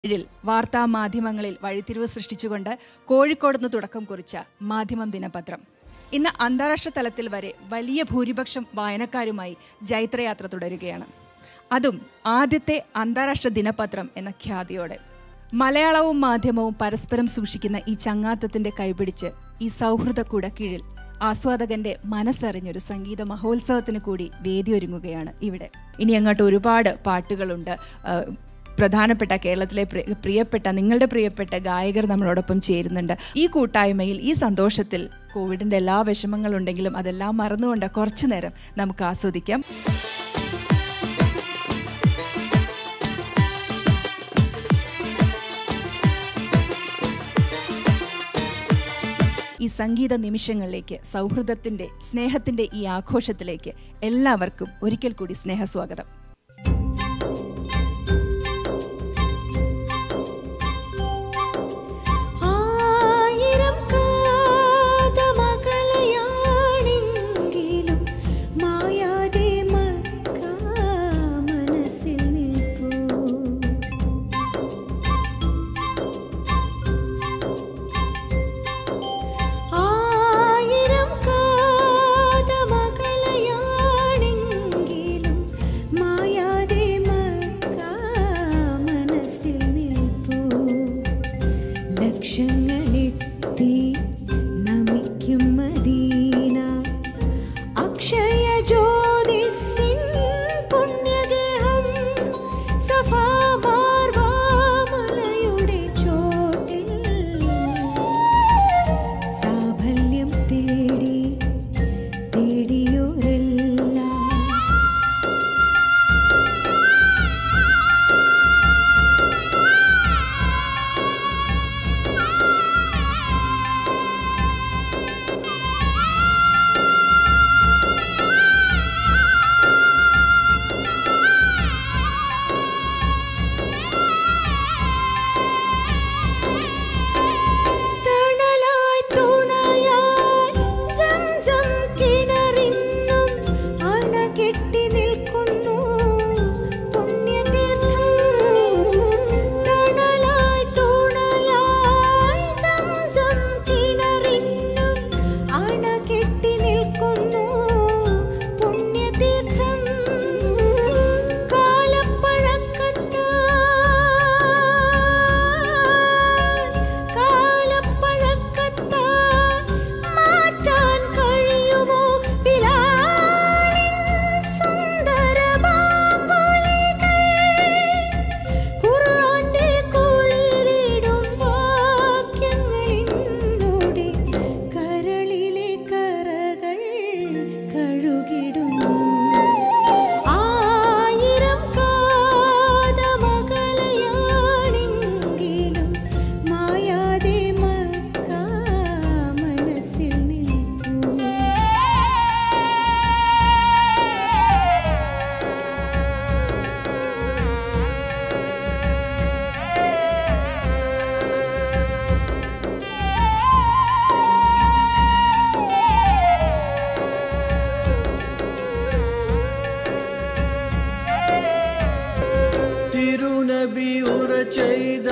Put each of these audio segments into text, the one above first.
ഏഴിൽ വാർത്താ മാധ്യമങ്ങളിൽ വഴിത്തിരിവ് സൃഷ്ടിച്ചുകൊണ്ട് കോഴിക്കോട് നിന്ന് തുടക്കം കുറിച്ച മാധ്യമം ദിനപത്രം ഇന്ന് അന്താരാഷ്ട്ര തലത്തിൽ വരെ വലിയ ഭൂരിപക്ഷം വായനക്കാരുമായി ജൈത്രയാത്ര തുടരുകയാണ് അതും ആദ്യത്തെ അന്താരാഷ്ട്ര ദിനപത്രം എന്ന ഖ്യാതിയോടെ മലയാളവും മാധ്യമവും പരസ്പരം സൂക്ഷിക്കുന്ന ഈ ചങ്ങാത്തത്തിന്റെ കൈപിടിച്ച് ഈ സൗഹൃദ കുടക്കീഴിൽ ആസ്വാദകന്റെ മനസ്സറിഞ്ഞൊരു സംഗീത മഹോത്സവത്തിന് കൂടി വേദിയൊരുങ്ങുകയാണ് ഇവിടെ ഇനി അങ്ങോട്ട് ഒരുപാട് പാട്ടുകളുണ്ട് ആ, പ്രധാനപ്പെട്ട കേരളത്തിലെ പ്രി- പ്രിയപ്പെട്ട നിങ്ങളുടെ പ്രിയപ്പെട്ട ഗായകർ നമ്മളോടൊപ്പം ചേരുന്നുണ്ട് ഈ കൂട്ടായ്മയിൽ ഈ സന്തോഷത്തിൽ കോവിഡിന്റെ എല്ലാ വിഷമങ്ങളുണ്ടെങ്കിലും അതെല്ലാം മറന്നുകൊണ്ട് കുറച്ചു നേരം നമുക്ക് ആസ്വദിക്കാം ഈ സംഗീത നിമിഷങ്ങളിലേക്ക് സൗഹൃദത്തിന്റെ സ്നേഹത്തിന്റെ ഈ ആഘോഷത്തിലേക്ക് എല്ലാവർക്കും ഒരിക്കൽ കൂടി സ്നേഹസ്വാഗതം ആയിരം കാതമകലയാണെങ്കിലും മായാതെ മക്ക മനസ്സിൽ നിൽപ്പൂ ആയിരം കാതമകലയാണെങ്കിലും മായാതെ മക്ക മനസ്സിൽ നിൽപ്പൂ ലക്ഷങ്ങളെത്തി നമിക്കും മദീന അക്ഷയ ജ്യോതിസിൻ പുണ്യഗേഹം സഫാ മാർവാമലയുടെ ചോട്ടിൽ സാഫല്യം തേടി തേടിയോരെല്ലാം തണലായി തുണയായി സംസം കിണറിന്നും അണകെട്ടി നിൽക്കുന്നു പുണ്യതീർത്ഥം തണലായി തുണയായി സംസം കിണറിന്നും അണകെട്ടി നിൽക്കുന്നു പുണ്യതീർത്ഥം കാലപ്പഴക്കത്താൽ മാറ്റാൻ കഴിയുമോ ബിലാലിൻ സുന്ദര ഖുർആന്റെ കുളിരിടും വാക്യങ്ങളിലൂടെ കരളിലെ കറകൾ കഴുകിടുന്നു ആയിരം കാതമകലയാണെങ്കിലും മായാതെ മക്ക മനസ്സിൽ നിൽപ്പൂ തിരുനബി ഉറ ചെയ്ത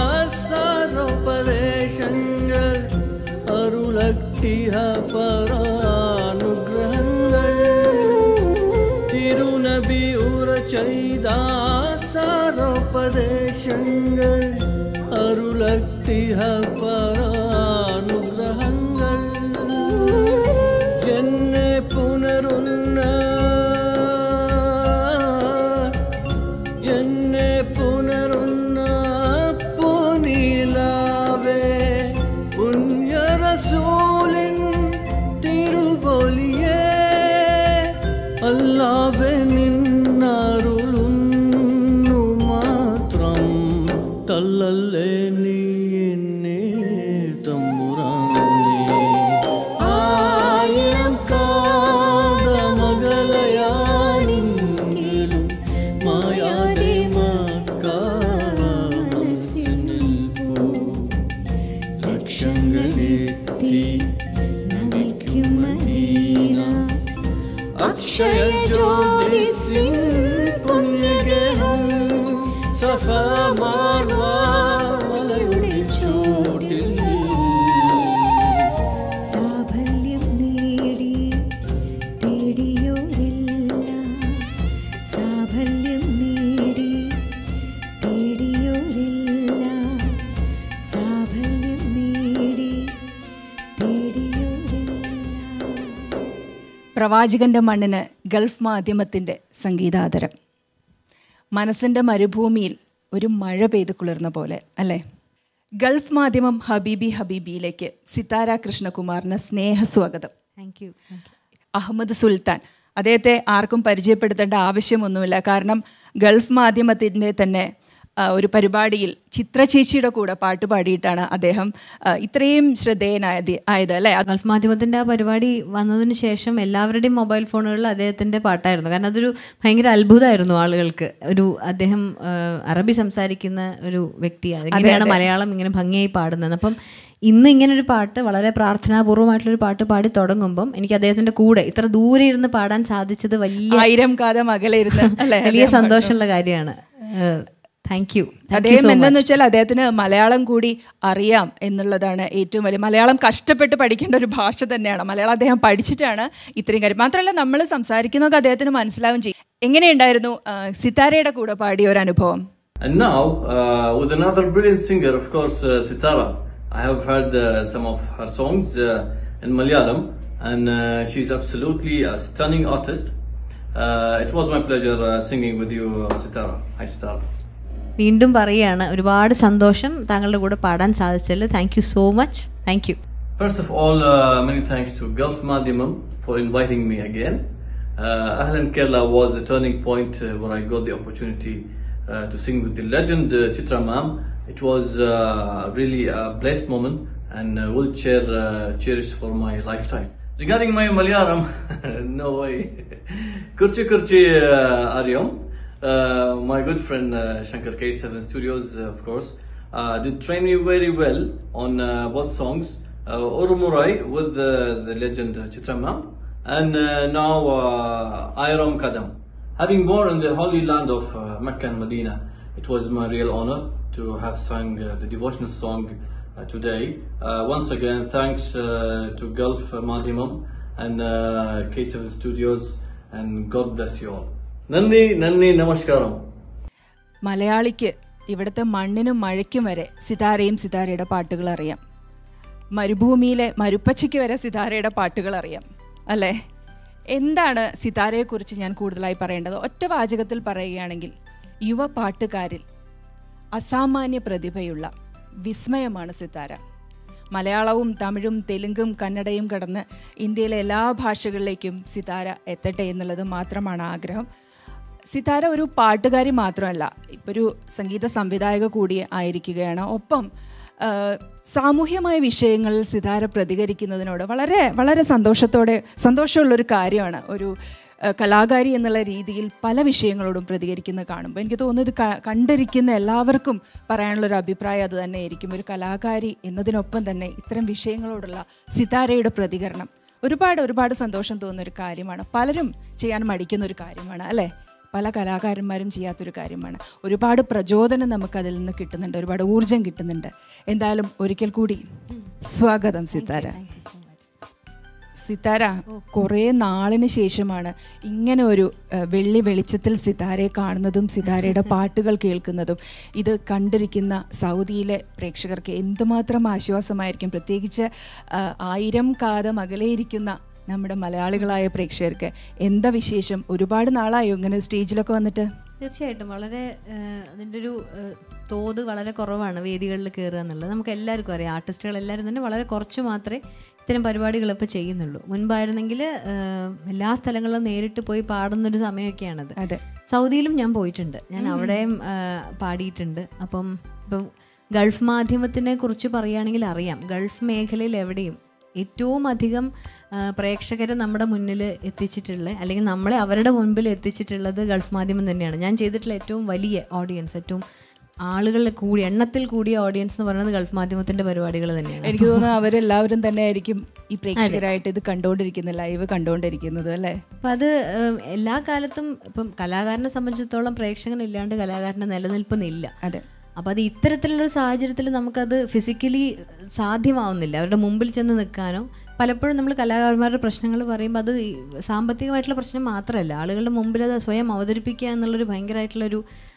സാരോപദേശങ്ങൾ അരുളക്തിഹ പരാനുഗ്രഹങ്ങൾ തിരുനബി ഉറ ചെയ്ത സാരോപദേശങ്ങൾ അരുളക്തിഹ പരാനുഗ്രഹങ്ങൾ എന്നെ പുനരുന്ന എന്നെ പുനരുന്ന പൂനിലാവേ പുണ്യറസൂലിൻ തിരുവൊലിയേ അല്ലാവേ നിന്നരുളുന്നു മാത്രം തല്ലല്ലേ നീ എന്നെ തമ്പുരാനേ ആയിരം കാതമകലയാണെങ്കിലും മായാതെ ലക്ഷങ്ങളെത്തി നമിക്കും മദീന അക്ഷയ ജ്യോതിസിൻ പുണ്യഗേഹം സഫ മാർവാ തേടിയോരെല്ലാം സാഫല്യം നേടി തേടിയോരെല്ലാം പ്രവാചകന്റെ മണ്ണിന് ഗൾഫ് മാധ്യമത്തിൻ്റെ സംഗീതാദരം മനസ്സിൻ്റെ മരുഭൂമിയിൽ ഒരു മഴ പെയ്തു കുളിർന്ന പോലെ അല്ലേ ഗൾഫ് മാധ്യമം ഹബീബി ഹബീബിയിലേക്ക് സിതാര കൃഷ്ണകുമാറിന് സ്നേഹസ്വാഗതം താങ്ക് യു അഹമ്മദ് സുൽത്താൻ അദ്ദേഹത്തെ ആർക്കും പരിചയപ്പെടുത്തേണ്ട ആവശ്യമൊന്നുമില്ല കാരണം ഗൾഫ് മാധ്യമത്തിൻ്റെ തന്നെ ആ, ഒരു പരിപാടിയിൽ ചിത്ര ചേച്ചിയുടെ കൂടെ പാട്ട് പാടിയിട്ടാണ് അദ്ദേഹം ആ, ഇത്രയും ശ്രദ്ധേയനായത് ആയത് അല്ലേ അത് ഗൾഫ് മാധ്യമത്തിന്റെ ആ പരിപാടി വന്നതിന് ശേഷം എല്ലാവരുടെയും മൊബൈൽ ഫോണുകളിൽ അദ്ദേഹത്തിന്റെ പാട്ടായിരുന്നു കാരണം അതൊരു ഭയങ്കര അത്ഭുതമായിരുന്നു ആളുകൾക്ക് ഒരു അദ്ദേഹം ആ, അറബി സംസാരിക്കുന്ന ഒരു വ്യക്തിയാണ് എങ്ങനെയാണ് മലയാളം ഇങ്ങനെ ഭംഗിയായി പാടുന്നത് അപ്പം ഇന്ന് ഇങ്ങനെ ഒരു പാട്ട് വളരെ പ്രാർത്ഥനാപൂർവ്വമായിട്ടുള്ളൊരു പാട്ട് പാടി തുടങ്ങുമ്പം എനിക്ക് അദ്ദേഹത്തിന്റെ കൂടെ ഇത്ര ദൂരെ ഇരുന്ന് പാടാൻ സാധിച്ചത് വലിയ ആയിരം കാതം അകലെ ഇരുന്ന് അല്ലേ വലിയ സന്തോഷമുള്ള കാര്യമാണ് താങ്ക് യു അദ്ദേഹം എന്തെന്ന് വെച്ചാൽ അദ്ദേഹത്തിന് മലയാളം കൂടി അറിയാം എന്നുള്ളതാണ് ഏറ്റവും വലിയ മലയാളം കഷ്ടപ്പെട്ട് പഠിക്കേണ്ട ഒരു ഭാഷ തന്നെയാണ് മലയാളം അദ്ദേഹം പഠിച്ചിട്ടാണ് ഇത്രയും കാര്യം മാത്രമല്ല നമ്മൾ സംസാരിക്കുന്നതൊക്കെ അദ്ദേഹത്തിന് മനസ്സിലാവും ചെയ്യും എങ്ങനെയുണ്ടായിരുന്നു ആ, സിതാരയുടെ കൂടെ പാടിയ ഒരു അനുഭവം And now, uh, with another brilliant singer, of course, uh, Sitara. I have heard uh, some of her songs uh, in Malayalam, and uh, she's absolutely a stunning artist. Uh, it was my pleasure uh, singing with you, uh, Sitara. Hi, Sitara. വീണ്ടും പറയുകയാണ് ഒരുപാട് സന്തോഷം താങ്കളുടെ കൂടെ പാടാൻ സാധിച്ചതിൽ thank you so much thank you First of all, uh, many thanks to Gulf Madhimam for inviting me again. Uh, Ahlan Kerala was the turning point uh, where I got the opportunity uh, to sing with the legend uh, Chitra Ma'am. It was uh, really a blessed moment and uh, will cheer, uh, cherish for my lifetime. Regarding my Malayalam, no way. Kurchi Kurchi uh, Aryam, uh, my good friend uh, Shankar K7 Studios, uh, of course, uh, did train me very well on uh, both songs. Uh, Urumurai with uh, the legend uh, Chitra Ma'am and uh, now uh, Ayram Kadam. Having born in the holy land of uh, Mecca and Medina, it was my real honor to have sung uh, the devotional song uh, today. Uh, once again, thanks uh, to Gulf uh, Madhimam and uh, K7 Studios, and God bless you all. Nandi, Nandi, Namaskaram. മലയാളിക്ക് ഇവിടുത്തെ മണ്ണിനും മഴയ്ക്കും വരെ സിതാരയും സിതാരയുടെ പാട്ടുകൾ അറിയാം മരുഭൂമിയിലെ മരുപ്പച്ചയ്ക്ക് വരെ സിതാരയുടെ പാട്ടുകൾ അറിയാം അല്ലേ എന്താണ് സിതാരയെക്കുറിച്ച് ഞാൻ കൂടുതലായി പറയേണ്ടത് ഒറ്റ വാചകത്തിൽ പറയുകയാണെങ്കിൽ യുവ പാട്ടുകാരിൽ അസാമാന്യ പ്രതിഭയുള്ള വിസ്മയമാണ് സിതാര മലയാളവും തമിഴും തെലുങ്കും കന്നഡയും കടന്ന് ഇന്ത്യയിലെ എല്ലാ ഭാഷകളിലേക്കും സിതാര എത്തട്ടെ എന്നുള്ളത് മാത്രമാണ് ആഗ്രഹം സിതാര ഒരു പാട്ടുകാരി മാത്രമല്ല ഇപ്പോൾ ഒരു സംഗീത സംവിധായക കൂടി ആയിരിക്കുകയാണ് ഒപ്പം ആ, സാമൂഹ്യമായ വിഷയങ്ങളിൽ സിതാര പ്രതികരിക്കുന്നതിനോട് വളരെ വളരെ സന്തോഷത്തോടെ സന്തോഷമുള്ളൊരു കാര്യമാണ് ഒരു ആ, കലാകാരി എന്നുള്ള രീതിയിൽ പല വിഷയങ്ങളോടും പ്രതികരിക്കുന്നത് കാണുമ്പോൾ എനിക്ക് തോന്നുന്നത് ഇത് ക- കണ്ടിരിക്കുന്ന എല്ലാവർക്കും പറയാനുള്ളൊരു അഭിപ്രായം അത് തന്നെയായിരിക്കും ഒരു കലാകാരി എന്നതിനൊപ്പം തന്നെ ഇത്തരം വിഷയങ്ങളോടുള്ള സിതാരയുടെ പ്രതികരണം ഒരുപാട് ഒരുപാട് സന്തോഷം തോന്നുന്ന ഒരു കാര്യമാണ് പലരും ചെയ്യാൻ മടിക്കുന്ന ഒരു കാര്യമാണ് അല്ലേ പല കലാകാരന്മാരും ചെയ്യാത്തൊരു കാര്യമാണ് ഒരുപാട് പ്രചോദനം നമുക്ക് അതിൽ നിന്ന് കിട്ടുന്നുണ്ട് ഒരുപാട് ഊർജം കിട്ടുന്നുണ്ട് എന്തായാലും ഒരിക്കൽ കൂടി സ്വാഗതം സിത്താര സിത്താര കുറേ നാളിന് ശേഷമാണ് ഇങ്ങനെ ഒരു ഏഹ്, വെള്ളി വെളിച്ചത്തിൽ സിതാരയെ കാണുന്നതും സിതാരയുടെ പാട്ടുകൾ കേൾക്കുന്നതും ഇത് കണ്ടിരിക്കുന്ന സൗദിയിലെ പ്രേക്ഷകർക്ക് എന്തുമാത്രം ആശ്വാസമായിരിക്കും പ്രത്യേകിച്ച് ഏഹ്, ആയിരം കാതം അകലെയിരിക്കുന്ന നമ്മുടെ മലയാളികളായ പ്രേക്ഷകർക്ക് എന്താ വിശേഷം ഒരുപാട് നാളായോ ഇങ്ങനെ സ്റ്റേജിലൊക്കെ വന്നിട്ട് തീർച്ചയായിട്ടും വളരെ ഏഹ്, അതിൻ്റെ ഒരു ഏഹ്, തോത് വളരെ കുറവാണ് വേദികളിൽ കയറുക എന്നുള്ളത് നമുക്ക് എല്ലാവർക്കും അറിയാം ആർട്ടിസ്റ്റുകൾ എല്ലാവരും തന്നെ വളരെ കുറച്ച് മാത്രമേ ഇത്തരം പരിപാടികൾ ഇപ്പോൾ ചെയ്യുന്നുള്ളൂ മുൻപായിരുന്നെങ്കിൽ ഏഹ്, എല്ലാ സ്ഥലങ്ങളിലും നേരിട്ട് പോയി പാടുന്നൊരു സമയമൊക്കെയാണത് അതെ സൗദിയിലും ഞാൻ പോയിട്ടുണ്ട് ഞാൻ അവിടെയും ആ, പാടിയിട്ടുണ്ട് അപ്പം ഇപ്പം ഗൾഫ് മാധ്യമത്തിനെ കുറിച്ച് പറയുകയാണെങ്കിൽ അറിയാം ഗൾഫ് മേഖലയിൽ എവിടെയും ഏറ്റവും അധികം പ്രേക്ഷകരെ നമ്മുടെ മുന്നിൽ എത്തിച്ചിട്ടുള്ള അല്ലെങ്കിൽ നമ്മളെ അവരുടെ മുൻപിൽ എത്തിച്ചിട്ടുള്ളത് ഗൾഫ് മാധ്യമം തന്നെയാണ് ഞാൻ ചെയ്തിട്ടുള്ള ഏറ്റവും വലിയ ഓഡിയൻസ് ഏറ്റവും ആളുകളുടെ കൂടി എണ്ണത്തിൽ കൂടിയ ഓഡിയൻസ് എന്ന് പറയുന്നത് ഗൾഫ് മാധ്യമത്തിന്റെ പരിപാടികൾ തന്നെയാണ് എനിക്ക് തോന്നുന്നു അവരെല്ലാവരും തന്നെ ആയിരിക്കും ഈ പ്രേക്ഷകരായിട്ട് ഇത് കണ്ടുകൊണ്ടിരിക്കുന്ന ലൈവ് കണ്ടുകൊണ്ടിരിക്കുന്നത് അല്ലേ അപ്പം അത് ഏം, എല്ലാ കാലത്തും ഇപ്പം കലാകാരനെ സംബന്ധിച്ചിടത്തോളം പ്രേക്ഷകൻ ഇല്ലാണ്ട് കലാകാരൻ്റെ നിലനിൽപ്പൊന്നില്ല അതെ അപ്പോൾ അത് ഇത്തരത്തിലുള്ളൊരു സാഹചര്യത്തിൽ നമുക്കത് ഫിസിക്കലി സാധ്യമാവുന്നില്ല അവരുടെ മുമ്പിൽ ചെന്ന് നിൽക്കാനോ പലപ്പോഴും നമ്മൾ കലാകാരന്മാരുടെ പ്രശ്നങ്ങൾ പറയുമ്പോൾ അത് ഈ സാമ്പത്തികമായിട്ടുള്ള പ്രശ്നം മാത്രമല്ല ആളുകളുടെ മുമ്പിൽ അത് സ്വയം അവതരിപ്പിക്കുക എന്നുള്ളൊരു ഭയങ്കരമായിട്ടുള്ളൊരു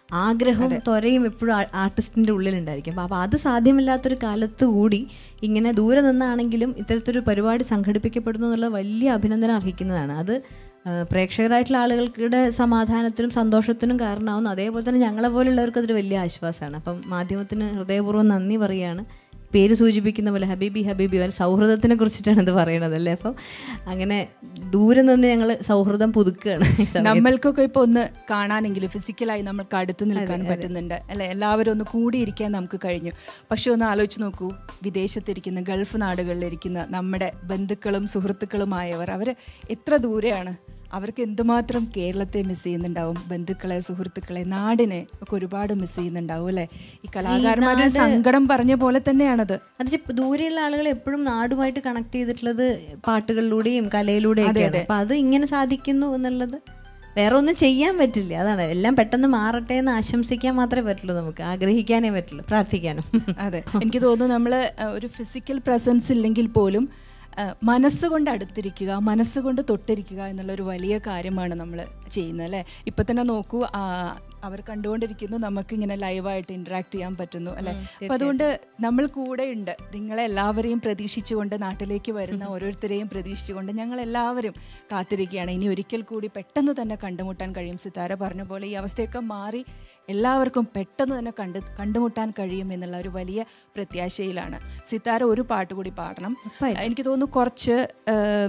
ആഗ്രഹവും ത്വരയും എപ്പോഴും ആർട്ടിസ്റ്റിൻ്റെ ഉള്ളിലുണ്ടായിരിക്കും അപ്പോൾ അത് സാധ്യമല്ലാത്തൊരു കാലത്ത് കൂടി ഇങ്ങനെ ദൂരെ നിന്നാണെങ്കിലും ഇത്തരത്തിലൊരു പരിപാടി സംഘടിപ്പിക്കപ്പെടുന്നു എന്നുള്ളത് വലിയ അഭിനന്ദനം അർഹിക്കുന്നതാണ് അത് ആ, പ്രേക്ഷകരായിട്ടുള്ള ആളുകൾക്കുടെ സമാധാനത്തിനും സന്തോഷത്തിനും കാരണമാവുന്നു അതേപോലെ തന്നെ ഞങ്ങളെ പോലുള്ളവർക്ക് അതൊരു വലിയ ആശ്വാസമാണ് അപ്പം മാധ്യമത്തിന് ഹൃദയപൂർവ്വം നന്ദി പറയുകയാണ് പേര് സൂചിപ്പിക്കുന്ന പോലെ ഹബീബി ഹബീബി അവർ സൗഹൃദത്തിനെ കുറിച്ചിട്ടാണ് ഇത് പറയണത് അല്ലേ അപ്പം അങ്ങനെ ദൂരെ നിന്ന് ഞങ്ങൾ സൗഹൃദം പുതുക്കുകയാണ് ഈ സമയത്ത്. നമ്മൾക്കൊക്കെ ഇപ്പൊ ഒന്ന് കാണാനെങ്കിലും ഫിസിക്കലായി നമ്മൾക്ക് അടുത്ത് നിൽക്കാൻ പറ്റുന്നുണ്ട് അല്ലെ എല്ലാവരും ഒന്ന് കൂടിയിരിക്കാൻ നമുക്ക് കഴിഞ്ഞു പക്ഷെ ഒന്ന് ആലോചിച്ച് നോക്കൂ വിദേശത്തിരിക്കുന്ന ഗൾഫ് നാടുകളിലിരിക്കുന്ന നമ്മുടെ ബന്ധുക്കളും സുഹൃത്തുക്കളുമായവർ അവർ എത്ര ദൂരെയാണ് അവർക്ക് എന്തുമാത്രം കേരളത്തെ മിസ് ചെയ്യുന്നുണ്ടാവും ബന്ധുക്കളെ സുഹൃത്തുക്കളെ നാടിനെ ഒക്കെ ഒരുപാട് മിസ് ചെയ്യുന്നുണ്ടാവും അല്ലെ ഈ കലാകാരന്മാരുടെ സങ്കടം പറഞ്ഞ പോലെ തന്നെയാണത് അത് ചെ- ദൂരെയുള്ള ആളുകൾ എപ്പോഴും നാടുമായിട്ട് കണക്ട് ചെയ്തിട്ടുള്ളത് പാട്ടുകളിലൂടെയും കലയിലൂടെയും ഒക്കെയാണ് അപ്പൊ അത് ഇങ്ങനെ സാധിക്കുന്നു എന്നുള്ളത് വേറെ ഒന്നും ചെയ്യാൻ പറ്റില്ല അതാണ് എല്ലാം പെട്ടെന്ന് മാറട്ടെ എന്ന് ആശംസിക്കാൻ മാത്രമേ പറ്റുള്ളൂ നമുക്ക് ആഗ്രഹിക്കാനേ പറ്റുള്ളൂ പ്രാർത്ഥിക്കാനും അതെ എനിക്ക് തോന്നുന്നു നമ്മൾ ഒരു ഫിസിക്കൽ പ്രസൻസ് ഇല്ലെങ്കിൽ പോലും ആ, മനസ്സുകൊണ്ട് അടുത്തിരിക്കുക മനസ്സുകൊണ്ട് തൊട്ടിരിക്കുക എന്നുള്ള ഒരു വലിയ കാര്യമാണ് നമ്മൾ ചെയ്യുന്നത് അല്ലേ ഇപ്പൊ തന്നെ നോക്കൂ ആ, അവർ കണ്ടുകൊണ്ടിരിക്കുന്നു നമുക്ക് ഇങ്ങനെ ലൈവായിട്ട് ഇന്ററാക്ട് ചെയ്യാൻ പറ്റുന്നു അല്ലെ അപ്പൊ അതുകൊണ്ട് നമ്മൾ കൂടെ ഉണ്ട് നിങ്ങളെ എല്ലാവരെയും പ്രതീക്ഷിച്ചുകൊണ്ട് നാട്ടിലേക്ക് വരുന്ന ഓരോരുത്തരെയും പ്രതീക്ഷിച്ചുകൊണ്ട് ഞങ്ങൾ എല്ലാവരും കാത്തിരിക്കുകയാണ് ഇനി ഒരിക്കൽ കൂടി പെട്ടെന്ന് തന്നെ കണ്ടുമുട്ടാൻ കഴിയും സിത്താര പറഞ്ഞ പോലെ ഈ അവസ്ഥയൊക്കെ മാറി എല്ലാവർക്കും പെട്ടെന്ന് തന്നെ കണ്ട് കണ്ടുമുട്ടാൻ കഴിയും എന്നുള്ള ഒരു വലിയ പ്രത്യാശയിലാണ് സിത്താര ഒരു പാട്ട് കൂടി പാടണം എനിക്ക് തോന്നുന്നു കുറച്ച് ഏം,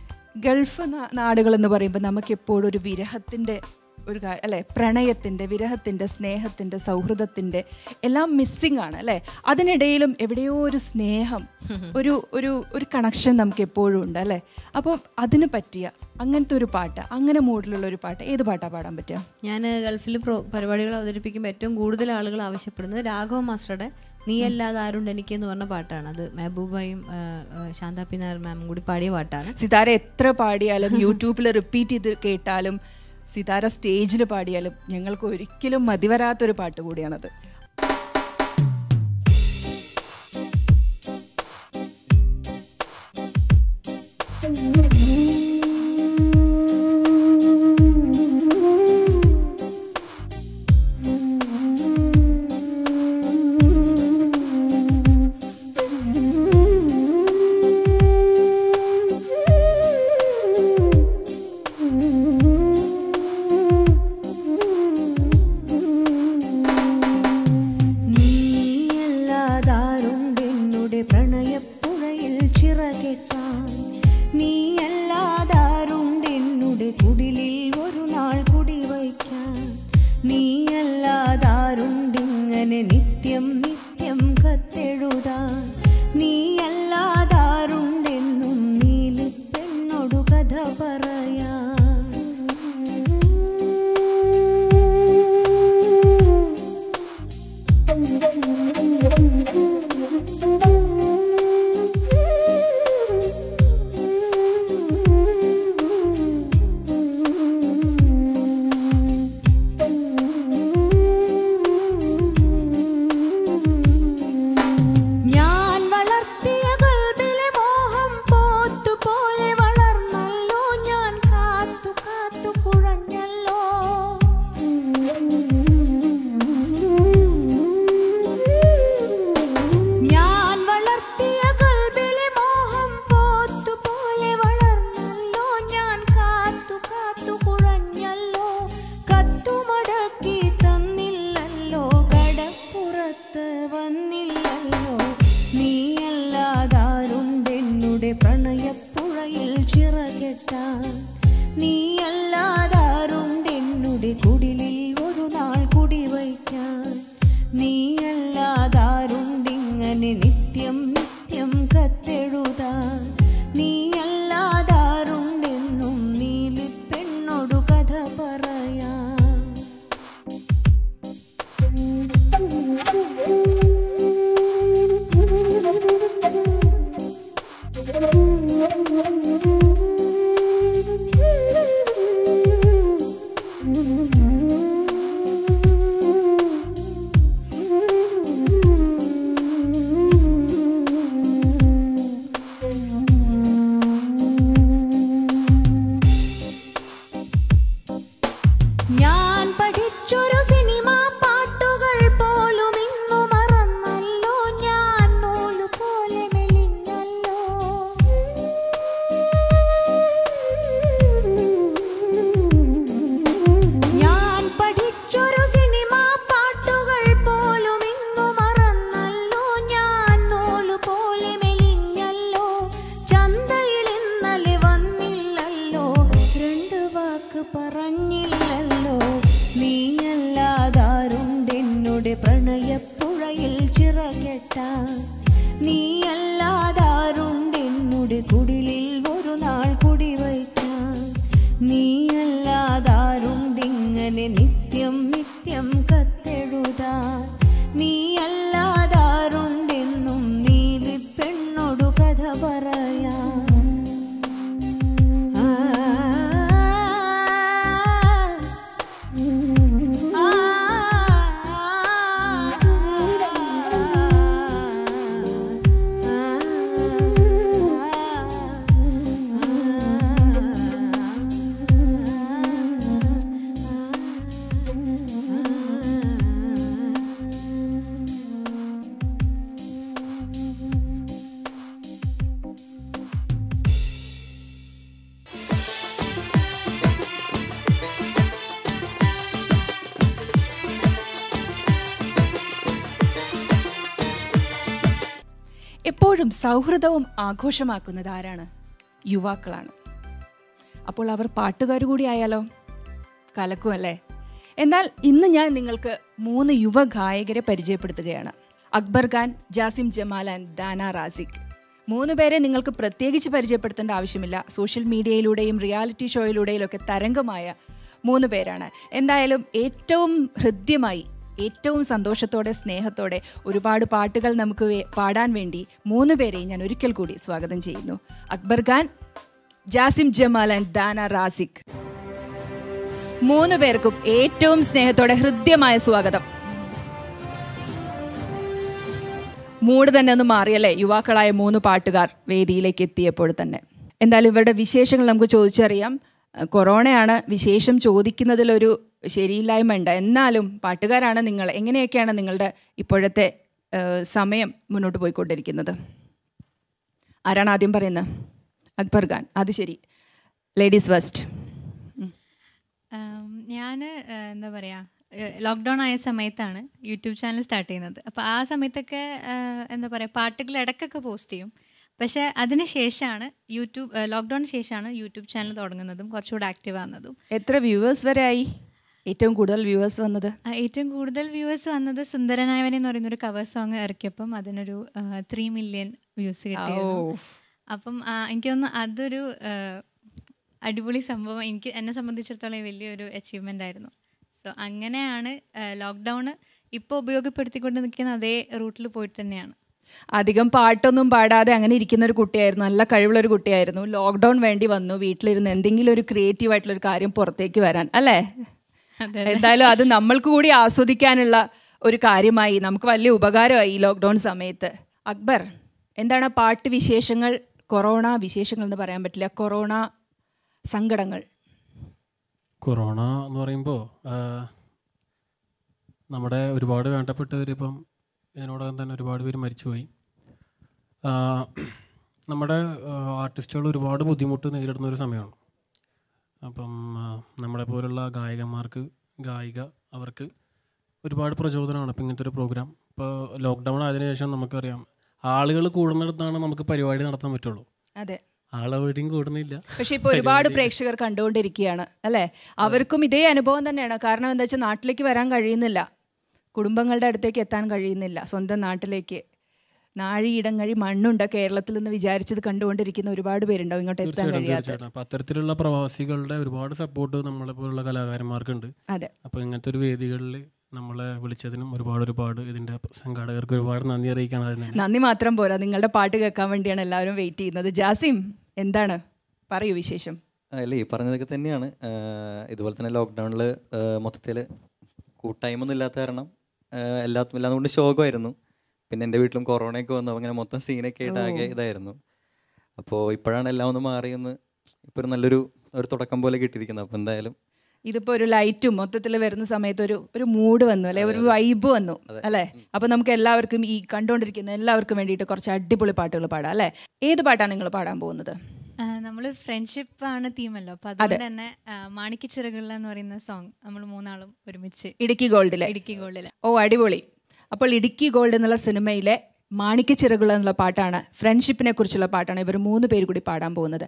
ഗൾഫ് നാ- നാടുകൾ എന്ന് പറയുമ്പോൾ നമുക്ക് എപ്പോഴും ഒരു വിരഹത്തിൻ്റെ ഒരു കാ- അല്ലെ പ്രണയത്തിൻ്റെ വിരഹത്തിൻ്റെ സ്നേഹത്തിൻ്റെ സൗഹൃദത്തിൻ്റെ എല്ലാം മിസ്സിംഗ് ആണ് അല്ലേ അതിനിടയിലും എവിടെയോ ഒരു സ്നേഹം ഒരു ഒരു ഒരു കണക്ഷൻ നമുക്ക് എപ്പോഴും ഉണ്ട് അല്ലേ അപ്പോൾ അതിന് പറ്റിയ അങ്ങനത്തെ ഒരു പാട്ട് അങ്ങനെ മൂഡിലുള്ള ഒരു പാട്ട് ഏത് പാട്ടാണ് പാടാൻ പറ്റുക ഞാൻ ഗൾഫിൽ പ്രോ പരിപാടികൾ അവതരിപ്പിക്കുമ്പോൾ ഏറ്റവും കൂടുതൽ ആളുകൾ ആവശ്യപ്പെടുന്നത് രാഘവ മാസ്റ്ററുടെ നീ അല്ലാതെ ആരുണ്ട് എനിക്ക് എന്ന് പറഞ്ഞ പാട്ടാണ് അത് മെഹബൂബയും ആ, ആ, ശാന്ത പി നായർ മാമും കൂടി പാടിയ പാട്ടാണ് സിതാര എത്ര പാടിയാലും യൂട്യൂബിൽ റിപ്പീറ്റ് ചെയ്ത് കേട്ടാലും സിതാര സ്റ്റേജിൽ പാടിയാലും ഞങ്ങൾക്ക് ഒരിക്കലും മതിവരാത്തൊരു പാട്ട് കൂടിയാണത് നീയല്ലാതാരുണ്ടെന്നുടെ പ്രണയപ്പുഴയിൽ ചിറകെട്ടാൻ നീയല്ലാതാരുണ്ടെന്നുടെ കുടിലിൽ ഒരു നാൾ കുടിവയ്ക്കാൻ നീയല്ലാതാരുണ്ടിങ്ങനെ നിത്യം നിത്യം കത്തെഴുതാൻ നീയല്ലാതാരുണ്ടെന്നും നീലിപ്പെണ്ണൊടു കഥ പറയാൻ ഞാൻ വളർത്തിയ കൽബിലെ മോഹം പോത്തുപോലെ വളർന്നല്ലോ ഞാൻ കാത്തു കാത്തു കുഴഞ്ഞല്ലോ ഞാൻ വളർത്തിയ കൽബിലെ മോഹം പോത്തുപോലെ വളർന്നല്ലോ ഞാൻ കാത്തു കാത്തു കുഴഞ്ഞല്ലോ കത്തുമടക്കി തന്നില്ലല്ലോ കടപ്പുറത്ത് വന്നില്ലല്ലോ നീയല്ലാതാരുണ്ടെന്നുടെ പ്രണയപ്പുഴയിൽ ചിറകെട്ടാൻ നീയല്ലാതാരുണ്ടെന്നുടെ കുടിലിൽ ഒരു നാൾ കുടിവയ്ക്കാൻ നീയല്ലാതാരുണ്ടിങ്ങനെ നിത്യം നിത്യം കത്തെഴുതാൻ നീയല്ലാതാരുണ്ടെന്നും നീലിപ്പെണ്ണൊടു കഥ പറയാൻ ചിറകെട്ടാൻ നീയല്ലാതാരുണ്ടെന്നുടെ കുടിലിൽ ഒരു നാൾ കുടിവയ്ക്കാൻ നീയല്ലാതാരുണ്ടിങ്ങനെ നിത്യം നിത്യം കത്തെഴുതാൻ നീയല്ലാതാരുണ്ടെന്നും നീലി പെണ്ണോടു കഥ പറയാൻ ആ എപ്പോഴും സൗഹൃദവും ആഘോഷമാക്കുന്നത് ആരാണ് യുവാക്കളാണ് അപ്പോൾ അവർ പാട്ടുകാർ കൂടി ആയാലോ കലക്കും അല്ലേ എന്നാൽ ഇന്ന് ഞാൻ നിങ്ങൾക്ക് മൂന്ന് യുവ ഗായകരെ പരിചയപ്പെടുത്തുകയാണ് അക്ബർ ഖാൻ ജാസിം ജമാൽ ആൻഡ് ദാന റാസിഖ് മൂന്ന് പേരെ നിങ്ങൾക്ക് പ്രത്യേകിച്ച് പരിചയപ്പെടുത്തേണ്ട ആവശ്യമില്ല സോഷ്യൽ മീഡിയയിലൂടെയും റിയാലിറ്റി ഷോയിലൂടെയും ഒക്കെ തരംഗമായ മൂന്ന് പേരാണ് എന്തായാലും ഏറ്റവും ഹൃദ്യമായി ഏറ്റവും സന്തോഷത്തോടെ സ്നേഹത്തോടെ ഒരുപാട് പാട്ടുകൾ നമുക്ക് വേ- പാടാൻ വേണ്ടി മൂന്ന് പേരെയും ഞാൻ ഒരിക്കൽ കൂടി സ്വാഗതം ചെയ്യുന്നു അക്ബർ ഖാൻ ജാസിം ജമാൽ ആൻഡ് ദാന റാസിഖ് മൂന്ന് പേർക്കും ഏറ്റവും സ്നേഹത്തോടെ ഹൃദ്യമായ സ്വാഗതം മൂട് തന്നെ ഒന്ന് മാറിയല്ലേ യുവാക്കളായ മൂന്ന് പാട്ടുകാർ വേദിയിലേക്ക് എത്തിയപ്പോൾ തന്നെ എന്തായാലും ഇവരുടെ വിശേഷങ്ങൾ നമുക്ക് ചോദിച്ചറിയാം അഹ് കൊറോണയാണ് വിശേഷം ചോദിക്കുന്നതിലൊരു ശരിയില്ലായ്മ ഉണ്ട് എന്നാലും പാട്ടുകാരാണ് നിങ്ങൾ എങ്ങനെയൊക്കെയാണ് നിങ്ങളുടെ ഇപ്പോഴത്തെ ഏഹ്, സമയം മുന്നോട്ട് പോയിക്കൊണ്ടിരിക്കുന്നത് ആരാണ് ആദ്യം പറയുന്നത് അക്ബർ ഖാൻ അത് ശരി ലേഡീസ് ഫസ്റ്റ് ഞാൻ എന്താ പറയുക ലോക്ക്ഡൗൺ ആയ സമയത്താണ് യൂട്യൂബ് ചാനൽ സ്റ്റാർട്ട് ചെയ്യുന്നത് അപ്പോൾ ആ സമയത്തൊക്കെ ആ, എന്താ പറയുക പാട്ടുകൾ ഇടയ്ക്കൊക്കെ പോസ്റ്റ് ചെയ്യും പക്ഷേ അതിന് ശേഷമാണ് യൂട്യൂബ് ലോക്ക്ഡൗണിന് ശേഷമാണ് യൂട്യൂബ് ചാനൽ തുടങ്ങുന്നതും കുറച്ചുകൂടെ ആക്റ്റീവ് ആകുന്നതും എത്ര വ്യൂവേഴ്സ് വരെ ആയി ഏറ്റവും കൂടുതൽ വ്യൂവേഴ്സ് വന്നത് ആ, ഏറ്റവും കൂടുതൽ വ്യൂവേഴ്സ് വന്നത് സുന്ദരനായവൻ എന്ന് പറയുന്ന ഒരു കവർ സോങ് ഇറക്കിയപ്പം അതിനൊരു ത്രീ മില്യൺ വ്യൂസ് കിട്ടിയിരുന്നു അപ്പം ആ, എനിക്ക് തോന്നുന്നു അതൊരു ആ, അടിപൊളി സംഭവം എനിക്ക് എന്നെ സംബന്ധിച്ചിടത്തോളം വലിയൊരു അച്ചീവ്മെൻ്റ് ആയിരുന്നു സോ അങ്ങനെയാണ് ലോക്ക്ഡൗണ് ഇപ്പോൾ ഉപയോഗപ്പെടുത്തിക്കൊണ്ട് നിൽക്കുന്ന അതേ റൂട്ടിൽ പോയിട്ട് തന്നെയാണ് അധികം പാട്ടൊന്നും പാടാതെ അങ്ങനെ ഇരിക്കുന്ന ഒരു കുട്ടിയായിരുന്നു നല്ല കഴിവുള്ള ഒരു കുട്ടിയായിരുന്നു ലോക്ക്ഡൗൺ വേണ്ടി വന്നു വീട്ടിലിരുന്ന് എന്തെങ്കിലും ഒരു ക്രിയേറ്റീവ് ആയിട്ടുള്ള ഒരു കാര്യം പുറത്തേക്ക് വരാൻ അല്ലേ അതെ എന്തായാലും അത് നമ്മൾക്ക് കൂടി ആസ്വദിക്കാനുള്ള ഒരു കാര്യമായി നമുക്ക് വലിയ ഉപകാരമായി ഈ ലോക്ക്ഡൗൺ സമയത്ത് അക്ബർ എന്താണ് പാട്ട് വിശേഷങ്ങൾ കൊറോണ വിശേഷങ്ങൾ എന്ന് പറയാൻ പറ്റില്ല കൊറോണ സങ്കടങ്ങൾ കൊറോണ എന്ന് പറയുമ്പോൾ നമ്മുടെ ഒരുപാട് വേണ്ടപ്പെട്ടവർ ഇപ്പം ഇതിനോടകം തന്നെ ഒരുപാട് പേര് മരിച്ചുപോയി ആ, നമ്മുടെ ആർട്ടിസ്റ്റുകൾ ഒരുപാട് ബുദ്ധിമുട്ട് നേരിടുന്ന ഒരു സമയമാണ് അപ്പം ആ, നമ്മളെ പോലുള്ള ഗായകന്മാർക്ക് ഗായിക അവർക്ക് ഒരുപാട് പ്രചോദനമാണ് ഇപ്പം ഇങ്ങനത്തെ ഒരു പ്രോഗ്രാം ഇപ്പോൾ ലോക്ക്ഡൗൺ ആയതിനു ശേഷം നമുക്കറിയാം ആളുകൾ കൂടുന്നിടത്താണ് നമുക്ക് പരിപാടി നടത്താൻ പറ്റുള്ളൂ അതെ ആളെവിടെയും കൂടുന്നില്ല പക്ഷെ ഇപ്പൊ ഒരുപാട് പ്രേക്ഷകർ കണ്ടുകൊണ്ടിരിക്കുകയാണ് അല്ലെ അവർക്കും ഇതേ അനുഭവം തന്നെയാണ് കാരണം എന്താ വെച്ചാൽ നാട്ടിലേക്ക് വരാൻ കഴിയുന്നില്ല കുടുംബങ്ങളുടെ അടുത്തേക്ക് എത്താൻ കഴിയുന്നില്ല സ്വന്തം നാട്ടിലേക്ക് നാഴിയിടം കഴി മണ്ണുണ്ട് കേരളത്തിൽ നിന്ന് വിചാരിച്ചത് കണ്ടുകൊണ്ടിരിക്കുന്ന ഒരുപാട് പേരുണ്ടാവും ഇങ്ങോട്ട് എത്താൻ തീർച്ചയായിട്ടും കഴിയാത്ത തീർച്ചയായിട്ടും അപ്പം അത്തരത്തിലുള്ള പ്രവാസികളുടെ ഒരുപാട് സപ്പോർട്ട് നമ്മളെ പോലുള്ള കലാകാരന്മാർക്കുണ്ട് അതെ അപ്പോൾ ഇങ്ങനത്തെ ഒരു വേദികളിൽ നമ്മളെ വിളിച്ചതിനും ഒരുപാട് ഒരുപാട് ഇതിൻ്റെ സംഘാടകർക്ക് ഒരുപാട് നന്ദി അറിയിക്കണം അതിന് നന്ദി മാത്രം പോരാ നിങ്ങളുടെ പാട്ട് കേൾക്കാൻ വേണ്ടിയാണ് എല്ലാവരും വെയിറ്റ് ചെയ്യുന്നത് ജാസിം എന്താണ് പറയൂ വിശേഷം അല്ല ഈ പറഞ്ഞതൊക്കെ തന്നെയാണ് ആഹ് ഇതുപോലെ തന്നെ ലോക്ക്ഡൗണിൽ മൊത്തത്തിൽ കൂട്ടായ്മൊന്നും ഇല്ലാത്ത കാരണം ആഹ് എല്ലാത്തും എല്ലാം കൊണ്ട് ശോകമായിരുന്നു പിന്നെ എൻ്റെ വീട്ടിലും കൊറോണയൊക്കെ വന്നു അങ്ങനെ മൊത്തം സീനൊക്കെ ആയിട്ട് ആകെ ഇതായിരുന്നു അപ്പോൾ ഇപ്പോഴാണ് എല്ലാം ഒന്ന് മാറിയെന്ന് ഇപ്പോൾ ഒരു നല്ലൊരു ഒരു തുടക്കം പോലെ കിട്ടിയിരിക്കുന്നത് അപ്പോൾ എന്തായാലും ഇതിപ്പോ ഒരു ലൈറ്റും മൊത്തത്തിൽ വരുന്ന സമയത്ത് ഒരു ഒരു മൂഡ് വന്നു അല്ലെ ഒരു വൈബ് വന്നു അല്ലെ അപ്പൊ നമുക്ക് എല്ലാവർക്കും ഈ കണ്ടുകൊണ്ടിരിക്കുന്ന എല്ലാവർക്കും വേണ്ടിയിട്ട് കുറച്ച് അടിപൊളി പാട്ടുകൾ പാടാം അല്ലെ ഏത് പാട്ടാണ് നിങ്ങൾ പാടാൻ പോകുന്നത് നമ്മൾ ഫ്രണ്ട്ഷിപ്പ് ആണ് തീമല്ലോ അപ്പൊ അതുകൊണ്ട് തന്നെ മാണിക്കച്ചിറകളിൽ എന്ന് പറയുന്ന സോങ് നമ്മൾ മൂന്നാളും ഒരുമിച്ച് ഇടുക്കി ഗോൾഡിലെ ഇടുക്കി ഗോൾഡിൽ ഓ അടിപൊളി അപ്പോൾ ഇടുക്കി ഗോൾഡ് എന്നുള്ള സിനിമയിലെ മാണിക്യച്ചിറകുകൾ എന്നുള്ള പാട്ടാണ് ഫ്രണ്ട്ഷിപ്പിനെ കുറിച്ചുള്ള പാട്ടാണ് ഇവർ മൂന്ന് പേര് കൂടി പാടാൻ പോകുന്നത്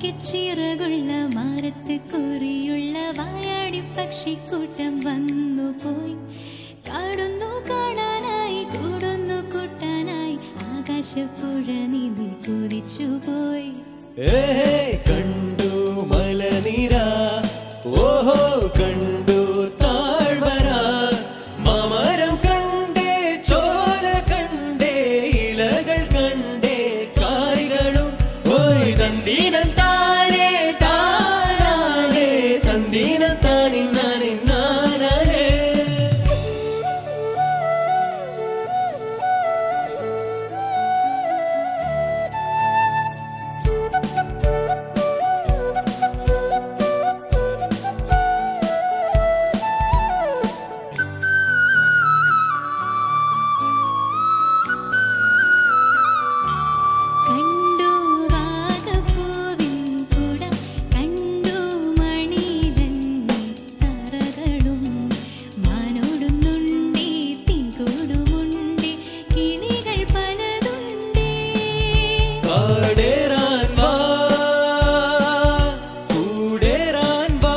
ചിറകുള്ള മാറത്ത് കുറിയുള്ള വായാടി പക്ഷിക്കൂട്ടം വന്നു പോയി കാണുന്നു കാണാനായി കൂടുന്നു കൂട്ടാനായി ആകാശപ്പുഴ നീന്തി കുതിച്ചു പോയി ഏഹേ കണ്ടു മലനിര ഓഹോ കണ്ടു താഴ്വര മാമരം കണ്ടേ ചോല കണ്ടേ ഇലകൾ കണ്ടേ കായ്കളും ഓയ് തന്തീനം താനേ താനാനേ തന്തീനം താനി നാനി നാനേ കണ്ടു വാഗപ്പൂവിൻ കുടം കണ്ടു മണിലഞ്ഞി തറകളും മാനോടുന്നുണ്ടേ തിങ്കൂടുമുണ്ടേ കിളികൾ പലതുണ്ടേ കാടേറാൻ വാ കൂടേറാൻ വാ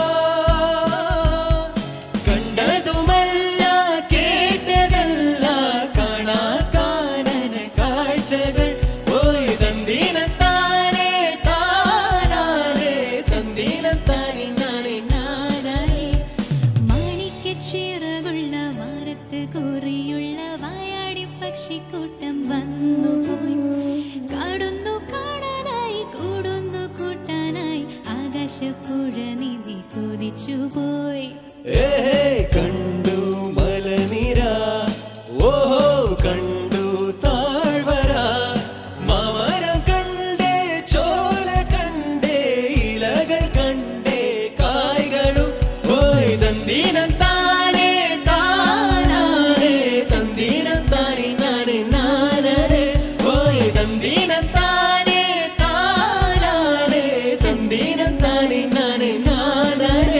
കണ്ടതുമല്ല കേട്ടതല്ല കാണാ കാനന കാഴ്ചകൾ ഓയ് തന്തീനത്താനേ താനാനേ തന്തീനത്താനി നാനേ നാനാനേ മാണിക്യച്ചിറകുള്ള മാറത്ത് കുറിയുള്ള വായാടി പക്ഷിക്കൂട്ടം വന്നു പോയി കാണുന്നു കാണാനായി കൂടുന്നു കൂട്ടാനായി ആകാശപ്പുഴ നീന്തി കുതിച്ചു പോയി ഏഹേ കണ്ടു മലനിര ഓഹോ കണ്ടു താഴ്വര മാമരം കണ്ടേ ചോല കണ്ടേ ഇലകൾ കണ്ടേ കായ്കളും ഓയ് തന്തീനം താനേ താനാനേ തന്തീനം താനി നാനേ നാനേ ഓയ് തന്തീനം താനേ താനാനേ തന്തീനം താനി നാനേ നാനേ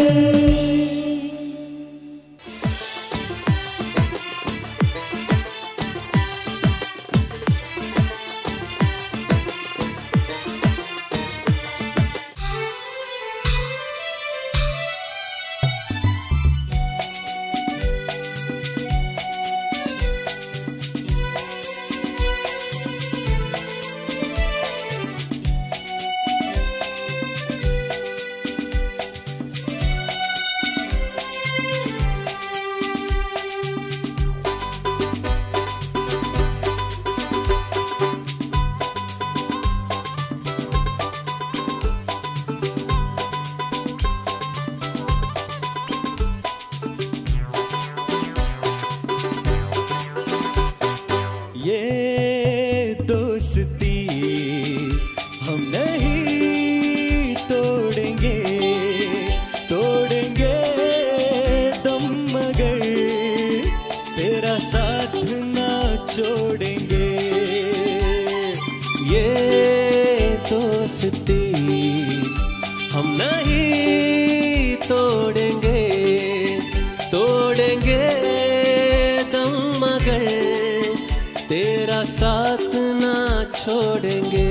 ये दोस्ती हम नहीं तोड़ेंगे तोड़ेंगे दम मगर तेरा साथ ना छोड़ेंगे ये दोस्ती हम नहीं तोड़ेंगे तोड़ेंगे दम मगर तेरा साथ ना छोड़ेंगे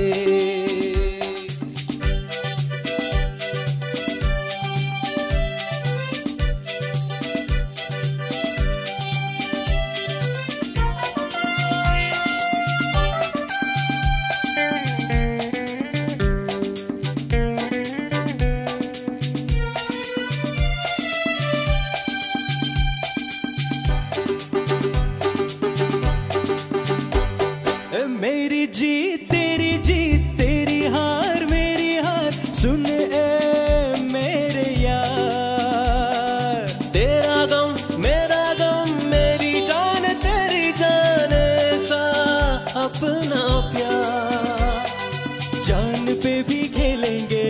मेरी जीत तेरी जीत तेरी हार मेरी हार सुन ए मेरे यार तेरा गम मेरा गम मेरी जान तेरी जान ऐसा अपना प्यार जान पे भी खेलेंगे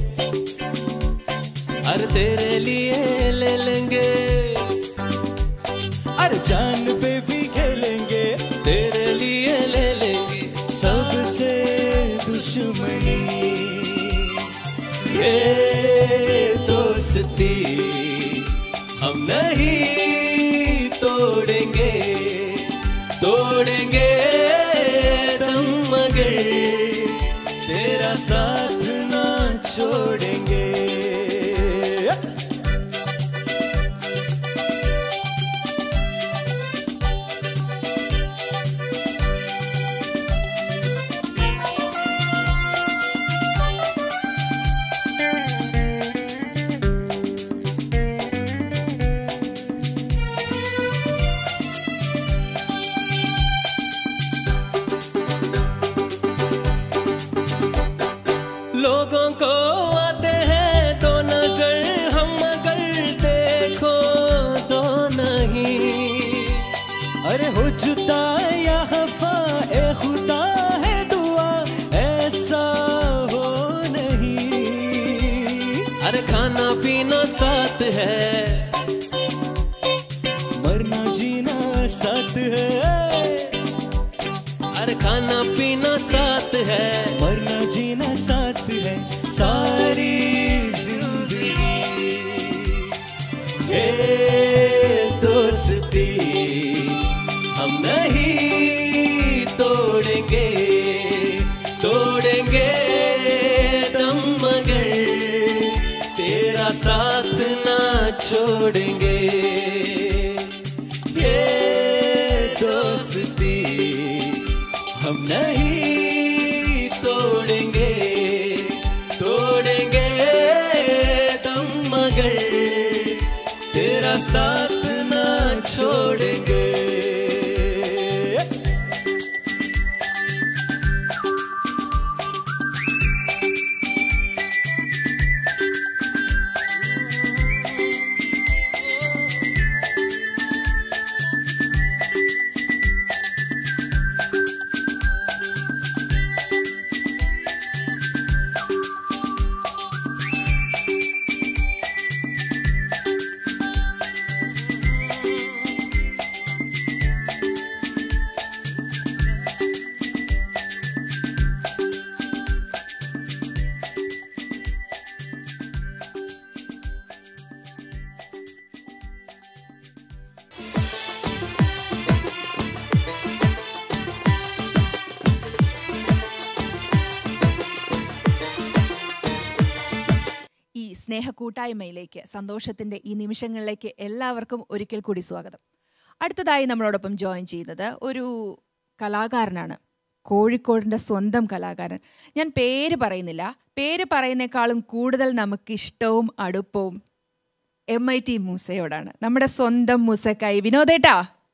अरे तेरे लिए ले लेंगे अरे जान पे भी खेलेंगे तेरे लिए ले लेंगे सबसे दुश्मनी ये दोस्ती हम नहीं तोड़ेंगे तोड़ेंगे दम मगर तेरा साथ छोड़ेंगे लोगों को आते हैं तो नजर हम अगर देखो तो नहीं अरे हो जुदा या खफा ए खुदा है दुआ ऐसा हो नहीं अरे खाना पीना साथ है मरना जीना साथ है अरे खाना पीना साथ है मरना जीना साथ है सारी जिंदगी ये दोस्ती हम नहीं तोड़ेंगे तोड़ेंगे दम मगर तेरा साथ ना छोड़ेंगे ये दोस्ती हम नहीं तोड़ेंगे तोड़ेंगे दम मगर तेरा साथ ना छोड़ेंगे ഈ സ്നേഹ കൂട്ടായ്മയിലേക്ക് സന്തോഷത്തിന്റെ ഈ നിമിഷങ്ങളിലേക്ക് എല്ലാവർക്കും ഒരിക്കൽ കൂടി സ്വാഗതം അടുത്തതായി നമ്മളോടൊപ്പം ജോയിൻ ചെയ്യുന്നത് ഒരു കലാകാരനാണ് കോഴിക്കോടിൻ്റെ സ്വന്തം കലാകാരൻ ഞാൻ പേര് പറയുന്നില്ല പേര് പറയുന്നേക്കാളും കൂടുതൽ നമുക്ക് ഇഷ്ടവും അടുപ്പവും എം ഐ ടി മൂസയോടാണ് നമ്മുടെ സ്വന്തം മൂസക്കായി വിനോദേട്ടാ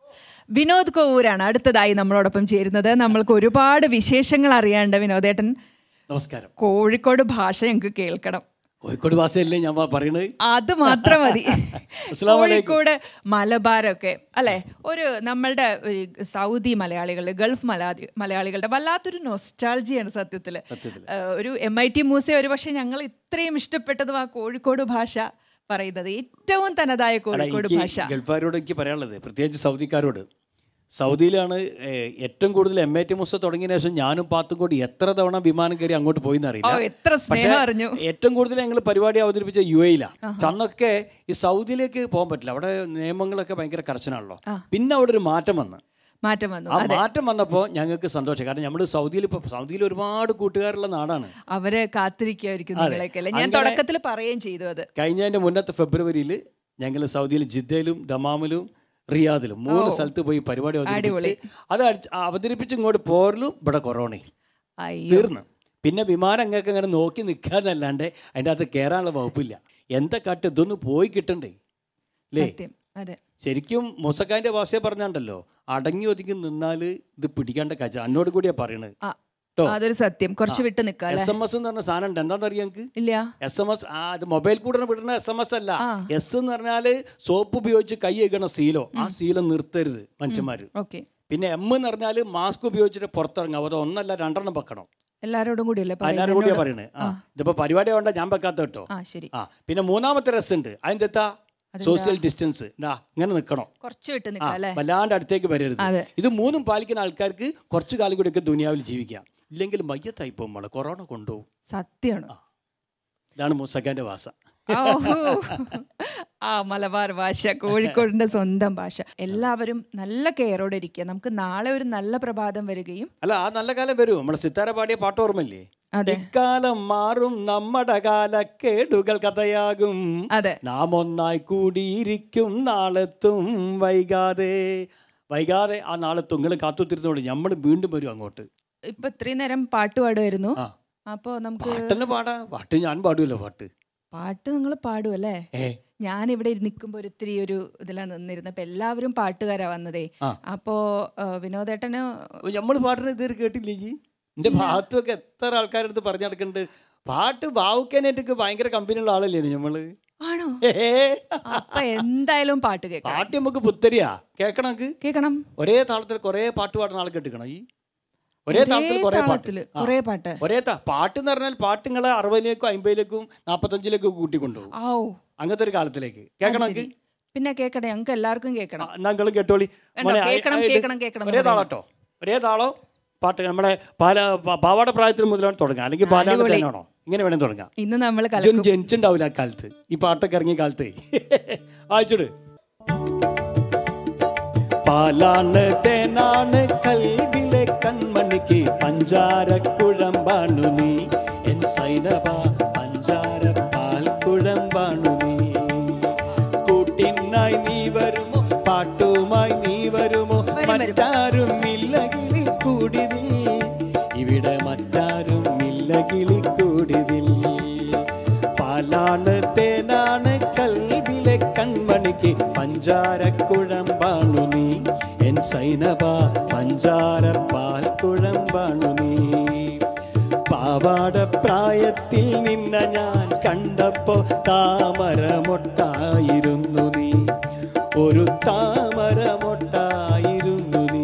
വിനോദ് കോവൂരാണ് അടുത്തതായി നമ്മളോടൊപ്പം ചേരുന്നത് നമ്മൾക്ക് ഒരുപാട് വിശേഷങ്ങൾ അറിയാണ്ട് വിനോദേട്ടൻ നമസ്കാരം കോഴിക്കോട് ഭാഷ ഞങ്ങൾക്ക് കേൾക്കണം കോഴിക്കോട് ഭാഷയല്ലേ ഞാൻ പറയണത് അത് മാത്രം മതി അസ്സലാമു അലൈക്കും. കോഴിക്കോട് മലബാറൊക്കെ അല്ലെ ഒരു നമ്മളുടെ ഒരു സൗദി മലയാളികളുടെ ഗൾഫ് മലയാളി മലയാളികളുടെ വല്ലാത്തൊരു നൊസ്റ്റാൾജിയാണ് സത്യത്തില് ഏഹ് ഒരു എം ഐ ടി മൂസ ഒരു പക്ഷേ ഞങ്ങൾ ഇത്രയും ഇഷ്ടപ്പെട്ടതും ആ കോഴിക്കോട് ഭാഷ പറയുന്നത് ഏറ്റവും തനതായ അല്ല, കോഴിക്കോട് എനിക്ക് ഭാഷ ഗൾഫുകാരോട് എനിക്ക് പറയാനുള്ളത് പ്രത്യേകിച്ച് സൗദിക്കാരോട് സൗദിയിലാണ് ഏഹ്, ഏറ്റവും കൂടുതൽ എം എ ടി മുസ തുടങ്ങിയ ശേഷം ഞാനും പാത്തും കൂടി എത്ര തവണ വിമാനം കയറി അങ്ങോട്ട് പോയി എന്നറിയില്ല ഓ, എത്ര സ്നേഹം പക്ഷേ, അറിഞ്ഞു. ഏറ്റവും കൂടുതൽ ഞങ്ങൾ പരിപാടി അവതരിപ്പിച്ച യു എയിലാണ് അന്നൊക്കെ ഈ സൗദിയിലേക്ക് പോകാൻ പറ്റില്ല അവിടെ നിയമങ്ങളൊക്കെ ഭയങ്കര കർശനമാണല്ലോ പിന്നെ അവിടെ ഒരു മാറ്റം വന്ന് മാറ്റം വന്നു ആ അതെ മാറ്റം വന്നപ്പോൾ ഞങ്ങൾക്ക് സന്തോഷം കാരണം നമ്മൾ സൗദിയിൽ ഇപ്പോൾ സൗദിയിൽ ഒരുപാട് കൂട്ടുകാരുള്ള നാടാണ് അവരെ കാത്തിരിക്കുമായിരിക്കും അതെ. നിങ്ങളെയൊക്കെ അല്ലേ ഞാൻ അങ്ങനെ- തുടക്കത്തിൽ പറയുകയും ചെയ്തു അത് കഴിഞ്ഞതിൻ്റെ മുന്നത്തെ ഫെബ്രുവരിയിൽ ഞങ്ങൾ സൗദിയിൽ ജിദ്ദയിലും ദമാമിലും റിയാദിലും മൂന്ന് സ്ഥലത്ത് പോയി പരിപാടി അവതരിപ്പിച്ച് അത് അടിച്ച് അവതരിപ്പിച്ച് ഇങ്ങോട്ട് പോരലും ഇവിടെ കൊറോണയും അയ്യോ തീർന്നു പിന്നെ വിമാനം അങ്ങേക്ക് അങ്ങനെ നോക്കി നിൽക്കാന്നല്ലാണ്ട് അതിൻ്റെ അകത്ത് കയറാനുള്ള വകുപ്പില്ല എന്താ കാട്ട് ഇതൊന്ന് പോയി കിട്ടണ്ടേ അല്ലേ സത്യം അതെ ശരിക്കും മുസക്കാൻ്റെ ഭാഷയെ പറഞ്ഞാണ്ടല്ലോ അടങ്ങി ഒതുങ്ങി നിന്നാൽ ഇത് പിടിക്കേണ്ട കച്ച എന്നോട് കൂടിയാ പറയണത് ആ ട്ടോ. അതൊരു സത്യം കുറച്ച് വിട്ട് നിൽക്കാം എസ് എം എസ് എന്ന് പറഞ്ഞ സാധനം ഉണ്ട് എന്താണെന്ന് അറിയാം ഞങ്ങൾക്ക് ഇല്ല എസ് എം എസ് ആ അത് മൊബൈൽ കൂടെ വിടുന്ന എസ് എം എസ് അല്ല എസ് എന്ന് പറഞ്ഞാല് സോപ്പ് ഉപയോഗിച്ച് കൈ കഴുകണ സീലോ ആ ശീലം നിർത്തരുത് മനുഷ്യന്മാര് ഓക്കെ പിന്നെ എം എന്ന് പറഞ്ഞാല് മാസ്ക് ഉപയോഗിച്ചിട്ട് പുറത്തിറങ്ങാം അത് ഒന്നല്ല രണ്ടെണ്ണം വെക്കണം എല്ലാരോടും കൂടി അല്ലേ എല്ലാവരും കൂടിയാ പറയണേ ആ ഇതിപ്പോ പരിപാടി വേണ്ട ഞാൻ വെക്കാത്ത കേട്ടോ ആ ശരി ആ പിന്നെ മൂന്നാമത്തെ രസം ഉണ്ട് അതിന്റെ സോഷ്യൽ ഡിസ്റ്റൻസ് ഇതാ ഇങ്ങനെ നിൽക്കണം കുറച്ച് വിട്ട് ആ നിൽക്കാം അല്ലേ വല്ലാണ്ട് അടുത്തേക്ക് വരരുത് അതെ. ഇത് മൂന്നും പാലിക്കുന്ന ആൾക്കാർക്ക് കുറച്ചു കാലം കൂടിയൊക്കെ ദുനിയാവിൽ ജീവിക്കാം ഇല്ലെങ്കിൽ മയ്യത്തായി പോകുമ്പോൾ കൊറോണ കൊണ്ടുപോകും സത്യമാണ് ഇതാണ് മുസക്കാന്റെ വാസ ഓഹോ. ആ മലബാർ ഭാഷ കോഴിക്കോടിന്റെ സ്വന്തം ഭാഷ എല്ലാവരും നല്ല കെയറോടെ ഇരിക്കുക നമുക്ക് നാളെ ഒരു നല്ല പ്രഭാതം വരികയും അല്ല ആ നല്ല കാലം വരും നമ്മുടെ സിത്താര പാടിയ പാട്ട് ഓർമ്മയില്ലേ അതെ. ഇക്കാലം മാറും നമ്മുടെ കാലക്കേടുകൾ കഥയാകും അതെ നാം ഒന്നായി കൂടിയിരിക്കും നാളെത്തും വൈകാതെ വൈകാതെ ആ നാളെത്തും നിങ്ങൾ കാത്തുത്തിരുന്നോളൂ നമ്മൾ വീണ്ടും വരും അങ്ങോട്ട് ഇപ്പൊ ഇത്രയും നേരം പാട്ട് പാടുമായിരുന്നു ആ. അപ്പോ നമുക്ക് പാട്ടെന്നെ പാടാ പാട്ട് ഞാൻ പാടുമല്ലോ പാട്ട് പാട്ട് നിങ്ങൾ പാടുമല്ലേ ഏ ഞാൻ ഇവിടെ നിൽക്കുമ്പോൾ ഒരു ഇത്തിരി ഒരു ഇതിലാ നിന്നിരുന്നത് അപ്പൊ എല്ലാവരും പാട്ടുകാരാ വന്നതേ ആ. അപ്പോ ആ, വിനോദേട്ടന് നമ്മൾ പാടുന്നത് ഇതുവരെ കേട്ടില്ലേ ജി എന്റെ ഭാഗത്തൊക്കെ എത്ര ആൾക്കാരുടെ അടുത്ത് പറഞ്ഞു നടക്കുന്നുണ്ട് പാട്ട് ബാവുക്കാനായിട്ട് ഭയങ്കര കമ്പനിയുള്ള ആളല്ലേ നമ്മള് ആണോ ഏ. അപ്പൊ എന്തായാലും പാട്ട് കേൾക്കാം പാട്ട് നമുക്ക് പുത്തരിയാ കേക്കണം നമുക്ക് കേൾക്കണം ഒരേ താളത്തിൽ കുറെ പാട്ട് പാടുന്ന ആൾ കേട്ടിക്കണം ഈ ഒരേ ഒരേ താളത്തിൽ കുറെ പാട്ട് താളത്തില് ആ. കുറേ പാട്ട് ഒരേ താ പാട്ട് എന്ന് പറഞ്ഞാൽ പാട്ട് നിങ്ങളെ അറുപതിലേക്കും അമ്പതിലേക്കും നാപ്പത്തഞ്ചിലേക്കും കൂട്ടിക്കൊണ്ടുപോകും ഔ അങ്ങനത്തെ ഒരു കാലത്തിലേക്ക് കേൾക്കണം ശരി. പിന്നെ കേക്കട്ടെ ഞങ്ങൾക്ക് എല്ലാവർക്കും കേൾക്കണം എന്നാ നിങ്ങളും കേട്ടോളി കണ്ടോ, മോനെ, ആ- കേക്കണം, ആ- കേക്കണം, കേക്കണം ഒരേ എന്ന് താളട്ടോ ഒരേ താളോ പാട്ട് നമ്മുടെ പാല പ- പാവാട പ്രായത്തിൽ മുതലാണ് തുടങ്ങുക അല്ലെങ്കിൽ പാലാണ്ട് അടിപൊളി. തന്നെയാണോ ഇങ്ങനെ വേണം തുടങ്ങാം ഇന്ന് നമ്മൾ ജുൻ കലക്കും ജനിച്ചിണ്ടാവില്ല ആ കാലത്ത് ഈ പാട്ടൊക്കെ ഇറങ്ങിയ കാലത്ത് വായിച്ചോട് പാലാണ് തേനാണ് കൽവിലെ കൺമണിക്ക് പഞ്ചാര കുഴമ്പാണു നീ എൻ സൈനവ പഞ്ചാര പാൽ കുഴമ്പാണു നീ കൂട്ടിനായി നീ വരുമോ പാട്ടുമായി നീ വരുമോ വരും, വരും. മറ്റാരും ഇല്ല കിളി കൂടിതിൽ ഇവിടെ മറ്റാരും ഇല്ല കിളി കൂടിതിൽ പാലാണ് തേനാണ് കൽവിലെ കൺമണിക്ക് പഞ്ചാര കുഴമ്പാണു നീ എൻ സൈനവ പഞ്ചാര പാൽ കുഴമ്പാണു നീ പാവാട പ്രായത്തിൽ നിന്ന ഞാൻ കണ്ടപ്പോ താമരമൊട്ടായിരുന്നു നീ ഒരു താമരമൊട്ടായിരുന്നു നീ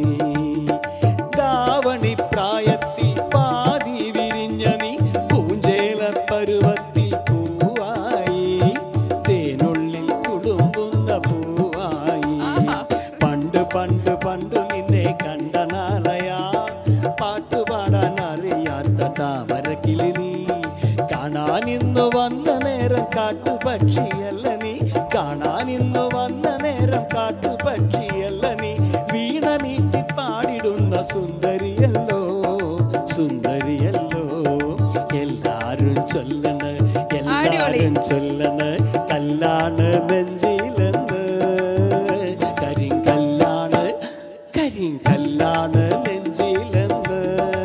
ദാവണി പ്രായത്തിൽ പാതി വിരിഞ്ഞ നീ പൂഞ്ചേല പരുവത്തിൽ പൂവായി തേനുള്ളിൽ കുടുമ്പുന്ന പൂവായി പണ്ട് പണ്ട് പണ്ട് നിന്നെ കണ്ട നാളയാ പാട്ടുപാടാൻ അറിയാത്ത താമരക്കിളി നീ കാണാൻ ഇന്നു വന്ന നേരം കാട്ടുപക്ഷിയല്ല നീ കാണാൻ ഇന്നു വന്ന നേരം കാട്ടുപക്ഷിയല്ല നീ വീണ മീട്ടി പാടിടുന്ന സുന്ദരിയല്ലോ സുന്ദരിയല്ലോ എല്ലാരും ചൊല്ലണ് എല്ലാരും ചൊല്ലണ് കല്ലാണ് നെഞ്ചിലെന്ന് കരിങ്കല്ലാണ് കരിങ്കല്ലാണ് നെഞ്ചിലെന്ന്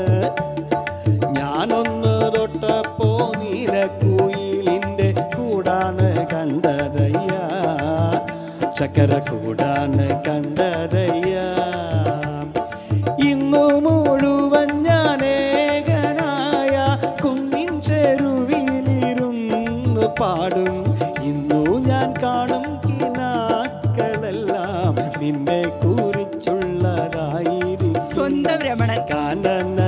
ഞാനൊന്ന് തൊട്ടപ്പോ നീലക്കുയിലിന്റെ കൂടാണ് കണ്ടതയ്യ ചക്കര കൂടാണ് കണ്ടതയ്യ ഇന്നു മുഴുവൻ ഞാൻ ഏകനായ കുന്നിൻ ചെരുവിലിരുന്നു പാടും ഇന്നു ഞാൻ കാണും കിനാക്കളെല്ലാം നിന്നെ കുറിച്ചുള്ളതായിരിക്കും സ്വന്തം രമണൻ കാനന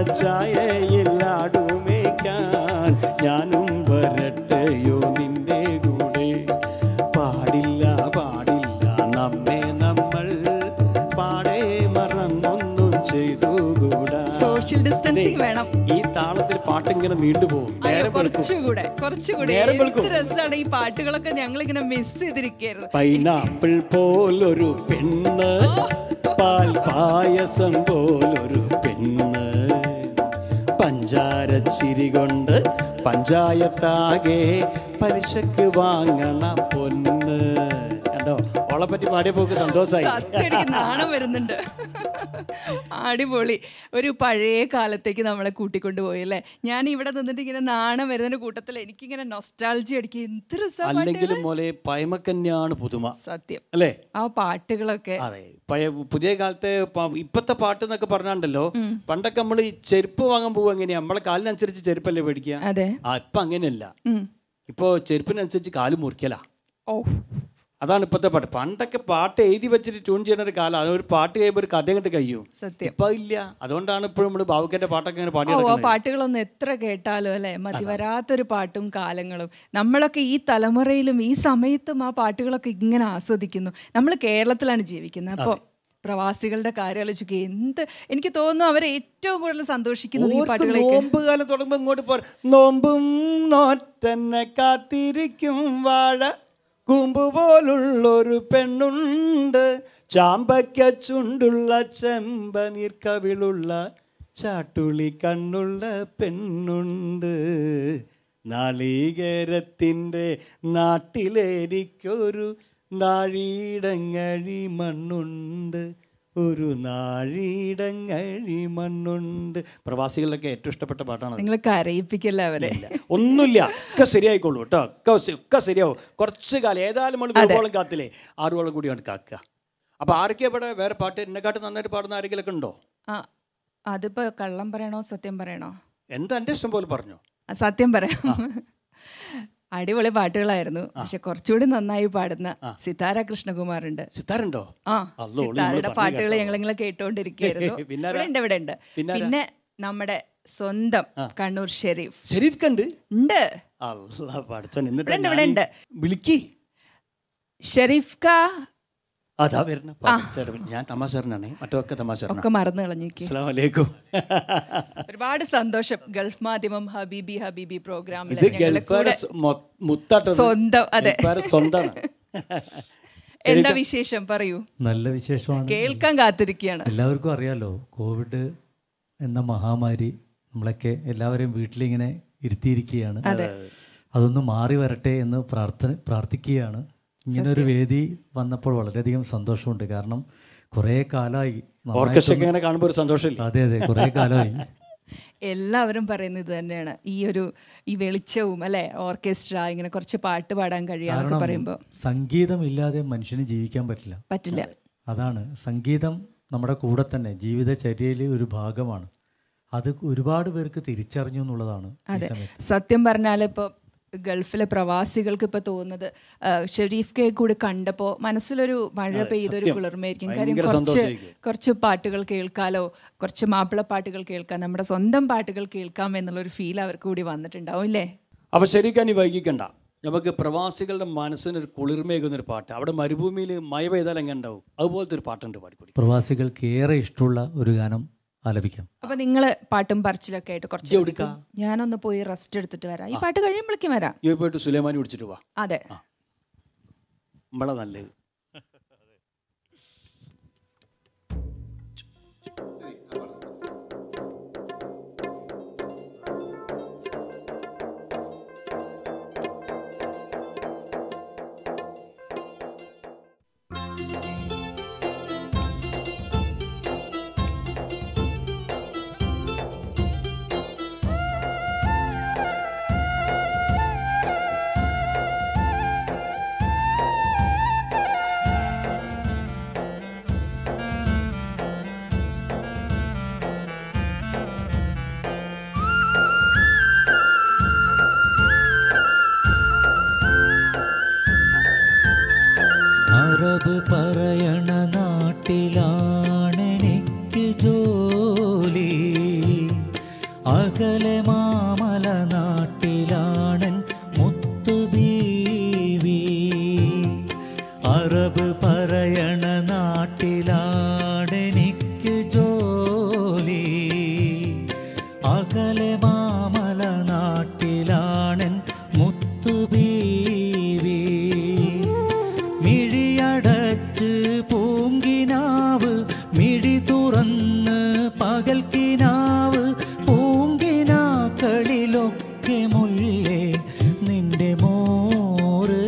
ചായയിലാടുമേക്കാൻ ഞാനും വരട്ടെയോ നിന്റെ കൂടെ പാടില്ല പാടില്ല നമ്മെ നമ്മൾ പാടെ മറന്നൊന്നും ചെയ്തുകൂടാ സോഷ്യൽ ഡിസ്റ്റൻസിങ് വേണം ഈ താളത്തിൽ പാട്ടിങ്ങനെ നീണ്ടുപോകും അയ്യോ, നേരെ വെളുക്കും കുറച്ചുകൂടെ കുറച്ചുകൂടെ നേരം എന്ത് വെളുക്കും. രസമാണ് ഈ പാട്ടുകളൊക്കെ ഞങ്ങൾ ഇങ്ങനെ മിസ് ചെയ്തിരിക്കുകയായിരുന്നു പൈനാപ്പിൾ പോലൊരു പെണ്ണ് പാൽ പായസം പോലൊരു പെണ്ണ് പഞ്ചാര ചിരി കൊണ്ട് പഞ്ചായത്താകെ പലിശക്ക് വാങ്ങണ പൊന്ന് കണ്ടോ ഓളെ പറ്റി പാടിയപ്പോക്ക് സന്തോഷായി സത്യം എനിക്ക് നാണം വരുന്നുണ്ട് അടിപൊളി ഒരു പഴയ കാലത്തേക്ക് നമ്മളെ കൂട്ടിക്കൊണ്ടുപോയി അല്ലേ ഞാൻ ഇവിടെ നിന്നിട്ട് ഇങ്ങനെ നാണം വരുന്നതിന്റെ കൂട്ടത്തിൽ എനിക്കിങ്ങനെ നൊസ്റ്റാൾജി അടിക്കുക എന്ത് രസമാണ് അല്ലെങ്കിലും മോലെ പയമക്കന്നെയാണ് പുതുമ സത്യം അല്ലേ ആ പാട്ടുകളൊക്കെ അതെ പഴയ പുതിയ കാലത്തെ പ- ഇപ്പത്തെ പാട്ട് എന്നൊക്കെ പറഞ്ഞാണ്ടല്ലോ പണ്ടൊക്കെ നമ്മൾ ചെരുപ്പ് വാങ്ങാൻ പോവുക എങ്ങനെയാ നമ്മളെ കാലിനനുസരിച്ച് ചെരുപ്പല്ലേ മേടിക്കുക അതെ ആ ഇപ്പൊ അങ്ങനെയല്ല ഉം. ഇപ്പോ ചെരുപ്പിനനുസരിച്ച് കാല് മുറിക്കലാ ഓ അതാണ് ഇപ്പത്തെ പാട്ട് പണ്ടൊക്കെ പാട്ട് എഴുതി വെച്ചിട്ട് ട്യൂൺ ചെയ്യുന്ന ഒരു കാലം അതൊരു പാട്ട് കഴിയുമ്പോൾ ഒരു കഥ കണ്ട് കഴിയും സത്യം ഇപ്പൊ ഇല്ല അതുകൊണ്ടാണ് ഇപ്പോഴും നമ്മൾ ബാബുക്കന്റെ പാട്ടൊക്കെ ഇങ്ങനെ പാടി ഓ ആ നടക്കുന്നത്. പാട്ടുകളൊന്നും എത്ര കേട്ടാലും അല്ലെ മതി വരാത്തൊരു പാട്ടും കാലങ്ങളും നമ്മളൊക്കെ ഈ തലമുറയിലും ഈ സമയത്തും ആ പാട്ടുകളൊക്കെ ഇങ്ങനെ ആസ്വദിക്കുന്നു നമ്മൾ കേരളത്തിലാണ് ജീവിക്കുന്നത് അപ്പോൾ പ്രവാസികളുടെ കാര്യം ആലോചിക്കുക എന്ത് എനിക്ക് തോന്നുന്നു അവർ ഏറ്റവും കൂടുതൽ സന്തോഷിക്കുന്നത് ഈ ഓർക്ക് പാട്ടുകളൊക്കെ നോമ്പ് കാലം തുടങ്ങുമ്പോ ഇങ്ങോട്ട് പോ നോമ്പും നോറ്റന്നെ കാത്തിരിക്കും വാഴ കൂമ്പ് പോലുള്ളൊരു പെണ്ണുണ്ട് ചാമ്പയ്ക്ക ചുണ്ടുള്ള ചെമ്പനീർ കവിളുള്ള ചാട്ടുളി കണ്ണുള്ള പെണ്ണുണ്ട് നാളികേരത്തിൻ്റെ നാട്ടിലെനിക്കൊരു നാഴീടങ്ങഴി മണ്ണുണ്ട് ഒരു നാഴീടങ്ങഴി മണ്ണുണ്ട് പ്രവാസികളിലൊക്കെ ഏറ്റവും ഇഷ്ടപ്പെട്ട പാട്ടാണ് നിങ്ങൾ കരയിപ്പിക്കല്ല അവരെ ഒന്നുമില്ല ഒക്കെ ശരിയായിക്കോളൂ കേട്ടോ ഒക്കെ ശ- ഒക്കെ ശരിയാവും കുറച്ച് കാലം ഏതായാലും നമ്മൾ വീടുകളും കാത്തില്ലേ ആറുവോളം കൂടി കൊണ്ട് കാക്കുക അപ്പൊ ആരൊക്കെയാ ഇവിടെ വേറെ പാട്ട് എന്നെക്കാട്ട് നന്നായിട്ട് പാടുന്ന ആരെങ്കിലും ഉണ്ടോ ആ അതിപ്പോ കള്ളം പറയണോ സത്യം പറയണോ എന്താ എൻ്റെ ഇഷ്ടം പോലെ പറഞ്ഞോ ആ, സത്യം പറയാം അടിപൊളി പാട്ടുകളായിരുന്നു പക്ഷെ കുറച്ചുകൂടി നന്നായി പാടുന്ന സിതാര കൃഷ്ണകുമാറുണ്ട് സിത്താരുണ്ടോ ആ അല്ലോ, ഓള് സിതാരയുടെ നമ്മള് പാട്ടുകൾ പറഞ്ഞു ഞങ്ങൾ ഇങ്ങനെ കേട്ടോണ്ടിരിക്കുകയായിരുന്നു പിന്നാരാ? ഇവിടെ ഉണ്ട് ഇവിടെ ഉണ്ട് പിന്നാരാ? പിന്നെ നമ്മുടെ സ്വന്തം കണ്ണൂർ ഷെരീഫ് ഷെരീഫ് കണ്ട് ഉണ്ട് അല്ല പഠിച്ചോൻ എന്നിട്ട് ഇവിടെ ഉണ്ട്, ഇവിടെ ഉണ്ട്. വിളിക്കി ഷെരീഫ് കാ അതാ വരുന്ന ഞാൻ തമാശാരനാണ് മറ്റൊക്കെ തമാശാരനാണ് ഒക്കെ മറന്നു കളഞ്ഞേക്ക് അസ്സലാം വലൈക്കും ഒരുപാട് സന്തോഷം ഗൾഫ് മാധ്യമം ഹബീബി ഹബീബി പ്രോഗ്രാമിൽ ഇത് ഞങ്ങളുടെ ഗൾഫാരെ കൂടെ മുത്താട്ടത് സ്വന്തം, അതെ. സ്വന്തമാണ് എന്താ വിശേഷം പറയൂ നല്ല വിശേഷമാണ് കേൾക്കാൻ കാത്തിരിക്കുകയാണ് എല്ലാവർക്കും അറിയാലോ കോവിഡ് എന്ന മഹാമാരി നമ്മളൊക്കെ എല്ലാവരെയും വീട്ടിലിങ്ങനെ ഇരുത്തിയിരിക്കുകയാണ് അതൊന്ന് മാറി വരട്ടെ എന്ന് പ്രാർത്ഥന പ്രാർത്ഥിക്കുകയാണ് ഇങ്ങനെ ഒരു വേദി വന്നപ്പോൾ വളരെയധികം സന്തോഷമുണ്ട് കാരണം കുറേ കാലമായി നന്നായിട്ടൊന്ന് ഓർക്കസ്ട്രയൊക്കെ ഇങ്ങനെ കാണുമ്പോൾ ഒരു സന്തോഷമില്ല അതെ അതെ കുറേ കാലമായി എല്ലാവരും പറയുന്നത് ഇത് തന്നെയാണ് ഈ ഒരു ഈ വെളിച്ചവും അല്ലെ ഓർക്കസ്ട്ര ഇങ്ങനെ കുറച്ച് പാട്ട് പാടാൻ കഴിയാന്നൊക്കെ കാരണം പറയുമ്പോൾ സംഗീതമില്ലാതെ മനുഷ്യന് ജീവിക്കാൻ പറ്റില്ല പറ്റില്ല അതാണ് സംഗീതം നമ്മുടെ കൂടെ തന്നെ ജീവിതചര്യയിലെ ഒരു ഭാഗമാണ് അത് ഒരുപാട് പേർക്ക് തിരിച്ചറിഞ്ഞു എന്നുള്ളതാണ് ഈ അതെ സമയത്ത് സത്യം പറഞ്ഞാൽ ഇപ്പോൾ ഗൾഫിലെ പ്രവാസികൾക്ക് ഇപ്പോൾ തോന്നുന്നത് ആ, ഷെരീഫ് കെ കൂടി കണ്ടപ്പോൾ മനസ്സിലൊരു മഴ പെയ്തൊരു കുളിർമയായിരിക്കും കാര്യം ഭയങ്കര കുറച്ച് സന്തോഷമായിരിക്കും. കുറച്ച് പാട്ടുകൾ കേൾക്കാലോ കുറച്ച് മാപ്പിള പാട്ടുകൾ കേൾക്കാം നമ്മുടെ സ്വന്തം പാട്ടുകൾ കേൾക്കാം എന്നുള്ളൊരു ഫീൽ അവർക്ക് കൂടി വന്നിട്ടുണ്ടാവും ഇല്ലേ അപ്പൊ ശരിക്കാൻ നീ വൈകിക്കണ്ട നമുക്ക് പ്രവാസികളുടെ മനസ്സിനൊരു കുളിർമേകുന്ന ഒരു പാട്ട് അവിടെ മരുഭൂമിയിൽ മഴ പെയ്താൽ എങ്ങനെ ഉണ്ടാവും അതുപോലത്തെ ഒരു പാട്ടുണ്ട് പാടിക്കൂടി പ്രവാസികൾക്ക് ഏറെ ഇഷ്ടമുള്ള ഒരു ഗാനം ആലപിക്കാം അപ്പൊ നിങ്ങൾ പാട്ടും പറച്ചിലൊക്കെ ആയിട്ട് കുറച്ച് ഇജ്ജ് എവിടുക്കാ? ഞാനൊന്ന് പോയി റെസ്റ്റ് എടുത്തിട്ട് വരാം ഈ പാട്ട് കഴിയുമ്പോഴേക്കും വരാം ഈ പോയിട്ട് സുലൈമാനി പിടിച്ചിട്ട് വാ അതെ നമ്മളെ നല്ലത് അറബ് പറയണ നാട്ടിലാണെനിക്ക് ജോലി അകലെ മാമല നാട്ടിലാണൻ മുത്തുബീവി അറബ് പറയണ നാട്ടിലാണെനിക്ക് ജോലി അകലെ മാമല നാട്ടിലാണൻ മുത്തുബീവി മിഴിയടച്ച് പൂങ്കിനാവ് മിഴി തുറന്ന് പകൽക്കിനാവ് പൂങ്കിനാക്കളിലൊക്കെ മുല്ലേ നിന്റെ മോറ്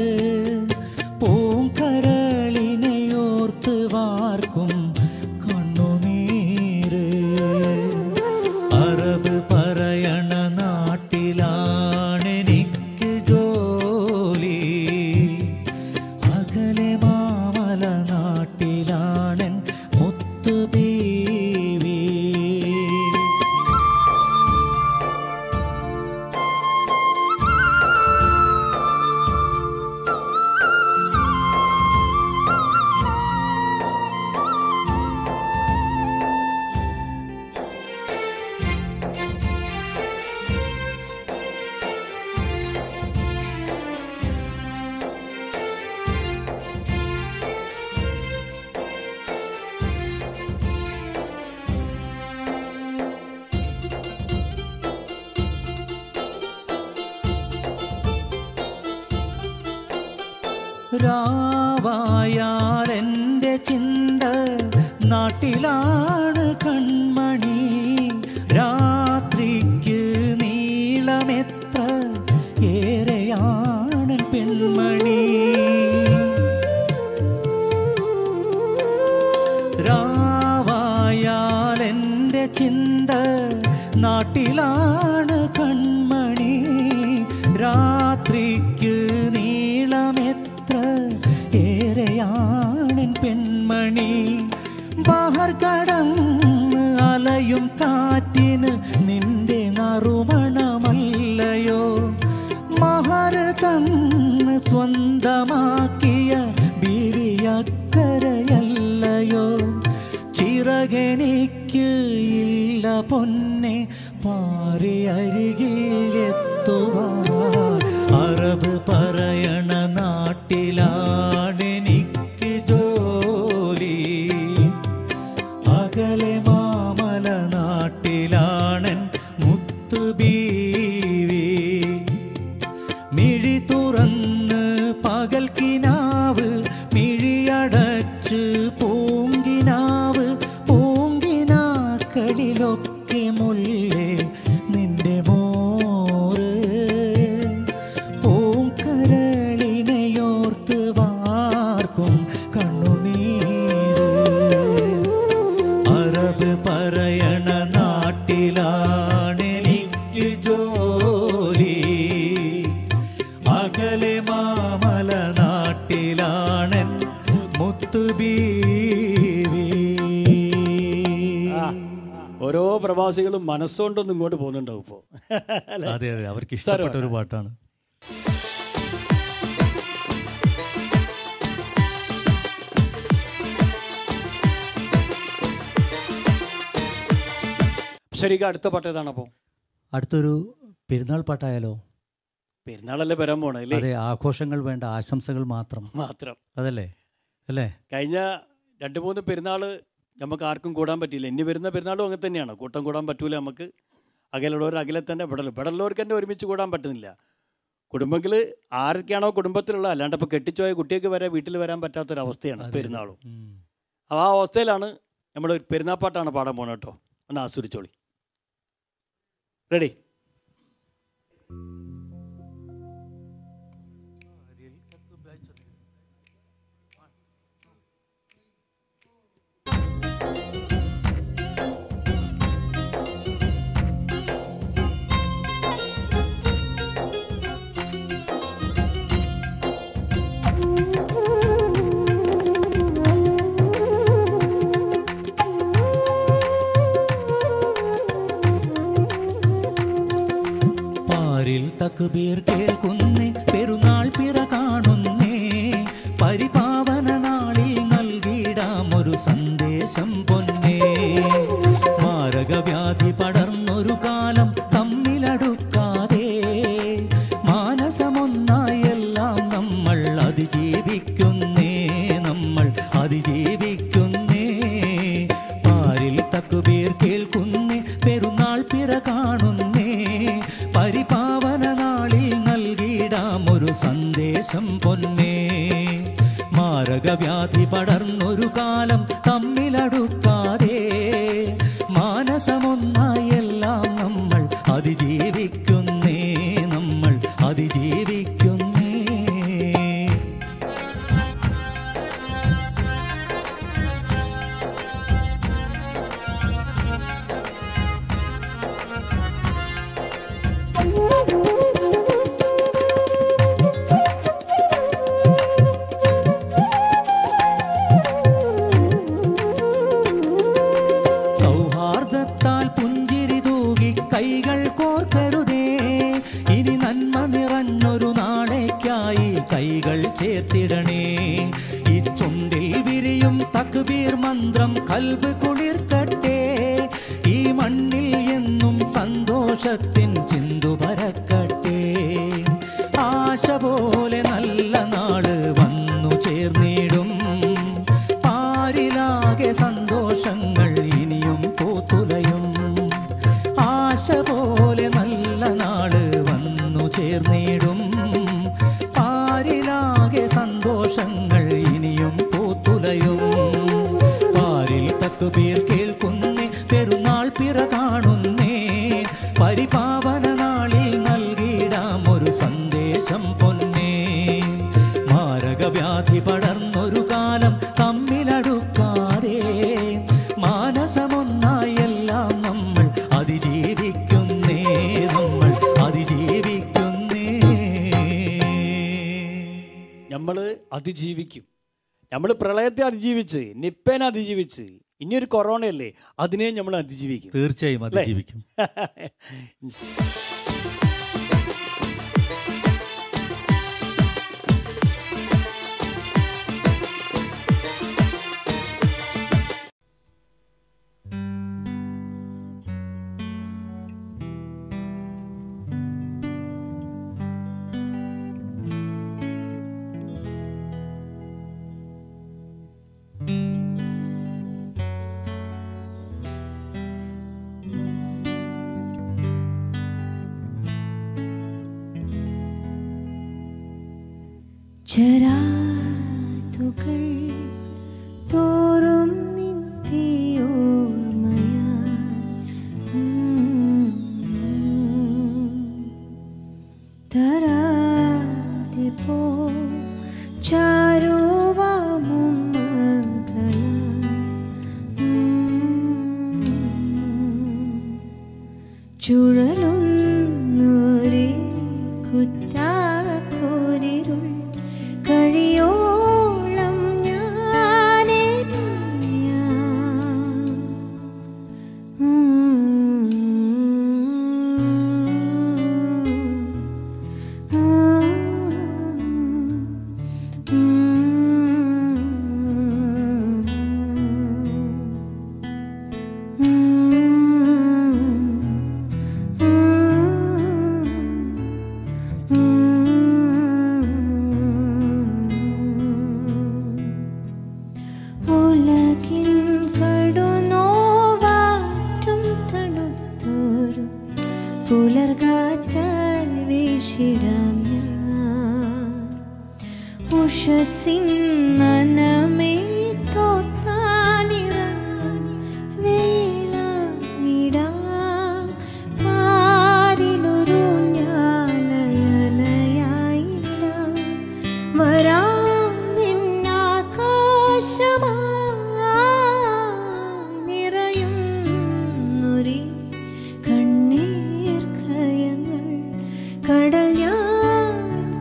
പൂങ്കരളിനെയോർത്ത് വാർക്കും കണ്ണുനീര് അറബ് പറയണ നാട്ടിലാണെനിക്ക് ജോലി അകലെ മാമല നാട്ടിലാണൻ മുത്തുബീവി രാവായാൽ എൻ്റെ ചിന്ത നാട്ടിലാണ് കൺമണി ചിന്ത നാട്ടിലാണ് കൺമണി രാത്രിക്ക് നീളമെത്ര ഏറെയാണൻ പെൺമണി ബഹർ കടന്ന് അലയും കാറ്റിന് നിന്റെ നറുമണമല്ലയോ മഹർ തന്ന് സ്വന്തമാക്കിയ ബിവിയക്കരയല്ലയോ ചിറകനിക്ക് ഇല്ല പൊന്നെ പാറി അരികിൽ എത്തുവാൻ അറബ് പറയണ നാട്ടിലാണെനിക്ക് ജോലി അകലെ മാമല നാട്ടിലാണൻ മുത്തുബീവി മിഴി തുറന്ന് പകൽ കിനാവ് മിഴിയടച്ച് പൂങ്കിനാവ് പൂങ്കിനാക്കളിലൊക്കെ മുല്ലേ നിന്റെ മോറ് പൂങ്കരളിനെയോർത്ത് വാർക്കും കണ്ണുനീര് അറബ് പറയണ നാട്ടിലാണെനിക്ക് ജോലി അകലെ മാമല നാട്ടിലാണൻ മുത്തുബീവി ഓരോ പ്രവാസികളും മനസ്സുകൊണ്ടൊന്നും ഇങ്ങോട്ട് പോകുന്നുണ്ടാവും ഇപ്പോൾ അതെ അതെ അവർക്ക് ഇഷ്ടപ്പെട്ട ഒരു പാട്ടാണ് ശരിക്കും അടുത്ത പാട്ട് ഏതാണ് അപ്പോൾ അടുത്തൊരു പെരുന്നാൾ പാട്ടായാലോ പെരുന്നാളല്ലേ വരാൻ പോണേ അല്ലേ അതെ ആഘോഷങ്ങൾ വേണ്ട ആശംസകൾ മാത്രം മാത്രം അതല്ലേ അല്ലേ കഴിഞ്ഞ രണ്ട് മൂന്ന് പെരുന്നാൾ നമുക്ക് ആർക്കും കൂടാൻ പറ്റിയില്ല ഇനി വരുന്ന പെരുന്നാളും അങ്ങനെ തന്നെയാണ് കൂട്ടം കൂടാൻ പറ്റൂല നമുക്ക് അകലുള്ളവർ അകലെ തന്നെ ഇവിടെ ഇവിടെ ഉള്ളവർക്ക് തന്നെ ഒരുമിച്ച് കൂടാൻ പറ്റുന്നില്ല കുടുംബത്തിൽ ആരൊക്കെയാണോ കുടുംബത്തിലുള്ള അല്ലാണ്ട് ഇപ്പോൾ കെട്ടിച്ചോയ കുട്ടിയൊക്കെ വരെ വീട്ടിൽ വരാൻ പറ്റാത്തൊരവസ്ഥയാണ് പെരുന്നാളും അപ്പോൾ ആ അവസ്ഥയിലാണ് നമ്മൾ പെരുന്നാപ്പാട്ടാണ് പാടാൻ പോണത് കേട്ടോ ഒന്ന് ആസ്വദിച്ചോളി റെഡി പാരിൽ തക്ബീർ കേൾക്കുന്നേ പെരുന്നാൾ പിറ കാണുന്നേ പരിപാവന നാളിൽ നൽകിടാം ഒരു സന്ദേശം പൊന്നേ മാരകവ്യാധി പടർന്നൊരു കാലം തമ്മിലടുക്കാതെ മാനസമൊന്നായി എല്ലാം നമ്മൾ അതിജീവിക്കുന്നേ നമ്മൾ അതിജീവിക്കുന്നേ പാരിൽ തക്കുബീർ കേൾക്കുന്നേ പെരുന്നാൾ പിറ കാണുന്നേ പരിപാവന നാളിൽ നൽകിടാം ഒരു സന്ദേശം പൊന്നേ മാരകവ്യാധി പടർന്നൊരു കാലം തമ്മിലടുക്കാതെ മാനസമൊന്നായി എല്ലാം നമ്മൾ അതിജീവിക്കുന്നേ നമ്മൾ അതിജീവിക്കുന്നേ സൗഹാർദ്ദത്താൽ പുഞ്ചിരി തൂകി കൈകൾ കോർക്കരുതേ ഇനി നന്മ നിറഞ്ഞൊരു നാളേക്കായി കൈകൾ ചേർത്തിടണേ ഈ ചുണ്ടിൽ വിരിയും തക്ബീർ മന്ത്രം കൽബ് കുളിർക്കട്ടെ ഈ മണ്ണിൽ എന്നും സന്തോഷത്തിൻ ചിന്തു പരക്കട്ടെ ആശ പോലെ നല്ല നാള് വന്നു ചേർന്നിടും പാരിലാകെ സന്തോഷങ്ങൾ ഇനിയും പൂത്തുലയും ആശ പോലെ നല്ല നാള് വന്നു ചേർന്നിടും പാരിലാകെ സന്തോഷങ്ങൾ ഇനിയും പൂത്തുലയും പാരിൽ തക്കുപീർ കേൾക്കുന്നേ പെരുന്നാൾ പിറ കാണുന്നേ പരിപാവന നാളിൽ നൽകിടാം ഒരു സന്ദേശം പൊന്നേ മാരകവ്യാധി പടർന്നൊരു കാലം തമ്മിലടുക്കാതെ മാനസമൊന്നായി എല്ലാം എല്ലാം നമ്മൾ അതിജീവിക്കുന്നേ നമ്മൾ അതിജീവിക്കുന്നേ നമ്മൾ അതിജീവിക്കും നമ്മൾ പ്രളയത്തെ അതിജീവിച്ച് നിപ്പേനെ അതിജീവിച്ച് ഇനിയൊരു കൊറോണയല്ലേ അതിനെയും നമ്മൾ അതിജീവിക്കും തീർച്ചയായും അല്ലേ? അതിജീവിക്കും ചരാതുകൾ തോറും നിത്യോർമയാ തരാതെ പോ ചാരുവാമും ചുഴലുന്നൊരേ കുറ്റാക്കോരിരുൾ കഴിയോളം ഉലകിൻ കടുനോവാറ്റും തണുത്തോരും പുലർകാറ്റാൽ വീശിടാം ഞാൻ ഉഷസിൻ മനമേ തോർത്താനിറങ്ങാൻ വേളായിടാം പാരിലൊരു ഞാലയലയായിടാം വരാം നിന്നാകാശമാ നിറയുന്നൊരി കണ്ണീർ കയങ്ങൾ കടൽ ഞാൻ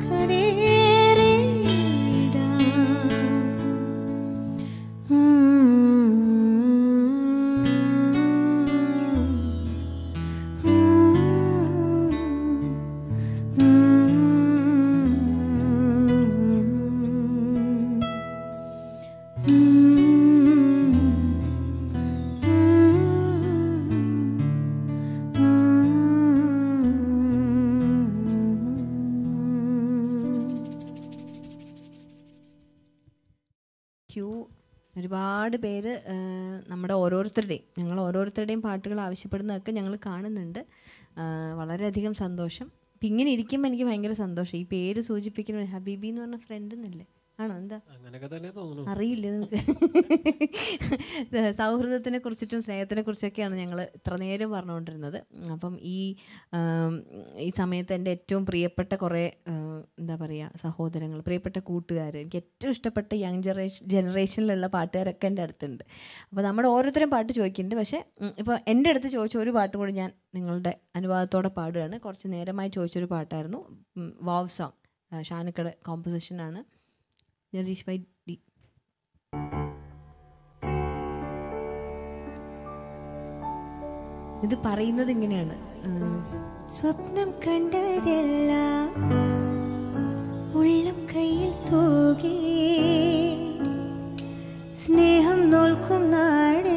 ക്യൂ ഒരുപാട് പേര് ആ, നമ്മുടെ ഓരോരുത്തരുടെയും ഞങ്ങൾ ഓരോരുത്തരുടെയും പാട്ടുകൾ ആവശ്യപ്പെടുന്നതൊക്കെ ഞങ്ങൾ കാണുന്നുണ്ട് ആ, വളരെയധികം സന്തോഷം അപ്പം ഇങ്ങനെ ഇരിക്കുമ്പോൾ എനിക്ക് ഭയങ്കര സന്തോഷം ഈ പേര് സൂചിപ്പിക്കുന്ന ഹബീബി എന്ന് പറഞ്ഞ ഫ്രണ്ട് എന്നല്ലേ ആണോ എന്താ അങ്ങനെയൊക്കെ തന്നെ തോന്നുന്നു അറിയില്ല നിങ്ങൾക്ക് സൗഹൃദത്തിനെ കുറിച്ചിട്ടും സ്നേഹത്തിനെ കുറിച്ചൊക്കെയാണ് ഞങ്ങൾ ഇത്ര നേരം പറഞ്ഞുകൊണ്ടിരുന്നത് അപ്പം ഈ ആം, ഈ സമയത്ത് എൻ്റെ ഏറ്റവും പ്രിയപ്പെട്ട കുറേ ആ, എന്താ പറയുക സഹോദരങ്ങൾ പ്രിയപ്പെട്ട കൂട്ടുകാർ എനിക്ക് ഏറ്റവും ഇഷ്ടപ്പെട്ട യങ് ജനറേഷൻ ജനറേഷനിലുള്ള പാട്ടുകാരൊക്കെ എൻ്റെ അടുത്തുണ്ട് അപ്പോൾ നമ്മുടെ ഓരോരുത്തരും പാട്ട് ചോദിക്കുന്നുണ്ട് പക്ഷേ ഇപ്പോൾ എൻ്റെ അടുത്ത് ചോദിച്ച ഒരു പാട്ടും കൂടി ഞാൻ നിങ്ങളുടെ അനുവാദത്തോടെ പാടുകയാണ് കുറച്ച് നേരമായി ചോദിച്ചൊരു പാട്ടായിരുന്നു ഉം, വാവ് സോങ് ഷാനുക്കട കോമ്പോസിഷനാണ് ജഗദീഷ് ഭായ് ഡി ഇത് പറയുന്നത് ഇങ്ങനെയാണ് ഉം, സ്വപ്നം കണ്ടതെല്ലാം ഉള്ളം കയ്യിൽ തൂകി സ്നേഹം നോൽക്കും നാട്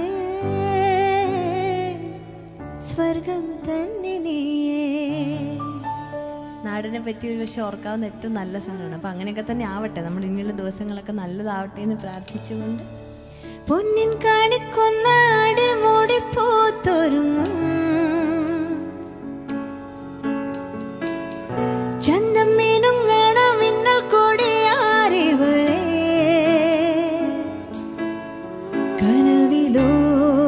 സ്വർഗം തന്നെ നീയേ നാടിനെ പറ്റി ഒരു പക്ഷെ ഓർക്കാവുന്ന ഏറ്റവും നല്ല സാധനമാണ് അപ്പം അങ്ങനെയൊക്കെ തന്നെ ആവട്ടെ നമ്മുടെ ഇനിയുള്ള ദിവസങ്ങളൊക്കെ നല്ലതാവട്ടെ എന്ന് പ്രാർത്ഥിച്ചുകൊണ്ട് പൊന്നിൻ കാണിക്കുന്ന അടിമൂടി പൂത്തൊരുങ്ങും ചന്തം മീനുങ്ങണം മിന്നൽ കൊടിയാറിവളെ കനവിലോ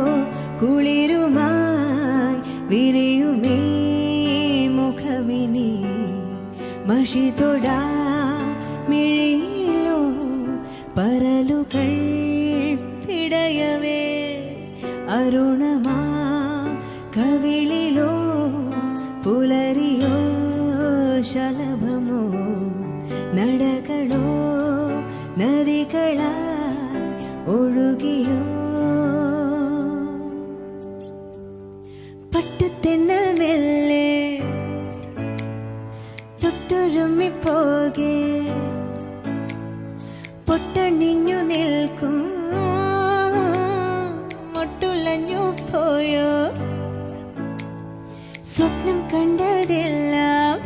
കുളിരുമായി വിരിയുമേ മുഖമിനി മഷി തൊടാ മിഴിയിലോ പരലുകൾ പിടയവേ അരുണമാ കവിളിലോ പുലരിയോ ശലഭമോ നടകളോ നദികളാ ഒഴുകിയോ പട്ടുതെന്നൽ മെല്ലെ തൊട്ടുരുമ്മിപ്പോകെ പൊട്ടണിഞ്ഞു നിൽക്കും മൊട്ടുലഞ്ഞു പോയോ സ്വപ്നം കണ്ടതെല്ലാം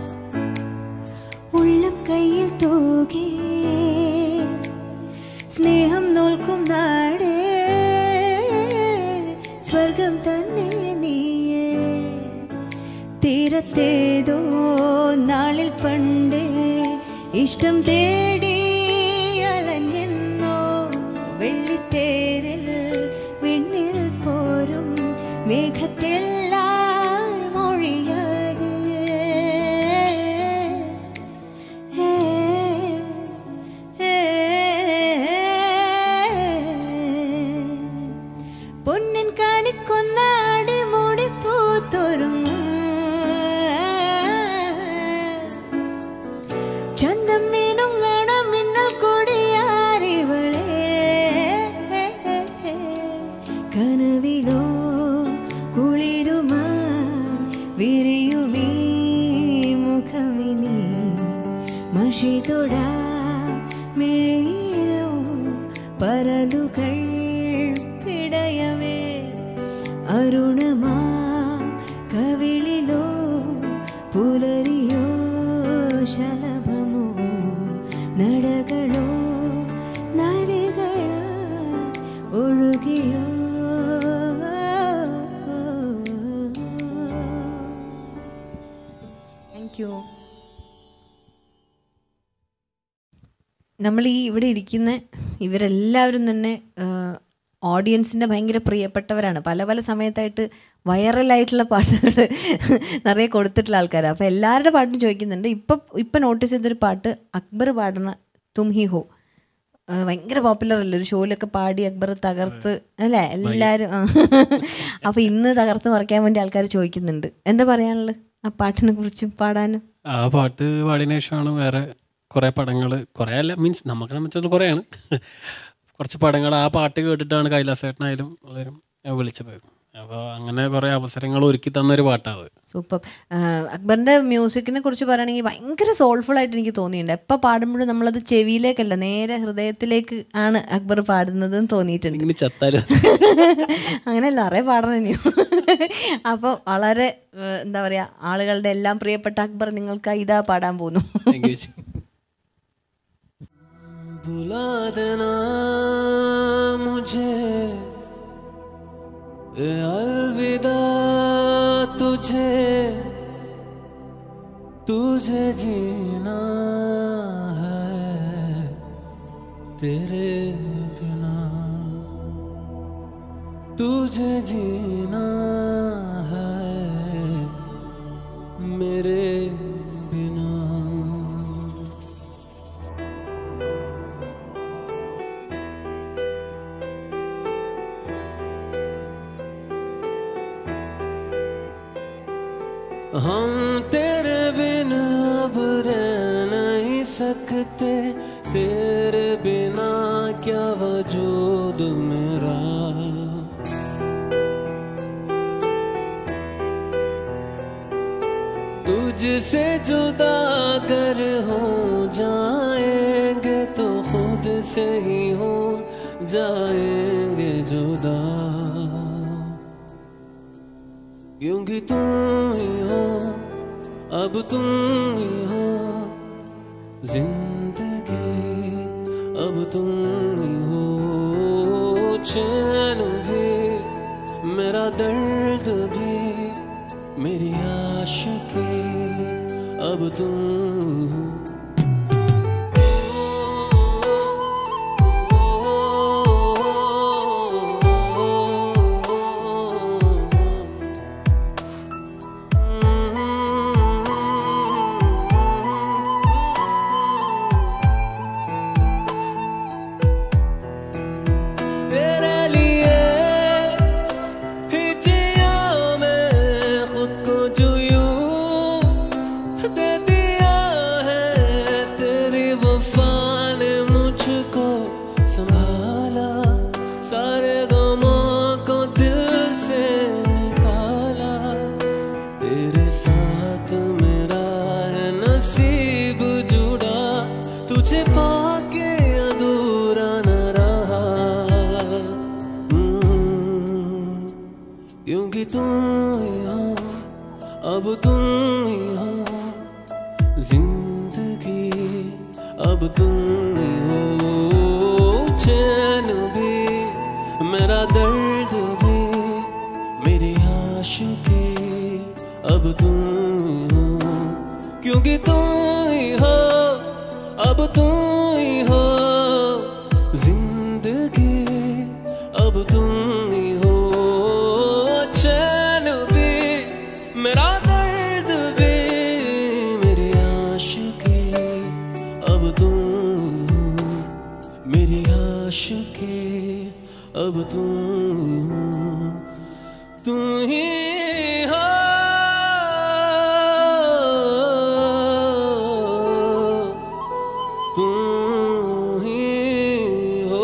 ഉള്ളം കയ്യിൽ തൂകി സ്നേഹം നോൽക്കും നാടേ സ്വർഗം തന്നെ നീയേ തീരത്തേതോ നാളിൽ പണ്ട് ഇഷ്ടം തേടി അലഞ്ഞെന്നോ വെള്ളിത്തേരിൽ വിണ്ണിൽ പോരും മേഘത്തെല്ലാം മൊഴിയാതെ ഏ, ഏ, പൊന്നിൻ കാണിക്കൊന്ന അടിമുടി പൂത്തൊരുങ്ങും ചന്തം മീനുങ്ങണ മിന്നൽ കൊടിയാരിവളെ കനവിലോ കുളിരുമാ വിരിയുമീ മുഖമിനി മഷി തൊടാ മിഴിയിലോ പരലുകൾ പിടയവേ അരുണമാ കവിളിലോ പുലരിയോ ശലഭമോ നടകളോ നദികളോ ഒഴുകിയോ താങ്ക് യു നമ്മൾ ഈ ഇവിടെ ഇരിക്കുന്ന ഇവരെല്ലാവരും തന്നെ ഓഡിയൻസിൻ്റെ ഭയങ്കര പ്രിയപ്പെട്ടവരാണ് പല പല സമയത്തായിട്ട് വൈറലായിട്ടുള്ള പാട്ടുകൾ നിറയെ കൊടുത്തിട്ടുള്ള ആൾക്കാരാണ് അപ്പോൾ എല്ലാവരുടെ പാട്ടും ചോദിക്കുന്നുണ്ട് ഇപ്പം ഇപ്പം നോട്ടീസ് ചെയ്തൊരു പാട്ട് അക്ബർ പാടുന്ന തും ഹി ഹോ ആ, ഭയങ്കര പോപ്പുലർ അല്ലേ ഒരു ഷോയിലൊക്കെ പാടി അക്ബർ തകർത്ത് അല്ലേ എല്ലാവരും ആ. അപ്പോൾ ഇന്ന് തകർത്ത് മറിക്കാൻ വേണ്ടി ആൾക്കാർ ചോദിക്കുന്നുണ്ട് എന്താ പറയാനുള്ളത് ആ പാട്ടിനെ കുറിച്ചും പാടാനും ആ പാട്ട് പാടിയതിനു ശേഷമാണ് വേറെ കുറേ പടങ്ങൾ കുറേ അല്ല മീൻസ് നമുക്ക് സംബന്ധിച്ചത് കുറേയാണ് കുറച്ച് പടങ്ങൾ ആ പാട്ട് കേട്ടിട്ടാണ് കൈലാസേട്ടനായാലും എല്ലാവരും വിളിച്ചത് അപ്പോൾ അങ്ങനെ കുറേ അവസരങ്ങൾ ഒരുക്കി തന്നൊരു പാട്ടാണ് അത് സൂപ്പർ അക്ബറിന്റെ മ്യൂസിക്കിനെ കുറിച്ച് പറയുകയാണെങ്കിൽ ഭയങ്കര സോൾഫുൾ ആയിട്ട് എനിക്ക് തോന്നിയിട്ടുണ്ട് എപ്പോൾ പാടുമ്പോഴും നമ്മളത് ചെവിയിലേക്കല്ല നേരെ ഹൃദയത്തിലേക്ക് ആണ് അക്ബർ പാടുന്നത് എന്ന് തോന്നിയിട്ടുണ്ട് ഇങ്ങനെ ചത്താലും അങ്ങനെയല്ല അറിയ പാടണം ഇനിയും അപ്പോൾ വളരെ ഏഹ്, എന്താ പറയുക ആളുകളുടെ എല്ലാം പ്രിയപ്പെട്ട അക്ബർ നിങ്ങൾക്ക് ഇതാ പാടാൻ പോകുന്നു Thank you ചേച്ചി. बुला देना मुझे ए अलविदा तुझे तुझे जीना है तेरे बिना तुझे जीना है मेरे बिना हम तेरे बिन अब रह नहीं सकते तेरे बिना क्या वजूद मेरा तुझसे जुदा कर हो जाएंगे तो खुद से ही हो जाएंगे जुदा क्योंकि तुम ही हो अब तुम ही हो जिंदगी अब तुम ही हो चैन भी मेरा दर्द भी मेरी आशिकी अब तुम ही हो तेरे लिए ही जिया ही हो अब तुम ही हो जिंदगी अब तुम ही हो चैन भी मेरा दर्द भी मेरी आशिकी अब तुम ही हो क्योंकि तुम ही हो अब तुम ही हो जिंदगी अब तुम ही हो चैन भी मेरा दर्द भी मेरी आशिकी अब तुम ही हो मेरी आशिकी अब तुम ही हो तुम ही हो तुम ही हो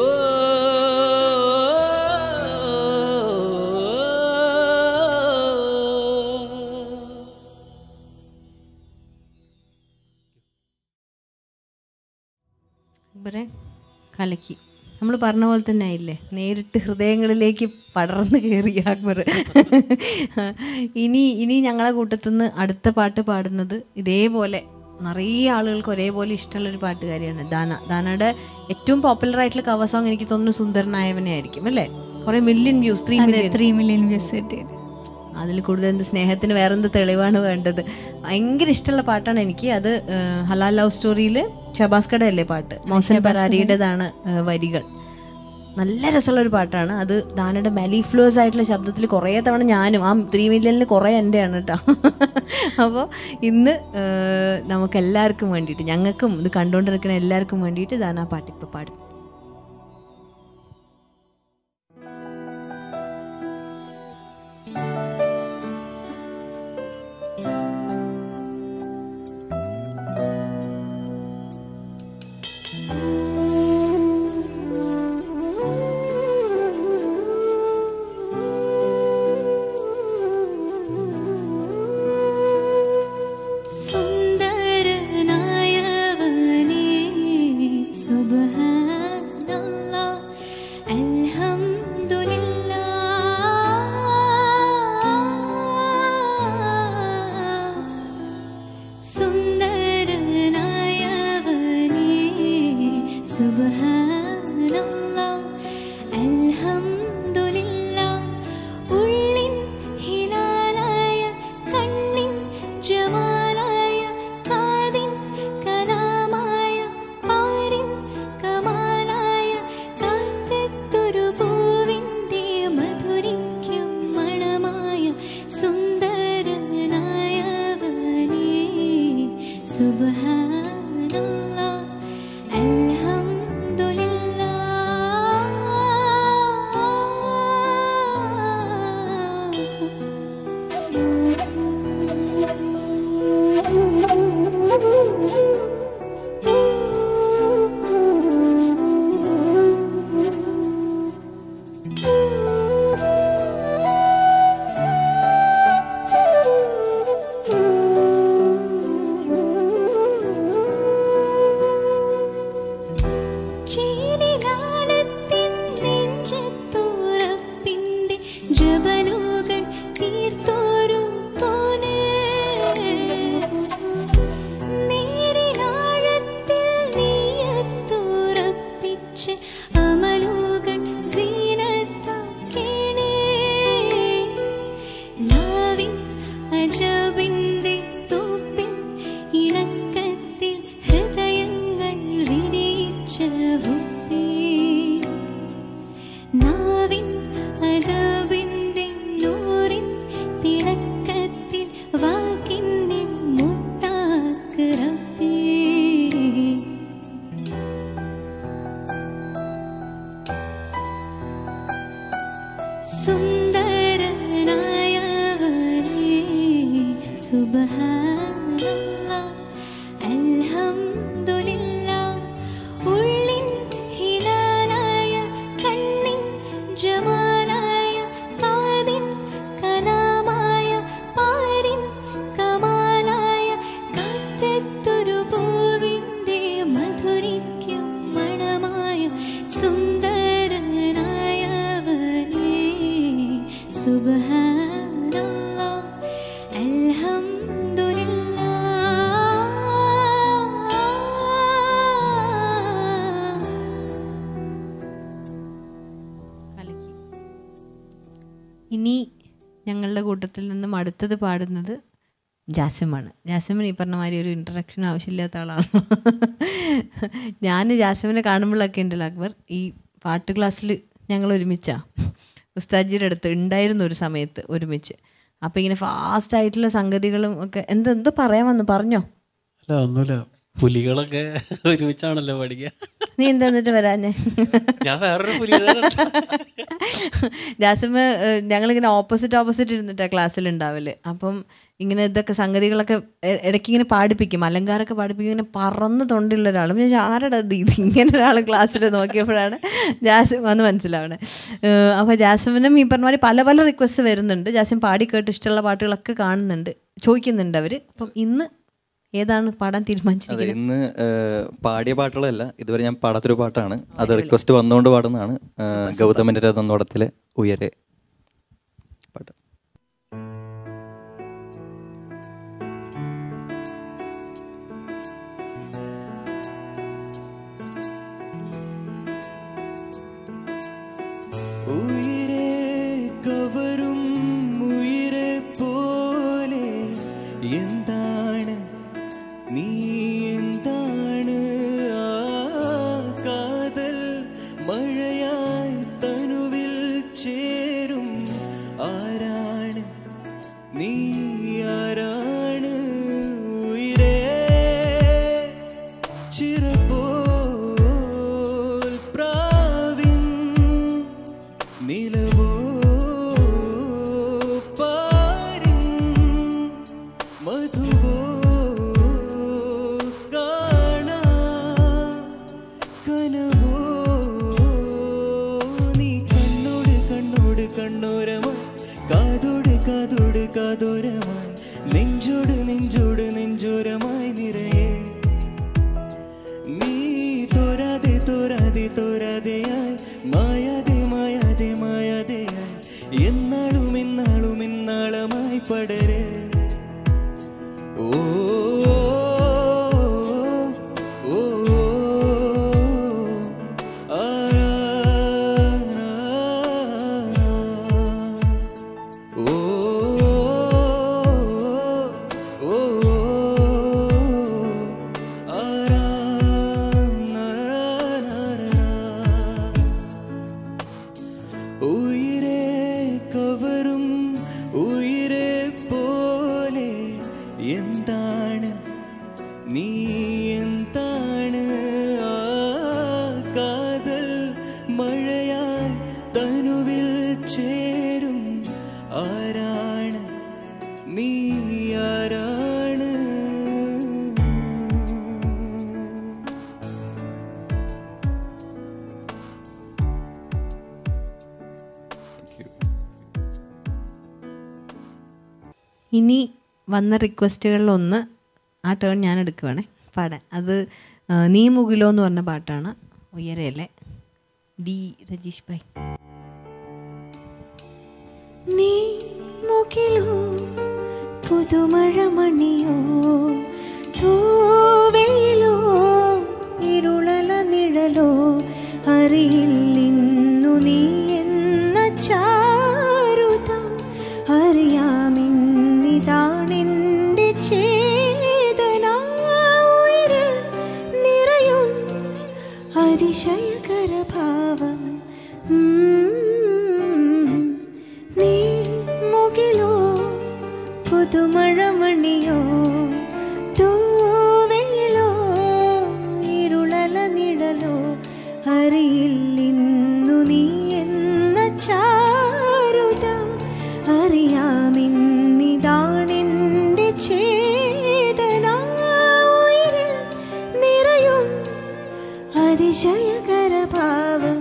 ഇവരെ കലക്കി നമ്മൾ പറഞ്ഞ പോലെ തന്നെ ആയില്ലേ നേരിട്ട് ഹൃദയങ്ങളിലേക്ക് പടർന്നു കയറി അക്ബർ ഇനി ഇനി ഞങ്ങളെ കൂട്ടത്തു നിന്ന് അടുത്ത പാട്ട് പാടുന്നത് ഇതേപോലെ നിറയെ ആളുകൾക്ക് ഒരേപോലെ ഇഷ്ടമുള്ളൊരു പാട്ടുകാരിയാണ് ദാന ദാനയുടെ ഏറ്റവും പോപ്പുലർ ആയിട്ടുള്ള കവർ സോങ് എനിക്ക് തോന്നുന്നു സുന്ദരനായവനെ ആയിരിക്കും അല്ലേ കുറെ million views three million three million views കിട്ടിയത് അതിൽ കൂടുതൽ എന്ത് സ്നേഹത്തിന് വേറെന്ത് തെളിവാണ് വേണ്ടത് ഭയങ്കര ഇഷ്ടമുള്ള പാട്ടാണ് എനിക്ക് അത് ഏഹ്, ഹലാൽ ലവ് സ്റ്റോറിയിൽ ഷബാസ്കയുടെ അല്ലേ പാട്ട് മോസൻ പരാരിയുടേതാണ് ഏഹ്, വരികൾ നല്ല രസമുള്ള ഒരു പാട്ടാണ് അത് ദാനയുടെ മെലിഫ്ലോസ് ആയിട്ടുള്ള ശബ്ദത്തിൽ കുറേ തവണ ഞാനും ആ ത്രീ മില്യണിൽ കുറേ എൻ്റെയാണ് കേട്ടോ അപ്പോൾ ഇന്ന് ഏഹ്, നമുക്ക് എല്ലാവർക്കും വേണ്ടിയിട്ട് ഞങ്ങൾക്കും ഇത് കണ്ടുകൊണ്ടിരിക്കുന്ന എല്ലാവർക്കും വേണ്ടിയിട്ട് ദാന ആ പാട്ട് ഇപ്പോൾ പാടും സുന്ദരനായവനേ സുബ്ഹാനല്ലാഹ് അൽഹംദുലില്ലാഹ് സുന്ദരനായവനേ സുബ്ഹാനല്ലാഹ് അൽഹംദുലില്ലാഹ് ഉള്ളിൻ ഹിലാലായ കണ്ണിൻ ജമാലായ കാതിൻ കലാമായ പാരിൻ കമാലായ കാറ്റത്തൊരു പൂവിൻ്റെ മധുരിക്കും മണമായ സുന്ദരനായവനേ സുബ്ഹാനല്ലാഹ് അൽഹംദുലില്ലാഹ് ചീലിലാളത്തിൻ നെഞ്ചത്തുറപ്പിന്റെ ജബലുകൾ തീർത്തോരു തോനെ നീരിലാഴത്തിൽ നീയത്തുറപ്പിച്ച് അമലുകൾ സീനത്താക്കേണേ ലാവിൻ അജബിന്റെ തോപ്പിൻ ഇണക്കത്തിൽ ഹൃദയങ്ങൾ വിരിയിച്ച ഹുത്തേ നാവിൻ അദബിന്റെ നൂറിൻ തിളക്കത്തിൽ വാക്കിന്നിൽ മുത്താക്ക് റബ്ബേ സുന്ദരനായവനേ സുബ്ഹാനല്ലാഹ് അൽഹംദുലില്ലാഹ് ഉള്ളിൻ ഹിലാലായ കണ്ണിൻ ജമാലായ കാതിൻ കലാമായ പാരിൻ കമാലായ കാറ്റത്തൊരു പൂവിൻ്റെ മധുരിക്കും മണമായ സുന്ദരനായവനേ സുബ്ഹാനല്ലാഹ് കൂട്ടത്തിൽ നിന്നും അടുത്തത് പാടുന്നത് ജാസിമാണ് ജാസിമിന് ഈ പറഞ്ഞ മാതിരി ഒരു ഇൻട്രഡക്ഷൻ ആവശ്യമില്ലാത്ത ആളാണ് ഞാൻ ജാസിമിനെ കാണുമ്പോഴൊക്കെ ഉണ്ടല്ലോ അക്ബർ ഈ പാട്ട് ക്ലാസ്സിൽ ഞങ്ങൾ ഒരുമിച്ചാ ഉസ്താജിയുടെ അടുത്ത് ഉണ്ടായിരുന്നു ഒരു സമയത്ത് ഒരുമിച്ച് അപ്പോൾ ഇങ്ങനെ ഫാസ്റ്റ് ആയിട്ടുള്ള സംഗതികളും ഒക്കെ എന്ത് എന്തോ പറയാൻ വന്നു പറഞ്ഞോ അല്ല ഒന്നുമില്ല പുലികളൊക്കെ ഒരുമിച്ചാണല്ലോ പഠിക്കുക നീ എന്താ എന്നിട്ട് വരാഞ്ഞേ ഞാൻ വേറൊരു പുലികളെ ജാസിമ് ഏഹ്, ഞങ്ങളിങ്ങനെ ഓപ്പോസിറ്റ് ഓപ്പോസിറ്റ് ഇരുന്നിട്ടാണ് ക്ലാസ്സിൽ ഉണ്ടാവല് അപ്പം ഇങ്ങനെ ഇതൊക്കെ സംഗതികളൊക്കെ എ- ഇടയ്ക്ക് ഇങ്ങനെ പാടിപ്പിക്കും അലങ്കാരമൊക്കെ പാടിപ്പിക്കും ഇങ്ങനെ പറന്ന് തൊണ്ടുള്ള ഒരാൾ ഞാൻ ചോദിച്ചു, ആരെടാ ഇത് ഇത് ഇങ്ങനെ ഒരാൾ ക്ലാസ്സിൽ നോക്കിയപ്പോഴാണ് ജാസിം വന്ന് മനസ്സിലാവണേ ഏഹ്, അപ്പോൾ ജാസിമിനും ഈ പറഞ്ഞ മാതിരി പല പല റിക്വസ്റ്റ് വരുന്നുണ്ട് ജാസിം പാടി കേട്ട് ഇഷ്ടമുള്ള പാട്ടുകളൊക്കെ കാണുന്നുണ്ട് ചോദിക്കുന്നുണ്ട് അവർ അപ്പം ഇന്ന് ഏതാണ് പാടാൻ അതെ തീരുമാനിച്ചിരിക്കുന്നത് ഇന്ന് ഏഹ്, പാടിയ പാട്ടുകളല്ല ഇതുവരെ ഞാൻ പാടാത്തൊരു പാട്ടാണ് അത് റിക്വസ്റ്റ് വന്നുകൊണ്ട് പാടുന്നതാണ് ഏഹ്, ഗൗതമന്റെ രഥനോടത്തിലെ ഉയരെ പാട്ട് ഉയിരെ കവരും ഉയിരെ പോലെ എന്താണ് നീ എന്താണ് ആ കാതൽ മഴയായി തനുവിൽ ചേരും ആരാണ് നീ ആരാണ് ഉയിരേ ചിറപോൽ പ്രാവിൻ നിലവോ പാരിൻ മധുവോ കാണാ കനവോ നീ കണ്ണോട് കണ്ണോട് കണ്ണോരമായി കാതോട് കാതോട് കാതോരമായി നെഞ്ചോട് നെഞ്ചോട് നെഞ്ചോരമായി നിറയെ നീ തോരാതെ തോരാതെ തോരാതെയായി മായാതെ മായാതെ മായാതെയായി എന്നാളും എന്നാളും എന്നാളമായി പടരെ ഓ ഓ, ആ, ആ, ഓ ഓ ഉയിരെ കവറും ഉയിരെ പോലെ എന്താണ് നീ എന്താണ് ആ കാതൽ മഴയായി തനുവിൽ ചേരും ആരാണ് നീ ആരാണ് ഇനി വന്ന റിക്വസ്റ്റുകളിലൊന്ന് ആ ടേൺ ഞാൻ എടുക്കുവാണേ പാടാൻ അത് ആ, നീ മുകിലോ എന്ന് പറഞ്ഞ പാട്ടാണ് ഉയരയല്ലേ ഡി രജീഷ് ഭായ് നീ മുകിലോ പുതുമഴമണിയോ തൂവയിലോ ഇരുളല നിഴലോ അറിയില്ലിന്നു നീ എന്ന ചാരുത അറിയാമെന്നിതാണെൻ്റെ ചേതന ഉയരിൽ നിറയും അതിശയകരഭാവം ഉം. നീ മുകിലോ പുതുമഴമണിയോ തൂവയിലോ ഇരുളല നിഴലോ അറിയില്ലിന്നു നീ എന്ന ചാരുത അറിയാമെന്നിതാണെൻ്റെ ചേതന ഉയരിൽ നിറയും അതിശയകരഭാവം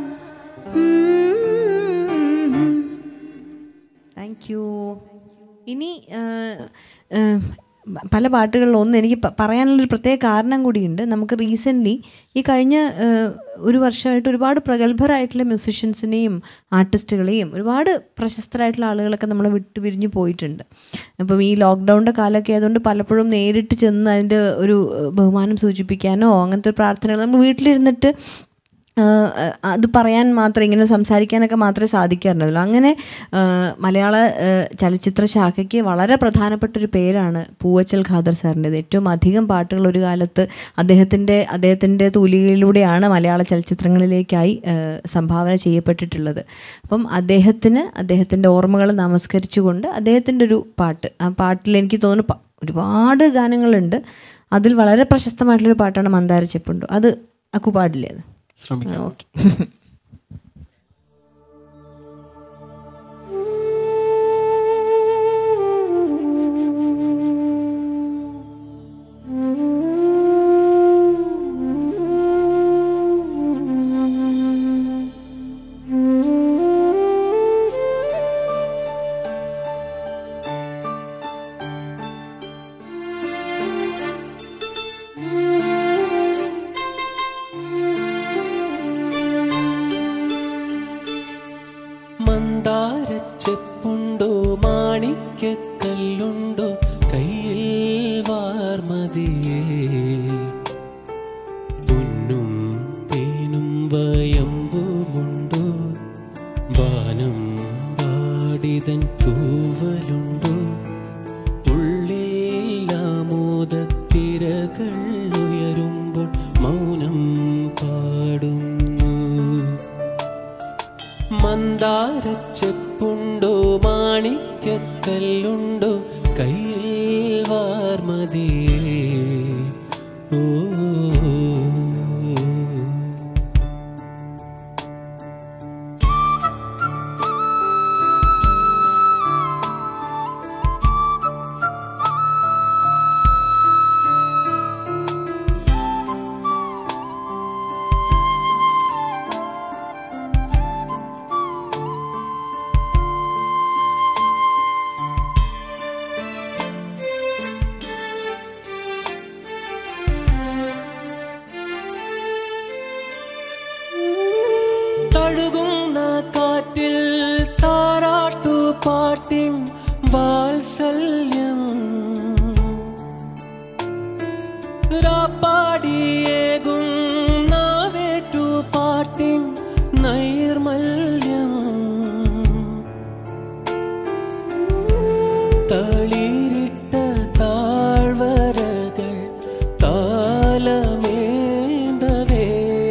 താങ്ക് യു ഇനി ആ, ആ, പല പാട്ടുകളിലും ഒന്ന് എനിക്ക് പ- പറയാനുള്ളൊരു പ്രത്യേക കാരണം കൂടിയുണ്ട് നമുക്ക് റീസെൻ്റ്ലി ഈ കഴിഞ്ഞ ആ, ഒരു വർഷമായിട്ട് ഒരുപാട് പ്രഗത്ഭരായിട്ടുള്ള മ്യൂസിഷ്യൻസിനെയും ആർട്ടിസ്റ്റുകളെയും ഒരുപാട് പ്രശസ്തരായിട്ടുള്ള ആളുകളൊക്കെ നമ്മൾ വിട്ടു പിരിഞ്ഞു പോയിട്ടുണ്ട് അപ്പം ഈ ലോക്ക്ഡൗണിൻ്റെ കാലമൊക്കെ ആയതുകൊണ്ട് പലപ്പോഴും നേരിട്ട് ചെന്ന് അതിൻ്റെ ഒരു ആ, ബഹുമാനം സൂചിപ്പിക്കാനോ അങ്ങനത്തെ ഒരു പ്രാർത്ഥനകൾ നമ്മൾ വീട്ടിലിരുന്നിട്ട് ആ, ആ, അത് പറയാൻ മാത്രം ഇങ്ങനെ സംസാരിക്കാനൊക്കെ മാത്രമേ സാധിക്കാറുണ്ടാവുള്ളൂ അങ്ങനെ ആ, മലയാള ആ, ചലച്ചിത്ര ശാഖയ്ക്ക് വളരെ പ്രധാനപ്പെട്ട ഒരു പേരാണ് പൂവച്ചൽ ഖാദർ സാറിൻ്റെത് ഏറ്റവും അധികം പാട്ടുകൾ ഒരു കാലത്ത് അദ്ദേഹത്തിൻ്റെ അദ്ദേഹത്തിൻ്റെ തൂലികയിലൂടെയാണ് മലയാള ചലച്ചിത്രങ്ങളിലേക്കായി ആ, സംഭാവന ചെയ്യപ്പെട്ടിട്ടുള്ളത് അപ്പം അദ്ദേഹത്തിന് അദ്ദേഹത്തിൻ്റെ ഓർമ്മകൾ നമസ്കരിച്ചുകൊണ്ട് അദ്ദേഹത്തിൻ്റെ ഒരു പാട്ട് ആ പാട്ടിൽ എനിക്ക് തോന്നുന്നു പ- ഒരുപാട് ഗാനങ്ങളുണ്ട് അതിൽ വളരെ പ്രശസ്തമായിട്ടുള്ളൊരു പാട്ടാണ് മന്ദാര ചെപ്പുണ്ടു അത് അക്കു പാടില്ലേ അത് ശ്രമിക്കാം ഓക്കെ മന്ദാരച്ചെപ്പുണ്ടോ മാണിക്യക്കല്ലുണ്ടോ കയ്യിൽ വാർമതിയേ പൊന്നും തേനും വയമ്പുമുണ്ടോ വാനം പാടിതൻ തൂവലുണ്ടോ ഉള്ളിൽ ആമോദത്തിരകൾ ഉയരുമ്പോൾ മൗനം പാടുന്നു മന്ദാരച്ചെപ്പുണ്ടോ മാണിക്യക്കല്ലുണ്ടോ കയ്യിൽ വാർമതിയേ ഓ തഴുകുന്ന കാറ്റിൽ താരാട്ടു പാട്ടിൻ വാത്സല്യം രാപ്പാടിയേകും നാവേറ്റു പാട്ടിൻ നൈർമല്യം തളിരിട്ട താഴ്വരകൾ താലമേന്തവേ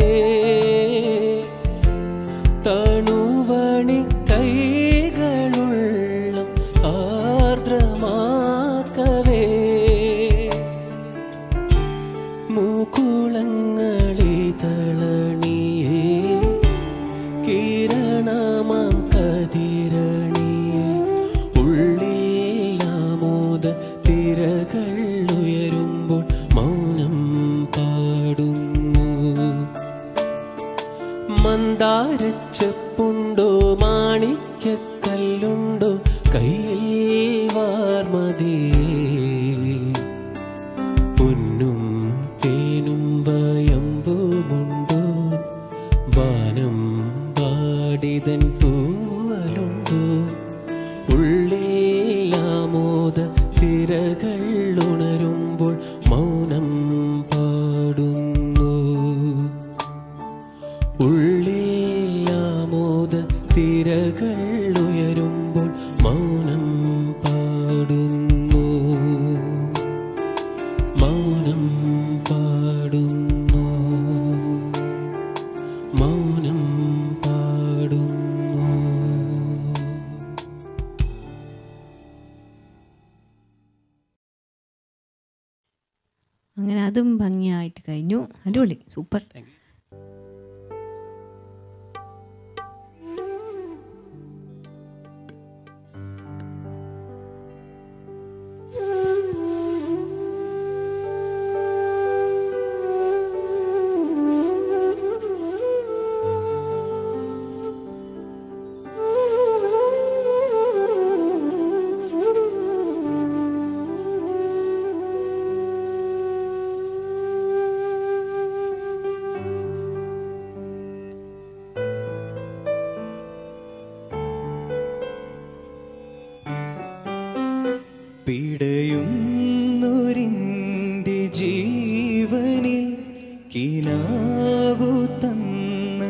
തണുവണി കൈകളുള്ള ആർദ്രമാക്കവേ മൂക്കുളങ്ങളിതളണിയേ കിരണമാം കതിരണിയേ ഉള്ളിലാമോദ തിരകൾ ഉയരുമ്പോൾ മൗനം പാടുന്നു മന്ദാരച്ചെപ്പുണ്ടോ മാണിക്യക്കല്ലുണ്ടോ കയ്യിൽ വാർമതിയേ പൊന്നും തേനും വയമ്പുമുണ്ടോ വാനം പാടിതൻ തൂവലുണ്ടോ ഉള്ളിലാമോദ തിരകൾ ഉണരുമ്പോൾ മൗനം പാടുന്നു ഉള്ളിലാമോദ തിരകൾ ഉയരുമ്പോൾ മൗനം പാടുന്നു മൗനം പാടുന്നു മൗനം പാടുന്നു അങ്ങനെ അതും ഭംഗിയായിട്ട് കഴിഞ്ഞു അടിപൊളി സൂപ്പർ പിടയുന്നൊരിൻ്റെ ജീവനിൽ കിനാവു തന്ന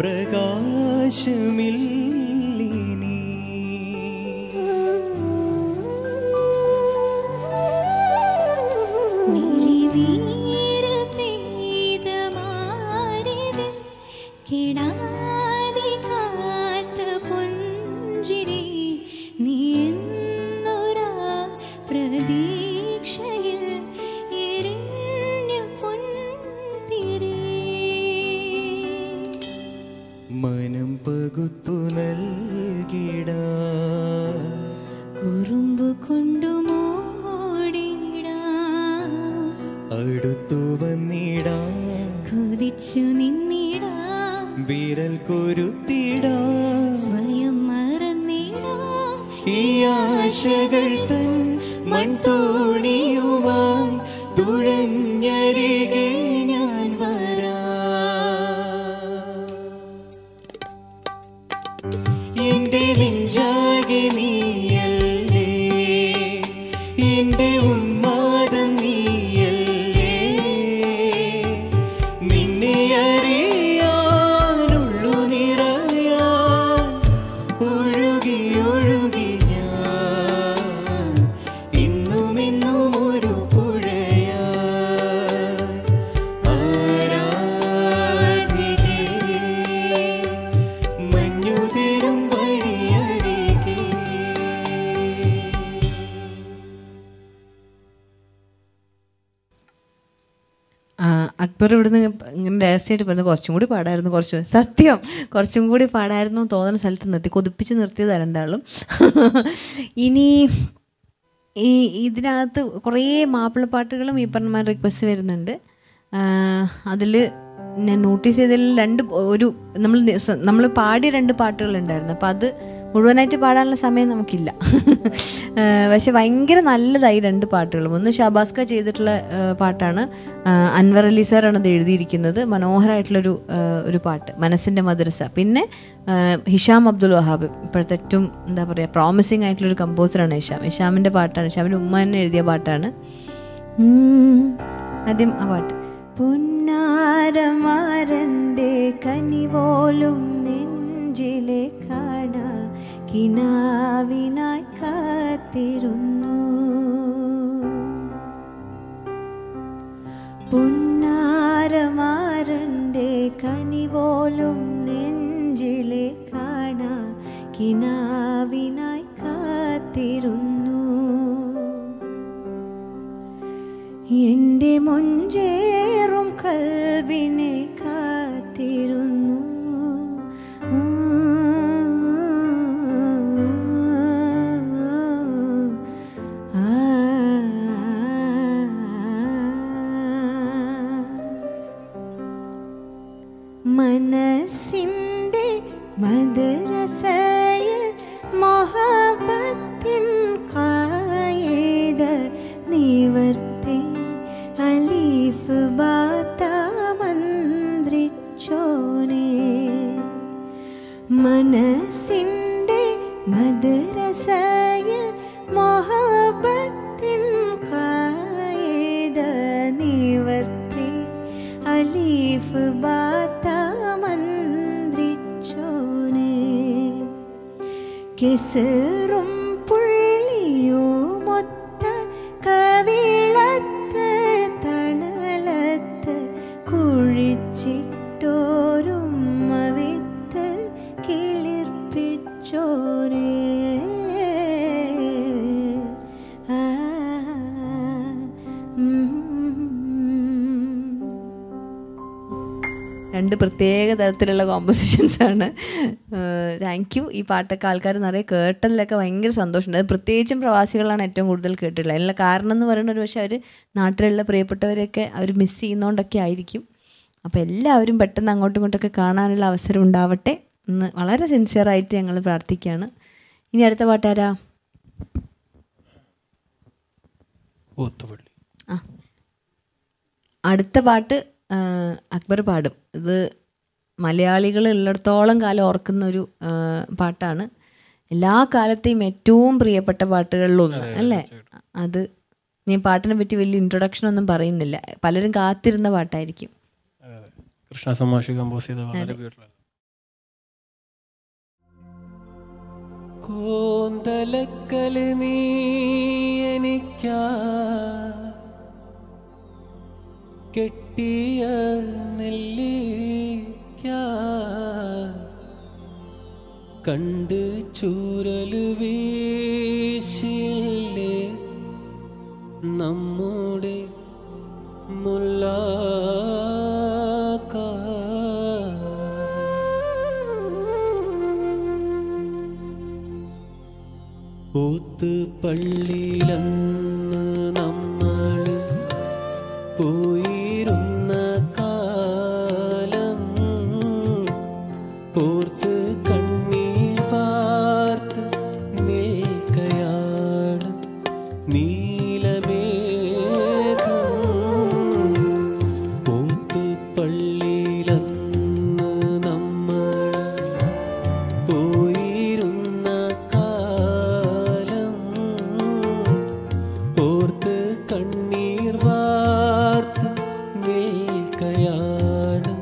പ്രകാശമില്ലിനി നീര് പെയ്ത മാറിവിൽ കിടാതെ കാത്ത പുഞ്ചിരി നീ എന്നൊരാ പ്രതീക്ഷയിൽ എരിഞ്ഞ പൊൻതിരി മനം പകുത്തു നൽകിട കുറുമ്പ് കൊണ്ടു മൂടിടാം അടുത്തു വന്നിടാ കൊതിച്ചു നിന്നിടാം വിരൽ കൊരുത്തിടാ സ്വയം മറന്നിടാം ഈ ആശകൾ തൻ മൺതോണിയുമായി തുഴഞ്ഞരികെ ഞാൻ വരാ എന്റെ നെഞ്ചാകെ നീയല്ലേ എന്റെ ഉന്മാദം നീയല്ലേ നിന്നെ അറിയാനുള്ളു നിറയാൻ ഒഴുകി ഒഴുകി ഞാൻ ഇന്നും ഇന്നും ഒരു പുഴയാ ആരാധികേ മഞ്ഞുതിരും വഴിയരികെ ആ, അക്ബർ ഇവിടുന്ന് ഇങ്ങനെ രഹസ്യമായിട്ട് പറഞ്ഞു കുറച്ചും കൂടി പാടായിരുന്നു കുറച്ച് സത്യം കുറച്ചും കൂടി പാടായിരുന്നു എന്ന് തോന്നുന്ന സ്ഥലത്ത് നിർത്തി കൊതിപ്പിച്ച് നിർത്തിയത് രണ്ടാളും ഇനി ഈ ഇതിനകത്ത് കുറേ മാപ്പിളപ്പാട്ടുകളും ഈ പറഞ്ഞ റിക്വസ്റ്റ് വരുന്നുണ്ട് അതിൽ ഞാൻ നോട്ടീസ് ചെയ്തതിൽ രണ്ട് ഒരു നമ്മൾ നമ്മൾ പാടിയ രണ്ട് പാട്ടുകളുണ്ടായിരുന്നു അപ്പോൾ അത് മുഴുവനായിട്ട് പാടാനുള്ള സമയം നമുക്കില്ല ആ, പക്ഷെ ഭയങ്കര നല്ലതായി രണ്ട് പാട്ടുകളും ഒന്ന് ഷാബാസ്ക ചെയ്തിട്ടുള്ള ആ, പാട്ടാണ് ആ, അൻവർ അലി സാറാണ് അത് എഴുതിയിരിക്കുന്നത് മനോഹരമായിട്ടുള്ളൊരു ആ, ഒരു പാട്ട് മനസ്സിൻ്റെ മദ്രസ പിന്നെ ആ, ഹിഷാം അബ്ദുൽ വഹാബ് ഇപ്പോഴത്തെ ഏറ്റവും എന്താ പറയുക പ്രോമിസിങ് ആയിട്ടുള്ളൊരു കമ്പോസറാണ് ഹിഷാം ഹിഷാമിൻ്റെ പാട്ടാണ് ഹിഷാമിൻ്റെ ഉമ്മ തന്നെ എഴുതിയ പാട്ടാണ് ഉം, ആദ്യം ആ പാട്ട് പുന്നാരമാരൻ്റെ കനിപോലും നെഞ്ചിലെ കാണ കിനാവിനായി കാത്തിരുന്നു പുന്നാരമാരൻ്റെ കനിപോലും നെഞ്ചിലെ കാണ കിനാവിനായി കാത്തിരുന്നു എന്റെ മൊഞ്ചേറും കൽവിനെ കാത്തിരുന്നു ആ, മനസ്സിൻ്റെ മദ്രസയിൽ മൊഹബത്തിൻ കായേത് നിവർത്തി അലീഫ് ബാത്ത മന്ത്രിച്ചോനെ മനസ്സിൻ്റെ മദ്രസയിൽ മൊഹബത്തിൻ കായേത് നിവർത്തി അലീഫ് ബാത്ത മന്ത്രിച്ചോനെ കെസറും പുള്ളിയുമൊത്ത കവിളത്ത് തണലത്ത് കുഴിച്ചിട്ടോരും വിത്ത് കിളിർപ്പിച്ചോരേ ആ, ഉം. രണ്ട് പ്രത്യേക തരത്തിലുള്ള കോമ്പോസിഷൻസ് ആണ് താങ്ക് യു ഈ പാട്ടൊക്കെ ആൾക്കാർ നിറയെ കേട്ടതിലൊക്കെ ഭയങ്കര സന്തോഷമുണ്ട് അത് പ്രത്യേകിച്ചും പ്രവാസികളാണ് ഏറ്റവും കൂടുതൽ കേട്ടിട്ടുള്ളത് അതിനുള്ള കാരണം എന്ന് പറയുന്നത് ഒരു പക്ഷേ അവർ നാട്ടിലുള്ള പ്രിയപ്പെട്ടവരെയൊക്കെ അവർ മിസ് ചെയ്യുന്നതുകൊണ്ടൊക്കെ ആയിരിക്കും അപ്പോൾ എല്ലാവരും പെട്ടെന്ന് അങ്ങോട്ടും ഇങ്ങോട്ടൊക്കെ കാണാനുള്ള അവസരം ഉണ്ടാവട്ടെ എന്ന് വളരെ സിൻസിയറായിട്ട് ഞങ്ങൾ പ്രാർത്ഥിക്കുകയാണ് ഇനി അടുത്ത പാട്ടാരാ ഓത്തുപള്ളി ആ അടുത്ത പാട്ട് ആ, അക്ബർ പാടും ഇത് മലയാളികൾ ഉള്ളിടത്തോളം കാലം ഓർക്കുന്ന ഒരു ആ, പാട്ടാണ് എല്ലാ കാലത്തെയും ഏറ്റവും പ്രിയപ്പെട്ട പാട്ടുകളിലൊന്ന് അല്ലേ അത് ഞാൻ പാട്ടിനെ പറ്റി വലിയ ഇൻട്രൊഡക്ഷൻ ഒന്നും പറയുന്നില്ല പലരും കാത്തിരുന്ന പാട്ടായിരിക്കും കൃഷ്ണ സമാഷി കമ്പോസ് ചെയ്ത വളരെ ബ്യൂട്ടിഫുൾ കോന്തലക്കൽ നീ എനിക്കാ കെട്ടിയ നെല്ലിക്ക കണ്ട് ചൂരല് വീശില്ലേ നമ്മുടെ ഓത്ത് പള്ളിയിലന്ന് നമ്മള് പോയിരുന്ന കാലം ഓർത്ത് കണ്ണീർ വാർത്ത് നിൽക്കയാണ് നീലമേഘം ഓത്ത് പള്ളിയിലന്ന് നമ്മൾ പോയിരുന്ന കാലം ഓർത്ത് കണ്ണീർ വാർത്ത് നിൽക്കയാണ്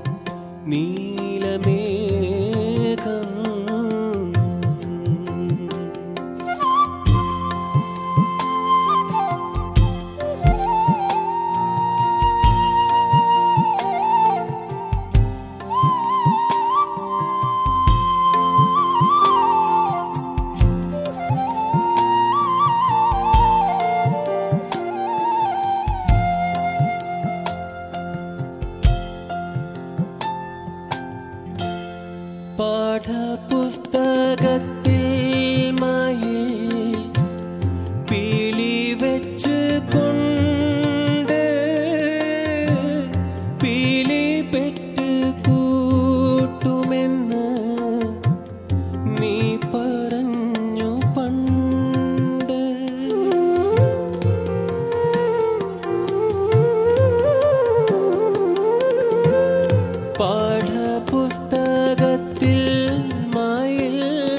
നീലമേഘം പാഠപുസ്തകത്തിൽ മയിൽ പീലി വെച്ച് കൊണ്ട് പീലി പെറ്റ് കൂട്ടുമെന്ന് നീ പറഞ്ഞു പണ്ട് പാഠപുസ്തകത്തിൽ മയിൽ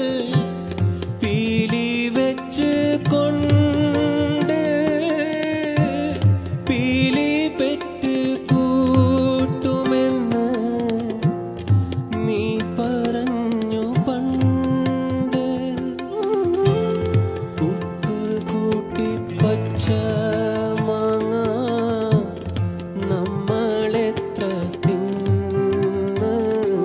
പീലി വെച്ച് കൊണ്ട് പീലി പെറ്റ് കൂട്ടുമെന്ന് നീ പറഞ്ഞു പണ്ട് ഉപ്പ് കൂട്ടി പച്ച മാങ്ങ നമ്മളെത്ര തിന്ന്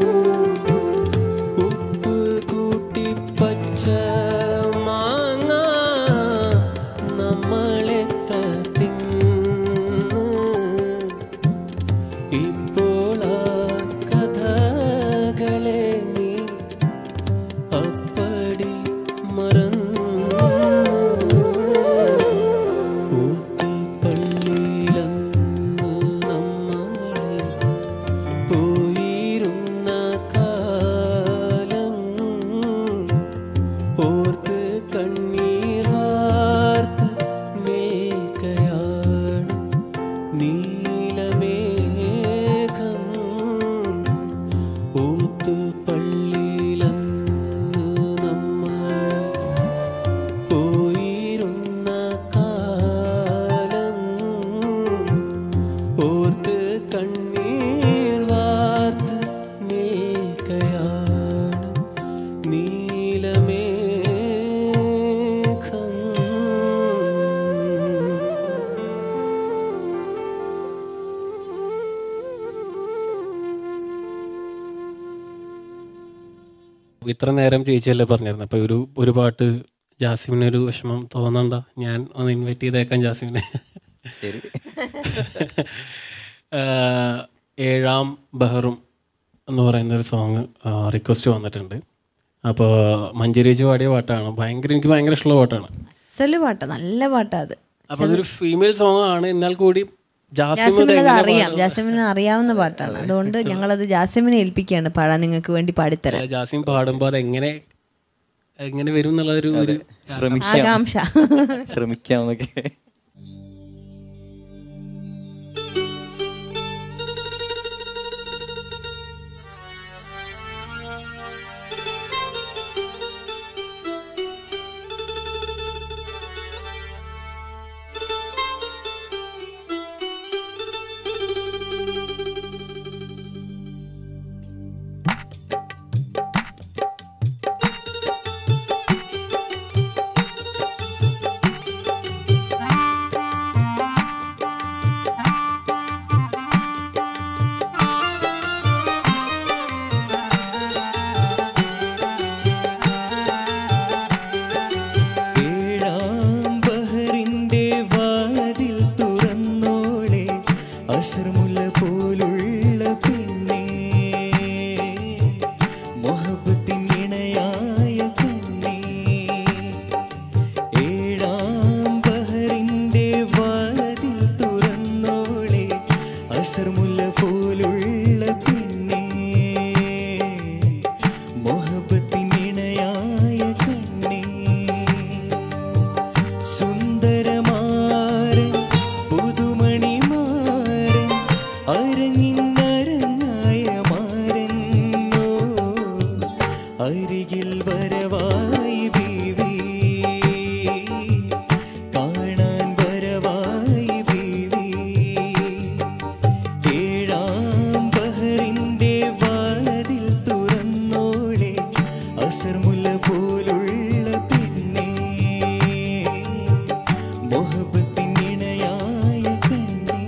ഉപ്പ് കൂട്ടി പച്ച മാങ്ങ നമ്മളെത്ര തിന്ന് ഇപ്പോൾ ആ കഥകളെ നീ അപ്പടി മറന്നു ഊത്തി പള്ളിയിലന്ന് നമ്മളെ പോയിരുന്ന കാലം ഓർത്ത് കണ്ണീർ വാർത്ത് നിൽക്കയാണ് നീലമേഘം ഊത്തു പള്ളിയിലന്ന് നമ്മൾ പോയിരുന്ന കാലം ഓർത്ത് കണ്ണീർ വാർത്ത് നിൽക്കയാണ് നീലമേഘം ഇത്ര നേരം ചേച്ചിയല്ലേ പറഞ്ഞിരുന്നു അപ്പോൾ ഒരു ഒരു പാട്ട് ജാസിമിന് ഒരു വിഷമം തോന്നണ്ട ഞാൻ ഒന്ന് ഇൻവൈറ്റ് ചെയ്തേക്കാം ജാസിമിനെ ശരി ആഹ് ഏഴാം ബഹറും എന്ന് പറയുന്ന ഒരു സോങ് റിക്വസ്റ്റ് വന്നിട്ടുണ്ട് അപ്പോൾ മഞ്ചേരിച്ച് പാടിയ പാട്ടാണ് ഭയങ്കര എനിക്ക് ഭയങ്കര ഇഷ്ടമുള്ള പാട്ടാണ് അസല് പാട്ടാ നല്ല പാട്ടാ അത് അപ്പോൾ അതൊരു ഫീമെയിൽ സോങ് ആണ് എന്നാൽ കൂടി ജാസിം ഇത് ജാസിമിന് അത് എങ്ങനെ അറിയാം പാടും? ജാസിമിന് അറിയാവുന്ന പാട്ടാണ് അതുകൊണ്ട് ഞങ്ങളത് ജാസിമിനെ ഏൽപ്പിക്കുകയാണ് പാടാൻ നിങ്ങൾക്ക് വേണ്ടി പാടിത്തരാം അല്ല, ജാസിം പാടുമ്പോൾ അത് എങ്ങനെ എങ്ങനെ വരും എന്നുള്ളൊരു ഒരു ശ്രമിക്കാം ആകാംക്ഷ ശ്രമിക്കാമെന്നൊക്കെ ും അരികിൽ വരവായി ബീവി കാണാൻ വരവായി ബീവി ഏഴാം ബഹറിന്റെ വാതിൽ തുറന്നോളെ അസർമുല പോലുള്ള പെണ്ണേ മൊഹബത്തിൻ ഇണയായ കണ്ണേ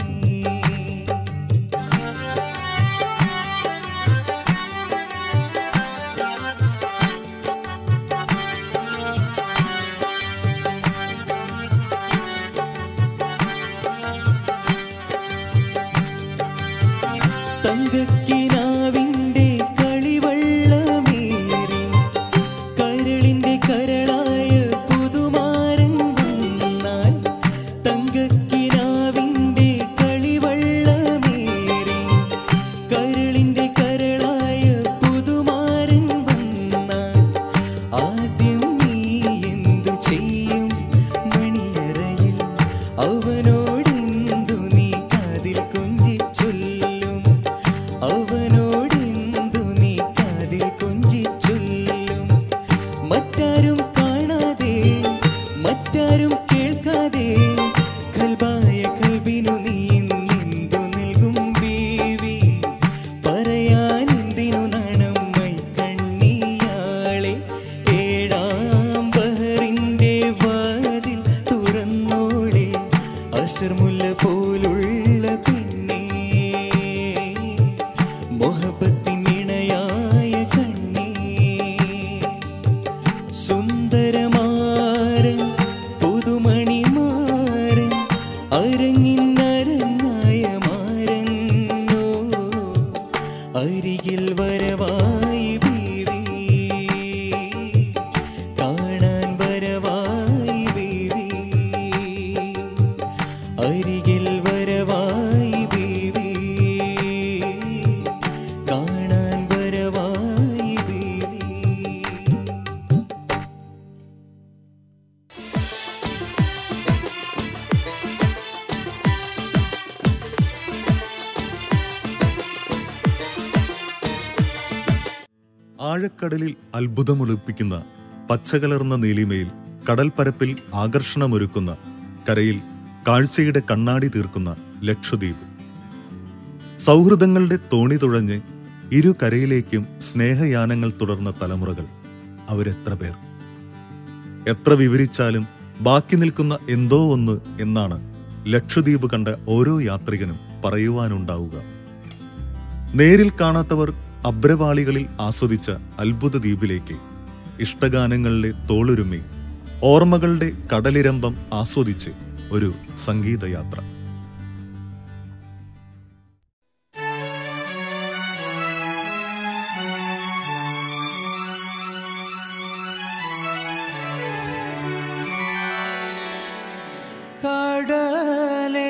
തങ്കക്കിനാവിന്റെ കളിവള്ളമേറി കരളിന്റെ കരളായ പുതുമാരൻ വന്നാൽ തങ്കക്കിനാവിന്റെ കളിവള്ളമേറി കരളിന്റെ കരളായ പുതുമാരൻ വന്നാൽ ആദ്യം നീ എന്തു ചെയ്യും മണിയറയിൽ അവനോടെന്തു നീ കാതിൽ കൊഞ്ചി ചൊല്ലും അവനോടെന്തു നീ കാതിൽ കൊഞ്ചി ചൊല്ലും മറ്റാരും കാണാതെ മറ്റാരും കേൾക്കാതെ കൽബായ കൽബിനു നീ നിന്തു നൽകും ബീവി പറയാൻ എന്തിനു നാണമ്മൈ കണ്ണിയാളെ ഏഴാം ബഹറിന്റെ വാതിൽ തുറന്നോടെ അസർമുല്ല പോലുള്ള പെണ്ണേ മൊഹബത്തിൻ ഇണയായ കണ്ണേ സുന്ദരമാരൻ പുതുമണിമാരൻ അരങ്ങിന്നരങ്ങായ മാരന്നോ അരികിൽ വരവായി ബീവി കാണാൻ വരവായി ബീവി അരികിൽ വരവായി ബീവി കാണാൻ വരവായി ബീവി ആഴക്കടലിൽ അത്ഭുതമൊളിപ്പിക്കുന്ന പച്ചകലർന്ന നീലിമയിൽ കടൽപ്പരപ്പിൽ ആകർഷണമൊരുക്കുന്ന കരയിൽ കാഴ്ചയുടെ കണ്ണാടി തീർക്കുന്ന ലക്ഷദ്വീപ് സൗഹൃദങ്ങളുടെ തോണി തുഴഞ്ഞ് ഇരു കരയിലേക്കും സ്നേഹയാനങ്ങൾ തുടർന്ന തലമുറകൾ അവരെത്ര പേർ എത്ര വിവരിച്ചാലും ബാക്കി നിൽക്കുന്ന എന്തോ ഒന്ന് എന്നാണ് ലക്ഷദ്വീപ് കണ്ട ഓരോ യാത്രികനും പറയുവാനുണ്ടാവുക നേരിൽ കാണാത്തവർ അബ്രവാളികളിൽ ആസ്വദിച്ച അത്ഭുത ദ്വീപിലേക്ക് ഇഷ്ടഗാനങ്ങളുടെ തോളുരുമ്മി ഓർമ്മകളുടെ കടലിരമ്പം ആസ്വദിച്ച് ഒരു സംഗീതയാത്ര കടലേ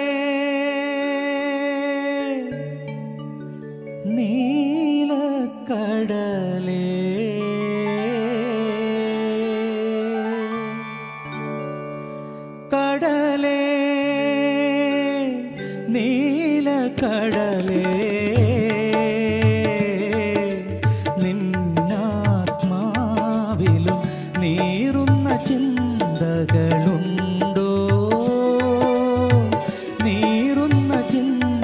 നീലക്കടലേ കടലേ നീലക്കടലേ നിന്നാത്മാവിലും നീറുന്ന ചിന്തകളുണ്ടോ നീറുന്ന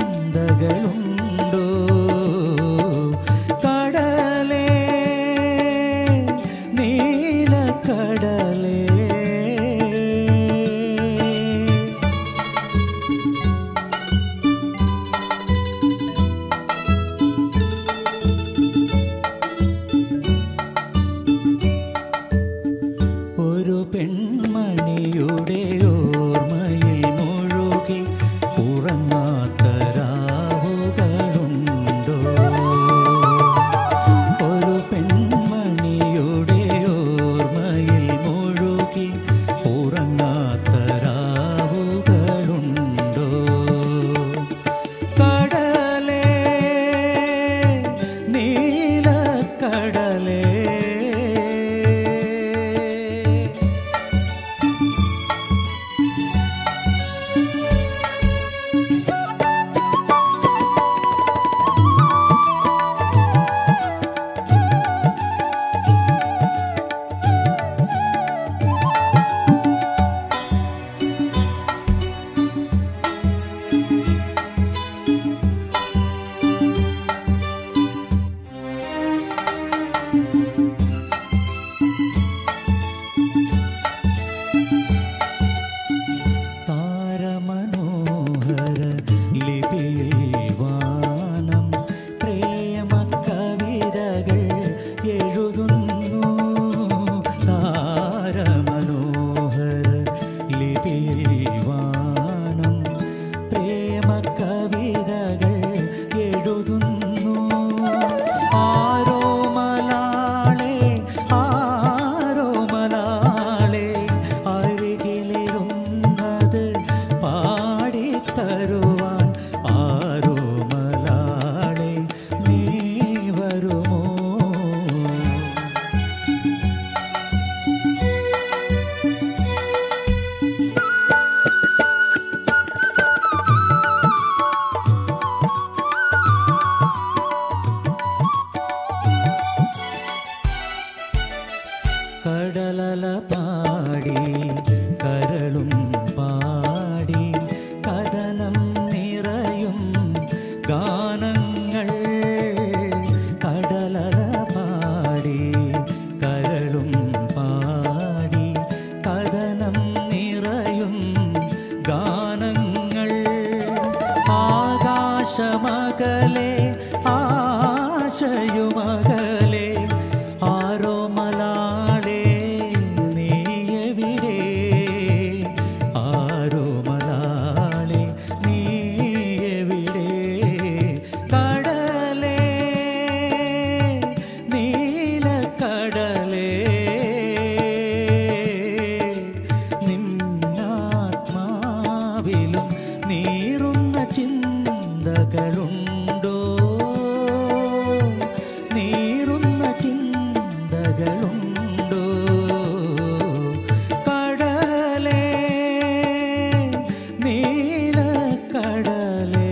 ചിന്തകളുണ്ടോ കടലേ കടലല പാടി കരളും പാടി കഥനം നിറയും ഗാനങ്ങൾ കടലല പാടി കരളും പാടി കഥനം നിറയും ഗാനങ്ങൾ ആകാശമകലെ ആശയുമകലെ ആരോ മലാളെ നീയവിരേ ആരോ മലാളെ നീയവിടെ കടലേ നീലക്കടലേ നിന്നാത്മാവിലും നീറുന്ന ചിന്തകളുണ്ടോ നീറുന്ന ചിന്തകളുണ്ടോ കടലേ നീലക്കടലേ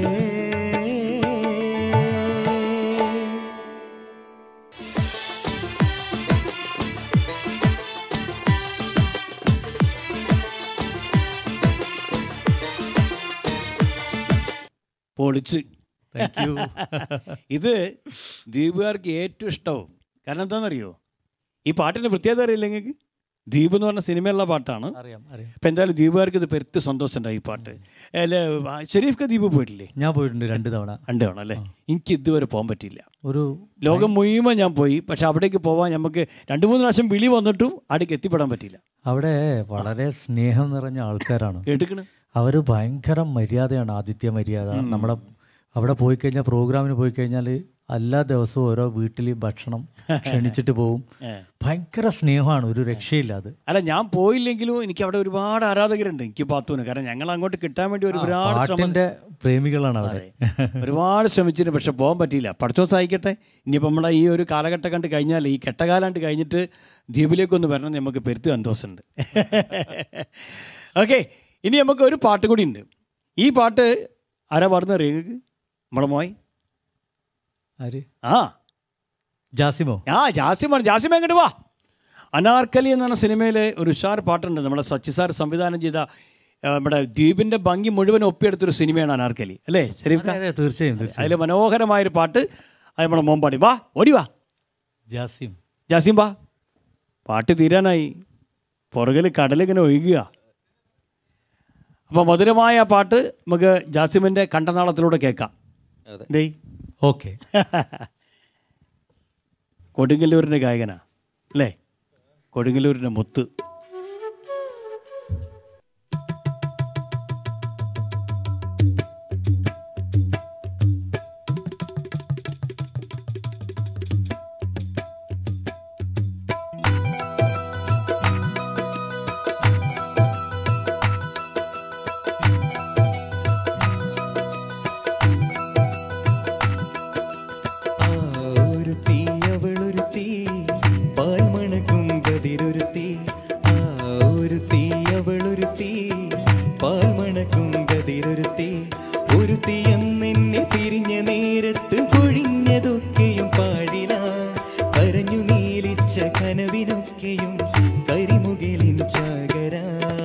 പൊളിച്ച് Thank you. ഇത് ദ്വീപുകാർക്ക് ഏറ്റവും ഇഷ്ടവും കാരണം എന്താണെന്നറിയോ ഈ പാട്ടിൻ്റെ പ്രത്യേകത അറിയില്ല നിങ്ങൾക്ക് ദ്വീപ് എന്ന് പറഞ്ഞ സിനിമയുള്ള പാട്ടാണ് അറിയാം അറിയാം അപ്പം എന്തായാലും ദ്വീപുകാർക്ക് ഇത് പെരുത്ത് സന്തോഷം ഉണ്ടായി ഈ പാട്ട് അല്ലെ ഷെരീഫ്ക്ക് ദ്വീപ് പോയിട്ടില്ലേ ഞാൻ പോയിട്ടുണ്ട് രണ്ട് തവണ രണ്ട് തവണ അല്ലേ എനിക്ക് ഇതുവരെ പോകാൻ പറ്റിയില്ല ഒരു ലോകം മുഴുവൻ ഞാൻ പോയി പക്ഷെ അവിടേക്ക് പോവാൻ നമുക്ക് രണ്ട് മൂന്ന് പ്രാവശ്യം വിളി വന്നിട്ടും അവിടേക്ക് എത്തിപ്പെടാൻ പറ്റിയില്ല അവിടെ വളരെ സ്നേഹം നിറഞ്ഞ ആൾക്കാരാണ് കേട്ടിക്കണ് അവർ ഭയങ്കര മര്യാദയാണ് ആതിഥ്യ മര്യാദ നമ്മുടെ അവിടെ പോയി കഴിഞ്ഞാൽ പ്രോഗ്രാമിന് പോയി കഴിഞ്ഞാൽ എല്ലാ ദിവസവും ഓരോ വീട്ടിൽ ഭക്ഷണം ക്ഷണിച്ചിട്ട് പോവും ഭയങ്കര സ്നേഹമാണ് ഒരു രക്ഷയില്ല അത് അല്ല ഞാൻ പോയില്ലെങ്കിലും എനിക്ക് അവിടെ ഒരുപാട് ആരാധകരുണ്ട് എനിക്ക് പാത്തൂന് കാരണം ഞങ്ങൾ അങ്ങോട്ട് കിട്ടാൻ വേണ്ടി ഒരുപാട് ശ്രമം പാട്ടിന്റെ പ്രേമികളാണ് അവിടെ ഒരുപാട് ശ്രമിച്ചിട്ട് പക്ഷെ പോകാൻ പറ്റിയില്ല പഠിച്ചോ സഹായിക്കട്ടെ ഇനിയിപ്പോൾ നമ്മളെ ഈ ഒരു കാലഘട്ടം കണ്ട് കഴിഞ്ഞാൽ ഈ കെട്ടകാലാണ്ട് കഴിഞ്ഞിട്ട് ദ്വീപിലേക്കൊന്ന് വരണം നമുക്ക് പെരുത്ത് സന്തോഷമുണ്ട് ഓക്കെ ഇനി നമുക്ക് ഒരു പാട്ട് കൂടി ഉണ്ട് ഈ പാട്ട് ആരാ പാടുന്ന അറിയാം നമ്മളെ മോയ് ആര് ആ ജാസിമോ ആ ജാസിമാണ് ജാസിമ എങ്ങോട്ട് വാ അനാർക്കലി എന്ന് പറഞ്ഞ സിനിമയിലെ ഒരു ഉഷാർ പാട്ടുണ്ട് നമ്മുടെ സച്ചി സാർ സംവിധാനം ചെയ്ത ആ, നമ്മുടെ ദ്വീപിൻ്റെ ഭംഗി മുഴുവൻ ഒപ്പിയെടുത്തൊരു സിനിമയാണ് അനാർക്കലി അല്ലേ ശരി അതെ, അതെ, തീർച്ചയായും തീർച്ചയായും അതിൽ മനോഹരമായൊരു പാട്ട് അത് നമ്മുടെ മോമ്പാടി വാ ഓടി വാ ജാസിം ജാസിം വാ പാട്ട് തീരാനായി പുറകിൽ കടലിങ്ങനെ ഒഴുകുക അപ്പോൾ മധുരമായ ആ പാട്ട് നമുക്ക് ജാസിമിൻ്റെ കണ്ടനാളത്തിലൂടെ കേൾക്കാം അതെ. ഡേയ് ഓക്കെ കൊടുങ്ങല്ലൂരിൻ്റെ ഗായകനാ അല്ലേ കൊടുങ്ങല്ലൂരിൻ്റെ മുത്ത് ഒരുത്തി അവളൊരുത്തി പാൽമണക്കും കതിരൊരുത്തി ആ ഒരുത്തി അവളൊരുത്തി പാൽമണക്കും കതിരൊരുത്തി ഒരുത്തി എന്നെ പിരിഞ്ഞ നേരത്ത് കൊഴിഞ്ഞതൊക്കെയും പാടില കരഞ്ഞു നീലിച്ച കനവിനൊക്കെയും കരിമുകിലിൻ ചാകര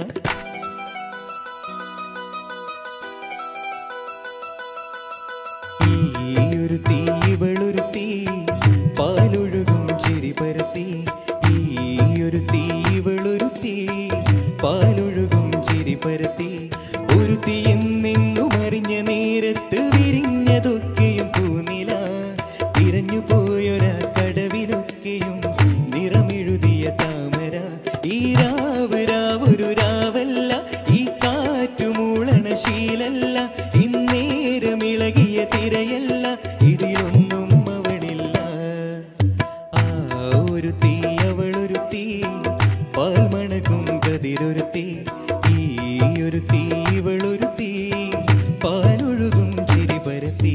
ഈയൊരുത്തി ഇവളൊരുത്തി പാലൊഴുകും ചിരി പരത്തി ഈയൊരുത്തി ഇവളൊരുത്തി പാലൊഴുകും ചിരി പരത്തി ഒരുത്തി എന്നെന്നും അറിഞ്ഞ നേരത്ത് വിരിഞ്ഞതൊക്കെയും പൂനില തിരഞ്ഞു പോയൊരാ കടവിലൊക്കെയും നിറമെഴുതിയ താമര ഈ രാവ് രാവൊരു രാവല്ല ഈ കാറ്റുമൂളണ ശീലല്ല ഇന്നേരമിളകിയ തിരയല്ല ഇതിലൊന്നും അവളില്ല ആ ഒരു തീ അവളൊരുത്തി പാൽമണക്കും കതിരൊരുത്തി ഈ ഒരു തീ ഇവളൊരുത്തി പാലൊഴുകും ചിരി പരത്തി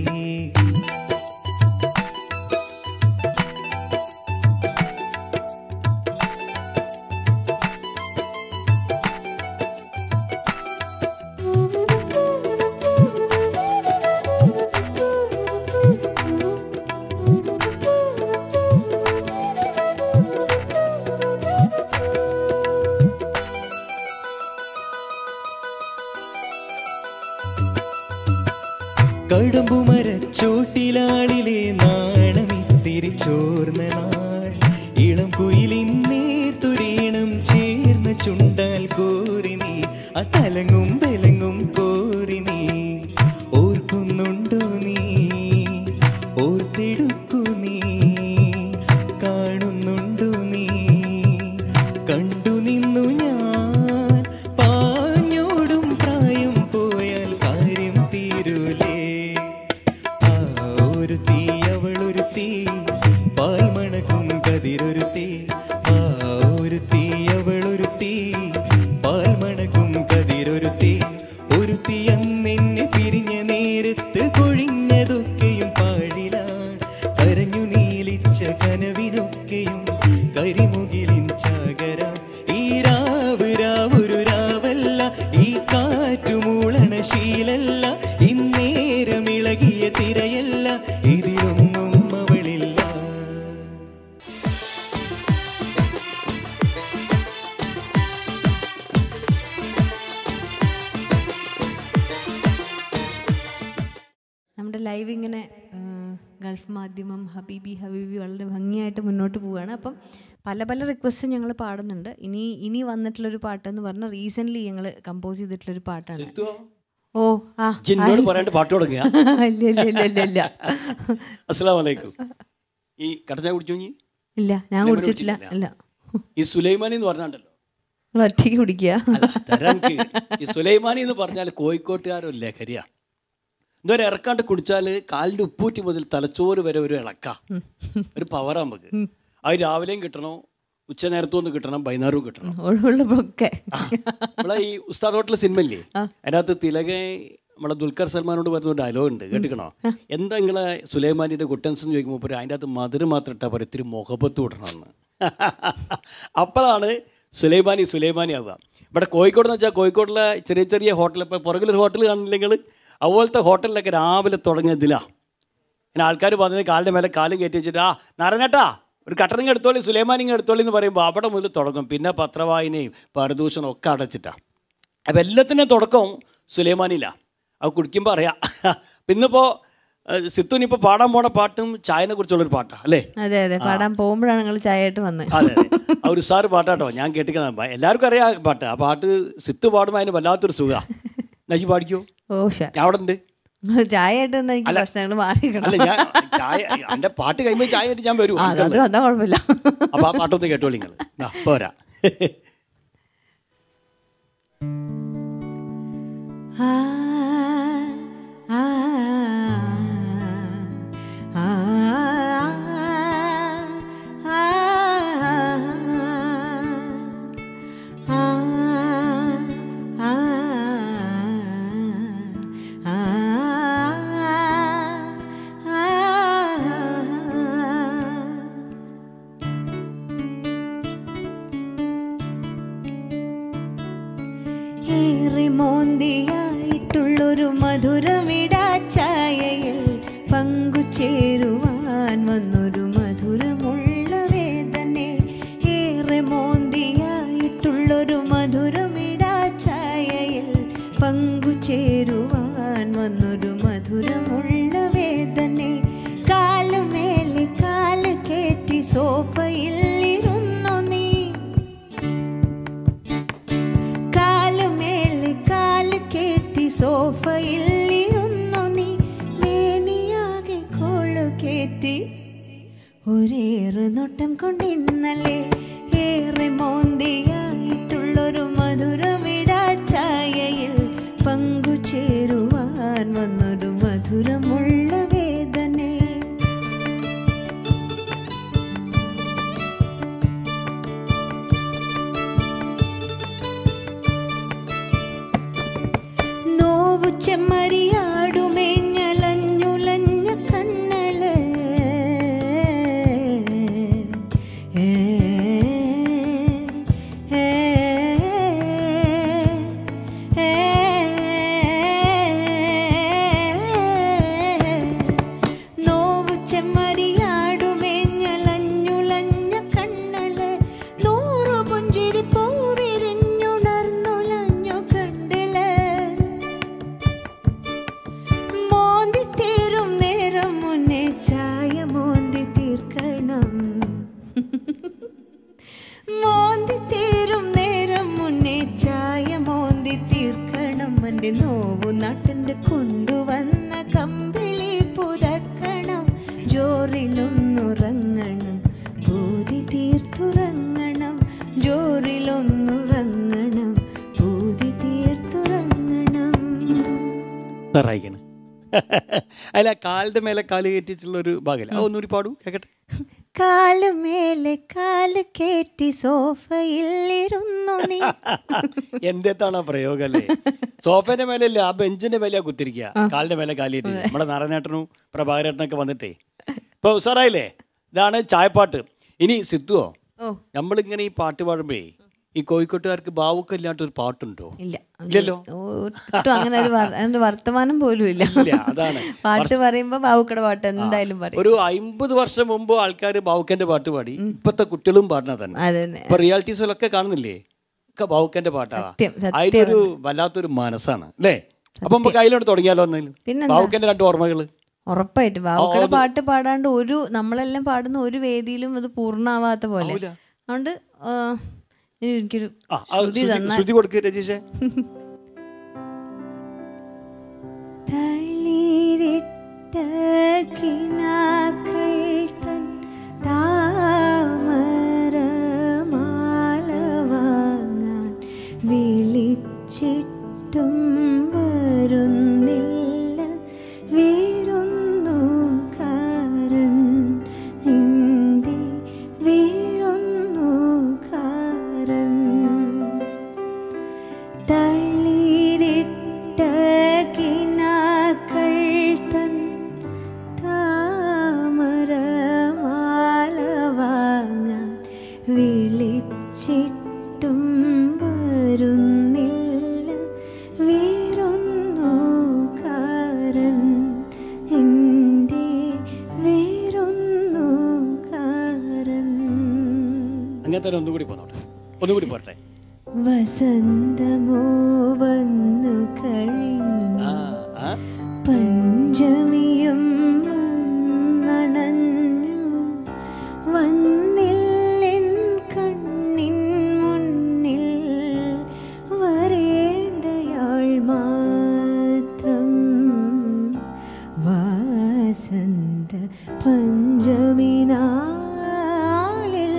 ആ കോടമ്പുമരച്ചോട്ടിലാളിലെ നാണമിത്തിരി ചോർന്ന നാൾ ഇളം കുയിലിൻ നേർത്തുരീണം ചേർന്ന ചുണ്ടാൽ കോരി നീ ആ തലങ്ങും ബലങ്ങും കോരി നീ ഓർക്കുന്നുണ്ടോ നീ ഓർത്തെടുക്കു നീ കാണുന്നുണ്ടോ നീ കണ്ടു നിന്നു ഞാൻ പാഞ്ഞോടും പ്രായം പോയാൽ കാര്യം തീരൂലേ ആ ഒരു തീ അവളൊരു തീ പാൽമണക്കും കതിരൊരു തീ ആ ഒരു തീ അവളൊരു തീ പാൽമണക്കും കതിരൊരു തീ ഒരു തീ അന്നെന്നെ പിരിഞ്ഞ നേരത്ത് കൊഴിഞ്ഞതൊക്കെയും പാടിലാണ് കരഞ്ഞു നീലിച്ച കനവിനൊക്കെയും കരിമുകിലിൻ ചാകര ഈ രാവ് രാവൊരു രാവല്ല ഈ കാറ്റുമൂളണ ശീലല്ല ഇന്നേരം ഇളകിയ തിരയല്ല ഇതിലൊന്നും അവളില്ല നമ്മുടെ ലൈവ് ഇങ്ങനെ ആ, ഗൾഫ് മാധ്യമം ഹബീബി ഹബീബി വളരെ ഭംഗിയായിട്ട് മുന്നോട്ട് പോവുകയാണ് അപ്പം പല പല റിക്വസ്റ്റും ഞങ്ങൾ പാടുന്നുണ്ട് ഇനി ഇനി വന്നിട്ടുള്ളൊരു പാട്ടെന്ന് പറഞ്ഞാൽ റീസെൻ്റ്ലി ഞങ്ങൾ കമ്പോസ് ചെയ്തിട്ടുള്ളൊരു പാട്ടാണ് സിത്തുവോ? ഓ ആ ജിന്നോട് പറയാണ്ട് പാട്ട് തുടങ്ങിയ ഇല്ല ഇല്ല ഇല്ല ഇല്ല ഇല്ല അസ്സലാം വലൈക്കും ഈ കടച്ചാ കുടിച്ചു നീ ഇല്ല ഞാൻ ലെമൺ കുടിച്ചിട്ടില്ല ഇല്ല ഈ സുലൈമാനി എന്ന് പറഞ്ഞാണ്ടല്ലോ നിങ്ങൾ ഒറ്റയ്ക്ക് കുടിക്കുക തരാൻ കീഴ്. ഈ സുലൈമാനി എന്ന് പറഞ്ഞാൽ കോഴിക്കോട്ടുകാരൊരു ലഹരിയാണ് എന്തോരം ഇറക്കാണ്ട് കുടിച്ചാൽ കാലിൻ്റെ ഉപ്പൂറ്റി മുതൽ തലച്ചോറ് വരെ ഒരു ഇളക്ക ഒരു പവറാ നമുക്ക് അത് രാവിലെയും കിട്ടണം ഉച്ച നേരത്തും ഒന്ന് കിട്ടണം വൈകുന്നേരവും കിട്ടണം ഒഴിവുള്ളതൊക്കെ നമ്മളെ ഈ ഉസ്താദ് ഹോട്ടൽ സിനിമയില്ലേ അതിനകത്ത് തിലകെ നമ്മളെ ദുൽഖർ സൽമാനോട് പറഞ്ഞ ഡയലോഗ് ഉണ്ട് കേട്ടിക്കണോ എന്താ നിങ്ങളെ സുലൈമാനിയുടെ കുട്ടൻസ് എന്ന് ചോദിക്കുമ്പോൾ അതിൻ്റെ അകത്ത് മധുരം മാത്രം ഇട്ടാൽ പറയും ഇത്തിരി മുഖബത്ത് വിടണമെന്ന് അപ്പോഴാണ് സുലൈമാനി സുലൈമാനി ആവുക ഇവിടെ കോഴിക്കോട് എന്ന് വെച്ചാൽ കോഴിക്കോടിലെ ചെറിയ ചെറിയ ഹോട്ടൽ ഇപ്പോൾ പുറകിലൊരു ഹോട്ടൽ കാണില്ലെങ്കിൽ അതുപോലത്തെ ഹോട്ടലിലൊക്കെ രാവിലെ തുടങ്ങിയ ഇതിലാണ് പിന്നെ ആൾക്കാർ പറഞ്ഞത് കാലിൻ്റെ മേലെ കാലും കയറ്റി വെച്ചിട്ട് ആ നാരായണേട്ടാ ഒരു കട്ടറിങ് എടുത്തോളി സുലൈമാനിങ് എടുത്തോളി എന്ന് പറയുമ്പോൾ അവിടെ മുതൽ തുടങ്ങും പിന്നെ പത്രവായനയും പരദൂഷണം ഒക്കെ അടച്ചിട്ടാണ് അപ്പം എല്ലാത്തിനും തുടക്കം സുലൈമാനിയിലാണ് അത് കുടിക്കുമ്പോൾ അറിയാം പിന്നിപ്പോൾ സിത്തുനിപ്പോൾ പാടാൻ പോണ പാട്ടും ചായനെ കുറിച്ചുള്ളൊരു പാട്ടാണ് അല്ലേ അതെ അതെ പാടാൻ പോകുമ്പോഴാണ് ഞങ്ങൾ ചായയായിട്ട് വന്നത് അതെ അതെ ആ ഒരു സാറ് പാട്ടാട്ടോ ഞാൻ കേട്ടിക്കുന്ന എല്ലാവർക്കും അറിയാം ആ പാട്ട് ആ പാട്ട് സിത്ത് പാടുമ്പോൾ അതിന് വല്ലാത്തൊരു സുഖമാണ് നജി പാടിക്കോ ഓ ഷാ ഞാൻ അവിടെ ഉണ്ട് ചായയായിട്ട് വന്നാൽ എനിക്ക് പ്രശ്നങ്ങൾ മാറിക്കണം അല്ല ഞാൻ ചായ എൻ്റെ പാട്ട് കഴിയുമ്പോൾ ചായ ആയിട്ട് ഞാൻ വരും ആ, അത് വന്നാൽ കുഴപ്പമില്ല അപ്പോൾ ആ പാട്ടൊന്ന് കേട്ടോളി നിങ്ങൾ ആ പോരാ ആ ആ ആ ഏറെ മോന്തിയായിട്ടുള്ളൊരു മധുരമിടാ ചായയിൽ പങ്കുചേരുവാൻ വന്നൊരു മധുരമുള്ള വേദനെ ഏറെ മോന്തിയായിട്ടുള്ളൊരു മധുരമിടാ ചായയിൽ പങ്കുചേരുവാൻ വന്നൊരു മധുരമുള്ള വേദനെ കാലുമേലെ കാല് കയറ്റി സോഫയിൽ ഇരുന്നു നീ കാലുമേലെ കാല് കേറ്റി സോഫയിൽ ഇരുന്നു നീ മേനിയാകെ കോളു കേറ്റി ഒരേറെ നോട്ടം കൊണ്ടിന്നലെ ഏറെ മോന്തിയായിട്ടുള്ളൊരു മധുരമിടാ ചായയിൽ പങ്കുചേരുവാൻ വന്നൊരു മധുരമുള്ള വേദനെ നോവു ചെമ്മരിയാടുമേഞ്ഞലഞ്ഞുലഞ്ഞ കണ്ണല് ഏ, ഏ, എൻ്റെ നോവു നാട്ടിൻ്റെ കൊണ്ടുവന്ന കമ്പിളി പുതക്കണം ജോറിലൊന്നുറങ്ങണം പൂതി തീർത്തുറങ്ങണം ജോറിലൊന്നുറങ്ങണം പൂതി തീർത്തുറങ്ങണം സഹായിക്കണം അല്ല കാലിന്റെ മേലെ കാല് കയറ്റിച്ചുള്ള ഒരു ഭാഗമില്ല അതൊന്നൂരി പാടൂ കേക്കട്ടെ കാല് മേലെ കാല് കേറ്റി സോഫയിൽ ഇരുന്നു നീ എന്തെത്താണ് ആ പ്രയോഗം അല്ലേ സോഫേന്റെ മേലെ അല്ലേ ആ ബെഞ്ചിന്റെ മേലെയാ കുത്തിരിക്കുക കാലിന്റെ മേലെ കാലിയേറ്റ് നമ്മുടെ നാരായണേട്ടനും പ്രഭാകരേട്ടനൊക്കെ വന്നിട്ടേ ഇപ്പൊ ഉസാറായില്ലേ ഇതാണ് ചായപ്പാട്ട് ഇനി സിത്തുവോ ഓ. നമ്മളിങ്ങനെ ഈ പാട്ട് പാടുമ്പോഴേ ഈ കോഴിക്കോട്ടുകാർക്ക് ബാവുക്കല്ലാത്ത ഒരു പാട്ടുണ്ടോ ഇല്ല ഇല്ലല്ലോ ഒട്ടും അങ്ങനെ ഒരു വർ- അതിന്റെ വർത്തമാനം പോലും ഇല്ല ഇല്ല അതാണ് പാട്ട് പറയുമ്പോ ബാവുക്കട പാട്ട് എന്തായാലും പറയും ഒരു അമ്പത് വർഷം മുമ്പ് ആൾക്കാർ ബാവുക്കന്റെ പാട്ട് പാടി ഇപ്പത്തെ കുട്ടികളും പാടുന്ന തന്നെ അതന്നെ ഇപ്പൊ റിയാലിറ്റി ഷോയിലൊക്കെ കാണുന്നില്ലേ ഒക്കെ ബാവുക്കന്റെ പാട്ടാ സത്യം, സത്യം അതിലൊരു വല്ലാത്തൊരു മനസ്സാണ് അല്ലേ അപ്പൊ നമുക്ക് അതിലോട്ട് തുടങ്ങിയാലോ എന്തെങ്കിലും പിന്നെന്താ? ബാവുക്കന്റെ രണ്ട് ഓർമ്മകള് ഉറപ്പായിട്ടും ബാവുക്കട അത് പാട്ട് പാടാണ്ട് ഒരു നമ്മളെല്ലാം പാടുന്ന ഒരു വേദിയിലും അത് പൂർണ്ണമാവാത്ത പോലെ അതുകൊണ്ട് ആ, ഇനി എനിക്കൊരു ആ, ആ, ശ്രുതി ശ്രുതി- തന്നാൽ ശ്രുതി കൊടുക്ക് രജീഷേ തളിരിട്ട കിനാക്കൾ തൻ താമരമാല വാങ്ങാൻ വിളിച്ചിട്ടും വരുന്നില്ല വീരുന്നുകാരൻ നിന്റെ വീരുന്നുകാരൻ തളിരിട്ട കിനാക്കൾ തൻ താമരമാല വാങ്ങാൻ വിളിച്ചിട്ടും വരുന്നില്ല വീരുന്നുകാരൻ എൻ്റെ വീരുന്നുകാരൻ അങ്ങനത്തെ തന്നെ ഒന്നുകൂടി പോന്നോട്ടെ ഒന്നുകൂടി പോട്ടെ വസന്തമോ വന്നു കഴിഞ്ഞു ആ ആ പഞ്ചമിയും വന്നണഞ്ഞു വന്നില്ലെൻ കണ്ണിൻ മുന്നിൽ വരേണ്ടയാൾ മാത്രം വാസന്ത പഞ്ചമി നാളിൽ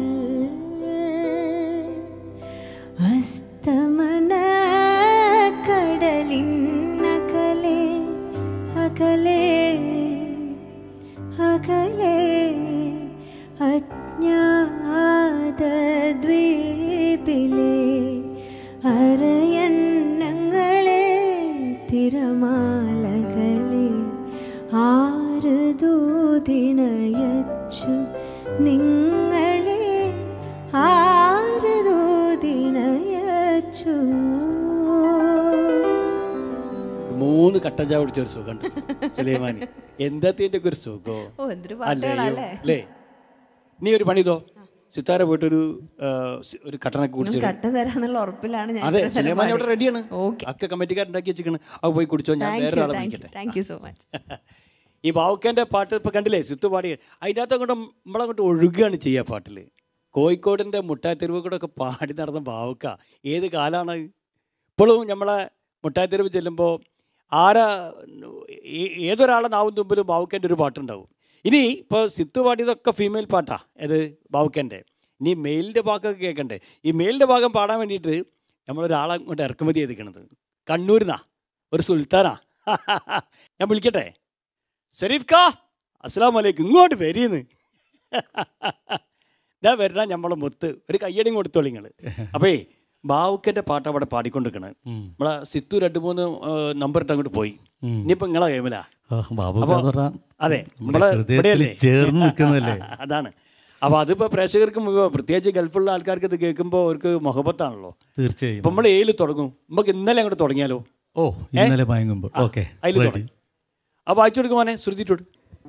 അസ്തമന കടലിന്നകലെ അകലെ അകലെ അജ്ഞാത ദ്വീപിലെ അരയന്നങ്ങളെ തിരമാലകളെ ആര് ദൂതിനയച്ചു നിങ്ങളെ ആര് ദൂതിനയച്ചു മൂന്ന് കട്ടൻ ചായ കുടിച്ച ഒരു സുഖമുണ്ട് സുലൈമാനി എന്താത്തിന്റെ ഒക്കെ ഒരു സുഖോ ഓ, എന്തൊരു അല്ലേ പാട്ടുകളാ, അല്ലേ നീ ഒരു പണി ഇതോ സിത്താര പോയിട്ടൊരു ആ, സി- ഒരു കട്ടനൊക്കെ കുടിച്ചു കട്ട തരാന്നുള്ള ഉറപ്പിലാണ് ഞാൻ അതെ ഇത്ര നേരം സുലൈമാനി അവിടെ പാടി. റെഡിയാണ് ഓക്കെ ഒക്കെ കമ്മിറ്റിക്കാരുണ്ടാക്കി വെച്ചിരിക്കണ് അത് പോയി കുടിച്ചോ ഞാൻ താങ്ക് വേറെ യു ആളെ താങ്ക് യു വിളിക്കട്ടെ താങ്ക് യു സോ മച്ച് ഈ ബാവുക്കേൻ്റെ പാട്ട് ഇപ്പം കണ്ടില്ലേ സിത്തു പാടി അതിൻ്റെ അകത്ത് അങ്ങോട്ട് നമ്മളങ്ങോട്ട് ഒഴുകുകയാണ് ചെയ്യുക പാട്ടിൽ കോഴിക്കോടിൻ്റെ മുട്ടായിത്തെരുവ് കൂടെ ഒക്കെ പാടി നടന്ന ബാവുക്ക ഏത് കാലമാണ് ഇപ്പോഴും നമ്മളെ മുട്ടായിത്തെരുവ് ചെല്ലുമ്പോൾ ആരാ ഏ- ഏതൊരാളെ നാവും തുമ്പിലും ബാവുക്കേൻ്റെ ഒരു പാട്ടുണ്ടാവും ഇനി ഇപ്പോൾ സിത്തു പാടിയതൊക്കെ ഫീമെയിൽ പാട്ടാ ഏത് ബാവുക്കേൻ്റെ ഇനി മെയിലിൻ്റെ ഭാഗമൊക്കെ കേൾക്കണ്ടേ ഈ മെയിലിൻ്റെ ഭാഗം പാടാൻ വേണ്ടിയിട്ട് നമ്മളൊരാളെ അങ്ങോട്ട് ഇറക്കുമതി ചെയ്തിരിക്കണത് കണ്ണൂരിന്നാ ഒരു സുൽത്താനാ ഞാൻ വിളിക്കട്ടെ ഷെരീഫ് കാ അസ്സാം വലൈക്കും ഇങ്ങോട്ട് വരീന്ന് ഇതാ വരണ നമ്മളെ മുത്ത് ഒരു കയ്യടി കൊടുത്തോളി നിങ്ങൾ അപ്പേ ബാവുക്കൻ്റെ പാട്ട് അവിടെ പാടിക്കൊണ്ടിരിക്കണത് നമ്മളെ സിത്തു രണ്ട് മൂന്ന് നമ്പർ ഇട്ട് അങ്ങോട്ട് പോയി ഇനിയിപ്പോൾ നിങ്ങളെ ഗെയിമിലാ ആ, ബാബു അപ്പൊ- എന്ന് പറഞ്ഞാ അതെ നമ്മുടെ നമ്മളെ ഹൃദയത്തിൽ ഇവിടെയല്ലേ? ചേർന്ന് നിൽക്കുന്നതല്ലേ അതാണ് അപ്പോൾ അതിപ്പോൾ പ്രേക്ഷകർക്ക് മുഴുവൻ പ്രത്യേകിച്ച് ഗൾഫുള്ള ആൾക്കാർക്ക് ഇത് കേൾക്കുമ്പോൾ അവർക്ക് മുഹബത്താണല്ലോ തീർച്ചയായും ഇപ്പം നമ്മൾ ഏതിൽ തുടങ്ങും നമുക്ക് ഇന്നലെ അങ്ങോട്ട് തുടങ്ങിയാലോ ഓ ഇന്നലെ മയങ്ങുമ്പോൾ ഓക്കെ അതിൽ തുടങ്ങി അപ്പോൾ അയച്ചു കൊടുക്കുവാനെ ശ്രുതിട്ടോട്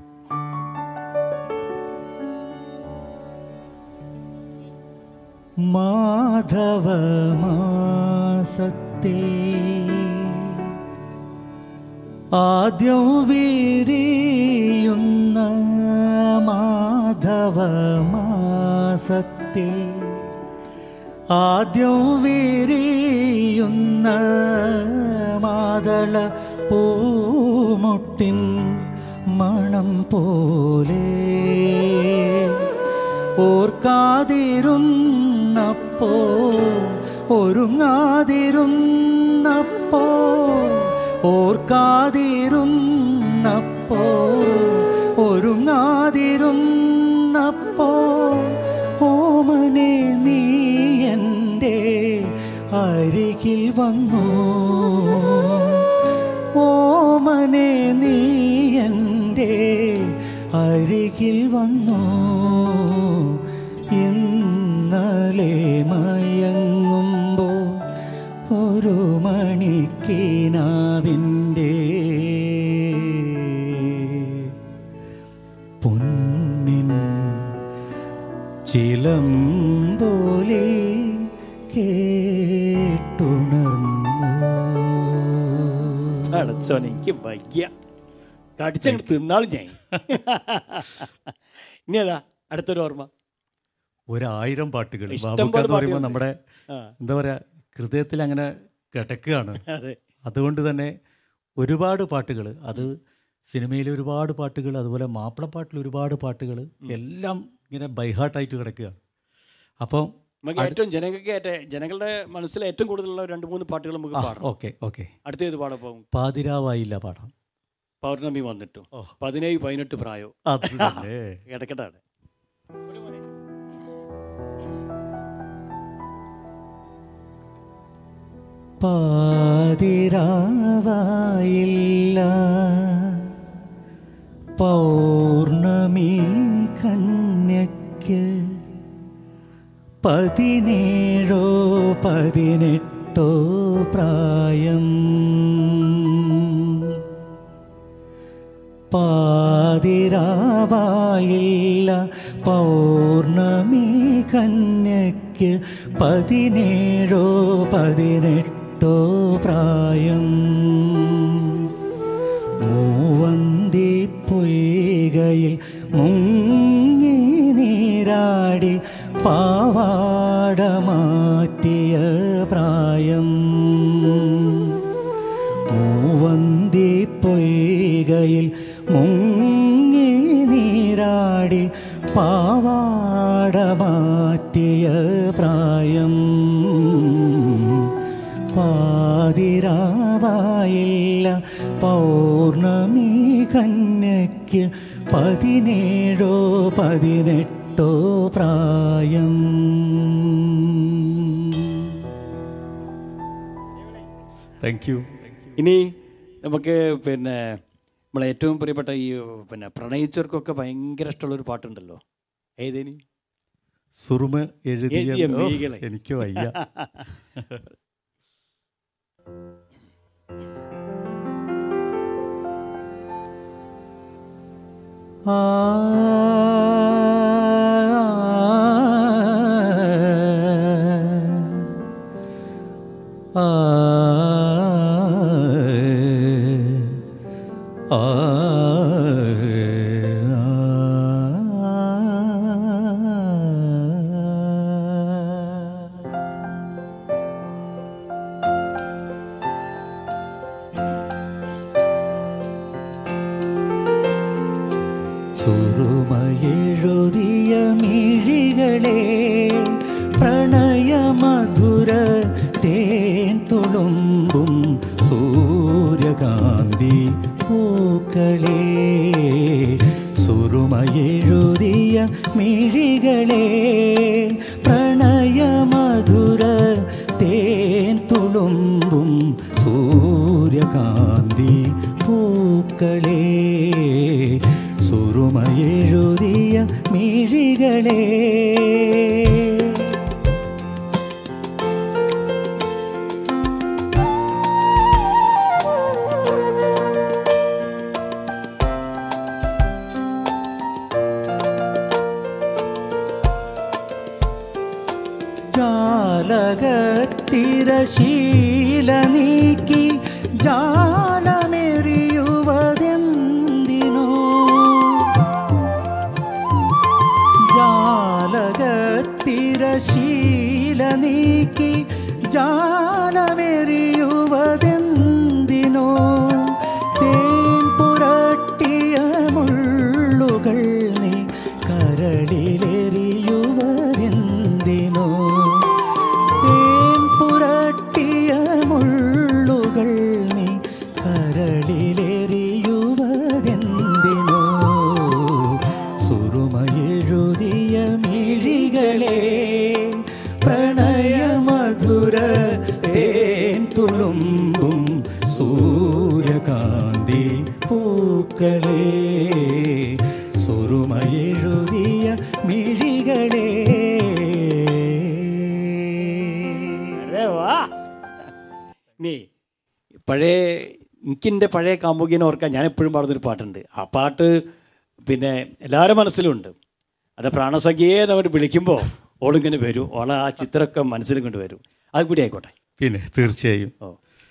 മാധവമാസത്തിൽ ആദ്യം വീരിയുന്ന മാധവമാസത്തിൽ ആദ്യം വിരിയുന്ന മാതള പൂമുട്ടിൻ മണം പോലെ ഓർക്കാതിരുന്നപ്പോ ഒരുങ്ങാതിരുന്നപ്പോ ഓർക്കാതിരുന്നപ്പോ ഒരുങ്ങാതിരുന്നപ്പോ ഓമനെ നീ എൻ്റെ അരികിൽ വന്നു ഓമനെ നീ എൻ്റെ അരികിൽ വന്നു ഇന്നലെ മയങ്ങുമ്പോ ഒരു മണിക്കിനാവിൻ്റെ പൊന്നിൻ ചിലമ്പോലെ കേട്ടുണർന്നു അടച്ചോൻ എനിക്ക് വയ്യ കടിച്ചങ്ങ് തിന്നാളും ഞാൻ ഇനി ഏതാ അടുത്തൊരു ഓർമ്മ ഒരായിരം പാട്ടുകൾ ഇഷ്ടം ബാബുക്ക പോലെ എന്ന് പറയുമ്പോൾ പാട്ടുകളുണ്ട്. നമ്മുടെ ആ. എന്താ പറയാ ഹൃദയത്തിൽ അങ്ങനെ കിടക്കുകയാണ് അതെ. അതുകൊണ്ട് തന്നെ ഒരുപാട് പാട്ടുകൾ അത് സിനിമയിലെ ഒരുപാട് പാട്ടുകൾ അതുപോലെ മാപ്പിളപ്പാട്ടിൽ ഒരുപാട് പാട്ടുകൾ എല്ലാം ഇങ്ങനെ ബൈഹാർട്ടായിട്ട് കിടക്കുകയാണ് അപ്പം നമുക്ക് ഏറ്റവും ജനങ്ങൾക്ക് ഏറ്റ ജനങ്ങളുടെ മനസ്സിൽ ഏറ്റവും കൂടുതലുള്ള രണ്ട് മൂന്ന് പാട്ടുകൾ നമുക്ക് ആ, പാടാം ഓക്കെ ഓക്കെ അടുത്തേത് പാടാം പോകും പാതിരാവായില്ല പാടാം പൗർണമി വന്നിട്ടു പതിനേഴ് പതിനെട്ട് പ്രായോ അത് തന്നെ. ഇടക്കെട്ടാണ് പാതിരാവായില്ല പൗർണമി കന്യയ്ക്ക് പതിനേഴോ പതിനെട്ടോ പ്രായം പാതിരാവായില്ല പൗർണമി കന്യയ്ക്ക് പതിനേഴോ പതിനെട്ടോ പ്രായം മൂവന്തി പൊയ്കയിൽ മുങ്ങി നീരാടി പാവാട മാറ്റിയ പ്രായം മൂവന്തി പൊയ്കയിൽ മുങ്ങി നീരാടി പാവാട മാറ്റിയ പ്രായം പാതിരാവായില്ല പൗർണമി കന്യയ്ക്ക് പതിനേഴോ പതിനെട്ടോ പ്രായം താങ്ക് യു ഇനി നമുക്ക് പിന്നെ നമ്മളെ ഏറ്റവും പ്രിയപ്പെട്ട ഈ പിന്നെ പ്രണയിച്ചവർക്കൊക്കെ ഭയങ്കര ഇഷ്ടമുള്ള ഒരു പാട്ടുണ്ടല്ലോ ഏതേനി സുറുമ എഴുതിയ എഴുതിയ ഓ, മിഴികളെ. എനിക്ക് വയ്യ ആ ആ ആ സുറുമയെഴുതിയ മിഴികളെ പ്രണയമധുര തേൻ തുളുമ്പും സൂര്യകാന്തി പൂക്കളെ സുറുമയെഴുതിയ മിഴികളെ പ്രണയമധുര തേൻ തുളുമ്പും സൂര്യകാന്തി പൂക്കളെ സുറുമയെഴുതിയ മിഴികളെ ജാലകത്തിരശീല നീക്കി ജാലമെറിയുവതെന്തിനോ ജാലകത്തിരശീല നീക്കി ജാലമെറിയുവതെന്തിനോ തേൻ പുരട്ടിയ മുള്ളുകൾ നീ കരളിലെറിയുവതെന്തിനോ തേൻ പുരട്ടിയ മുള്ളുകൾ നീ കരളിലെറിയുവതെന്തിനോ സുറുമയെഴുതിയ മിഴികളെ പ്രണയമധുര തേൻ തുളുമ്പും സൂര്യകാന്തി പൂക്കളെ സുറുമയെഴുതിയ മിഴികളെ അരെ വാ നീ പഴയ എനിക്കെൻ്റെ പഴയ കാമുകിനെ ഓർക്കാൻ ഞാൻ എപ്പോഴും പാടുന്നൊരു പാട്ടുണ്ട് ആ പാട്ട് പിന്നെ എല്ലാവരുടെ മനസ്സിലുണ്ട് അത് പ്രാണസഖിയെ നമ്മൾ വിളിക്കുമ്പോൾ ഓളിങ്ങനെ വരും ഓളെ ആ ചിത്രമൊക്കെ മനസ്സിൽ കൊണ്ട് വരും അത് കൂടി ആയിക്കോട്ടെ പിന്നെ തീർച്ചയായും ഓ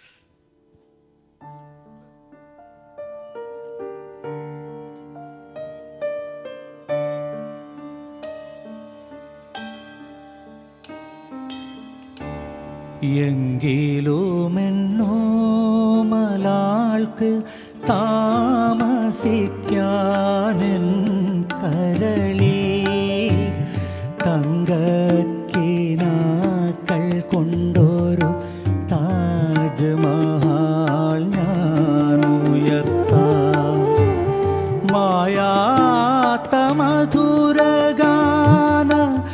എങ്കിലുമെന്നോ മലാൾക്ക് താമസിക്കാനെൻ കരളി തങ്കക്കിനാക്കൾ കൊണ്ടൊരു താജ്മഹാൽ ഞാൻ ഉയർത്താം മായാത്ത മധുരഗാന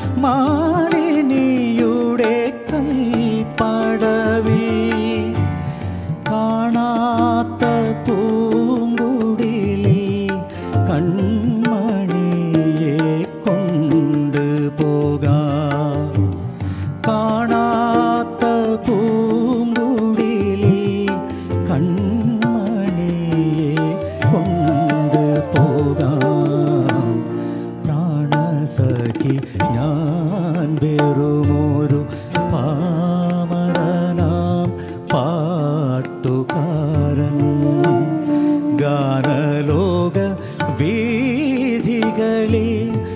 മാലിനിയുടെ കൽപ്പടവിൽ കാണാത്ത പൂങ്കുടിലിൽ കൺമണിയെ കൊണ്ട് പോകാം കാണാത്ത പൂങ്കുടിലിൽ കൺമണിയെ കൊണ്ട് പോകാം പ്രാണസഖി ഞാൻ വെറുമൊരു പാമരനാം പാട്ടുകാരൻ ഗാനലോക വീഥികളിൽ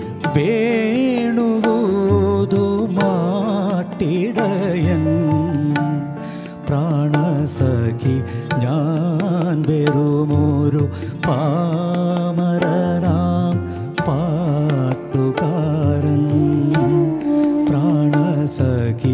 വേണുവൂതുമാട്ടിടയൻ പ്രാണസഖി ഞാൻ വെറുമൊരു പാമരനാം പാട്ടുകാരൻ പ്രാണസഖി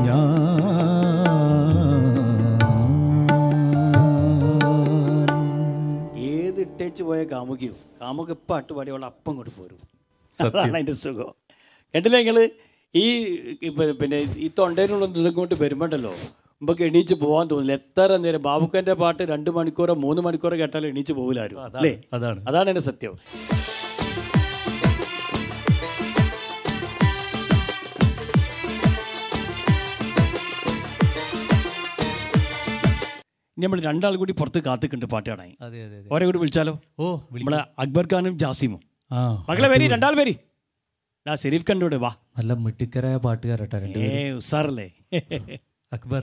ഞാൻ ഏത് ഇട്ടേച്ച് പോയ കാമുകിയോ കാമുക ഇപ്പം അട്ടുപാടി അവളെ അപ്പം കൊണ്ട് പോരും സത്യം. അതാണ് അതിൻ്റെ സുഖം കണ്ടില്ല നിങ്ങൾ ഈ ഇപ്പ- പിന്നെ ഈ തൊണ്ടയിലുള്ള ഇതൊക്കെ കൊണ്ട് വരുമ്പോണ്ടല്ലോ നമുക്ക് എണീച്ച് പോകാൻ തോന്നില്ല എത്ര നേരം ബാബുക്കൻ്റെ പാട്ട് രണ്ട് മണിക്കൂറോ മൂന്ന് മണിക്കൂറോ കേട്ടാലും എണീച്ച് പോകില്ലാരും അല്ലേ അതാണ്. അതാണ് എൻ്റെ സത്യം ഇനി നമ്മൾ രണ്ടാൾ കൂടി പുറത്ത് കാത്തിക്കുണ്ട് പാട്ട് കാണാൻ അതെ അതെ അതെ ഓരെ കൂടി വിളിച്ചാലോ ഓ നമ്മളെ അക്ബർ ഖാനും ജാസിമും ആ മകളെ വരി രണ്ടാൾ വരി ആ ഷെരീഫ് കണ്ടൂടെ വാ നല്ല മിട്ടിക്കരായ പാട്ടുകാരട്ടാ ഏ രണ്ടുപേരും ഉസാറല്ലേ അക്ബർ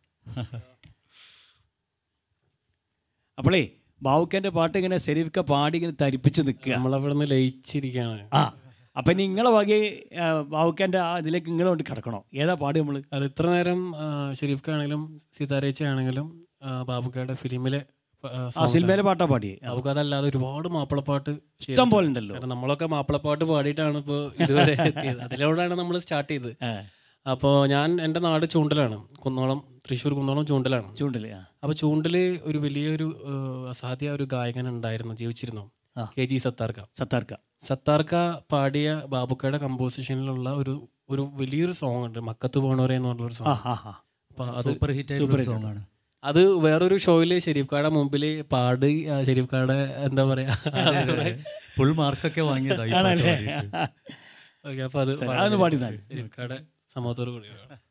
അപ്പോളേ ബാവുക്കൻ്റെ പാട്ട് ഇങ്ങനെ ഷെരീഫ്ക്ക പാടി ഇങ്ങനെ തരിപ്പിച്ച് നിൽക്കുക നമ്മളവിടെ നിന്ന് ലയിച്ചിരിക്കുകയാണ് ആ അപ്പം നിങ്ങളെ വകെ ബാവുക്കൻ്റെ ആ ഇതിലേക്ക് നിങ്ങളെ കൊണ്ട് കിടക്കണോ ഏതാ പാട് നമ്മൾ അത് ഇത്ര നേരം ആ, ഷെരീഫ് ആണെങ്കിലും സീതാരേച്ചി ആണെങ്കിലും ബാബുക്കയുടെ ഫിലിമിലെ ആ സിനിമയിലെ പാട്ടാ പാടിയേ ബാബുക്ക അതല്ലാതെ ഒരുപാട് മാപ്പിളപ്പാട്ട് ഇഷ്ടം പോലെ ഉണ്ടല്ലോ. കാരണം നമ്മളൊക്കെ മാപ്പിളപ്പാട്ട് പാടിയിട്ടാണ് ഇപ്പോൾ ഇതുവരെ എത്തിയത് അതിലൂടെയാണ് നമ്മൾ സ്റ്റാർട്ട് ചെയ്തത് അപ്പോൾ ഞാൻ എൻ്റെ നാട് ചൂണ്ടലാണ് കുന്നോളം തൃശ്ശൂർ കുന്നോളം ചൂണ്ടലാണ് ചൂണ്ടല് ആ അപ്പോൾ ചൂണ്ടല് ഒരു വലിയൊരു ഏഹ്, അസാധ്യ ഒരു ഗായകൻ ഉണ്ടായിരുന്നു ജീവിച്ചിരുന്നു ആ. കെ ജി സത്താർക്ക സത്താർക്ക സത്താർക്ക പാടിയ ബാബുക്കയുടെ കമ്പോസിഷനിലുള്ള ഒരു ഒരു വലിയൊരു സോങ് ഉണ്ട് മക്കത്ത് പോണവരെ എന്ന് പറഞ്ഞൊരു ആ സോങ് ആ ആ അപ്പൊ അത് സൂപ്പർ ഹിറ്റ് ആയിട്ടുള്ള സോങ് ആണ് അത് വേറൊരു ഷോയില് ഷെരീഫ് കാടെ മുമ്പിൽ പാടി ആ, ഷെരീഫ് കാടെ എന്താ പറയാ ഫുൾ മാർക്കൊക്കെ വാങ്ങിയതാ ഈ പാട്ട് ആണല്ലേ പാടിയിട്ട്. ഓക്കെ അപ്പൊ അത് ശരി, അതൊന്ന് പാടി തന്നാ. ഷെരീഫ് കാടെ സമൂഹത്തോട് കൂടി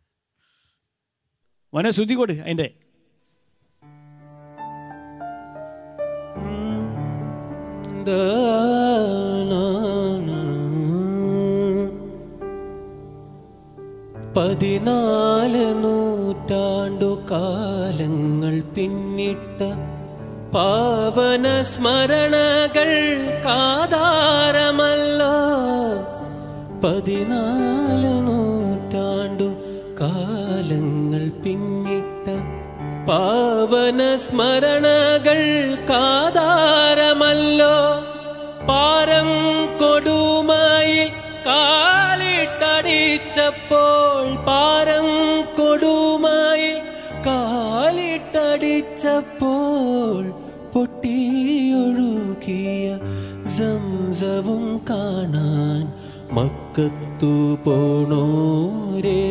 മോനെ ശ്രുതി കൊടു അതിൻ്റെ പതിനാല് നൂറ്റാണ്ടു കാലങ്ങൾ പിന്നിട്ട പാവന സ്മരണകൾ കാതാരമല്ല പതിനാല് നൂറ്റാണ്ടു കാലങ്ങൾ പിന്നിട്ട പാവന സ്മരണകൾ കാതാരമല്ലോ പാരം കൊടുമയിൽ കാലിട്ടടിച്ചപ്പോൾ പാരം കൊടുമയിൽ കാലിട്ടടിച്ചപ്പോൾ പൊട്ടിയൊഴുകിയ സംസവും കാണാൻ മക്കത്തു പോണോരേ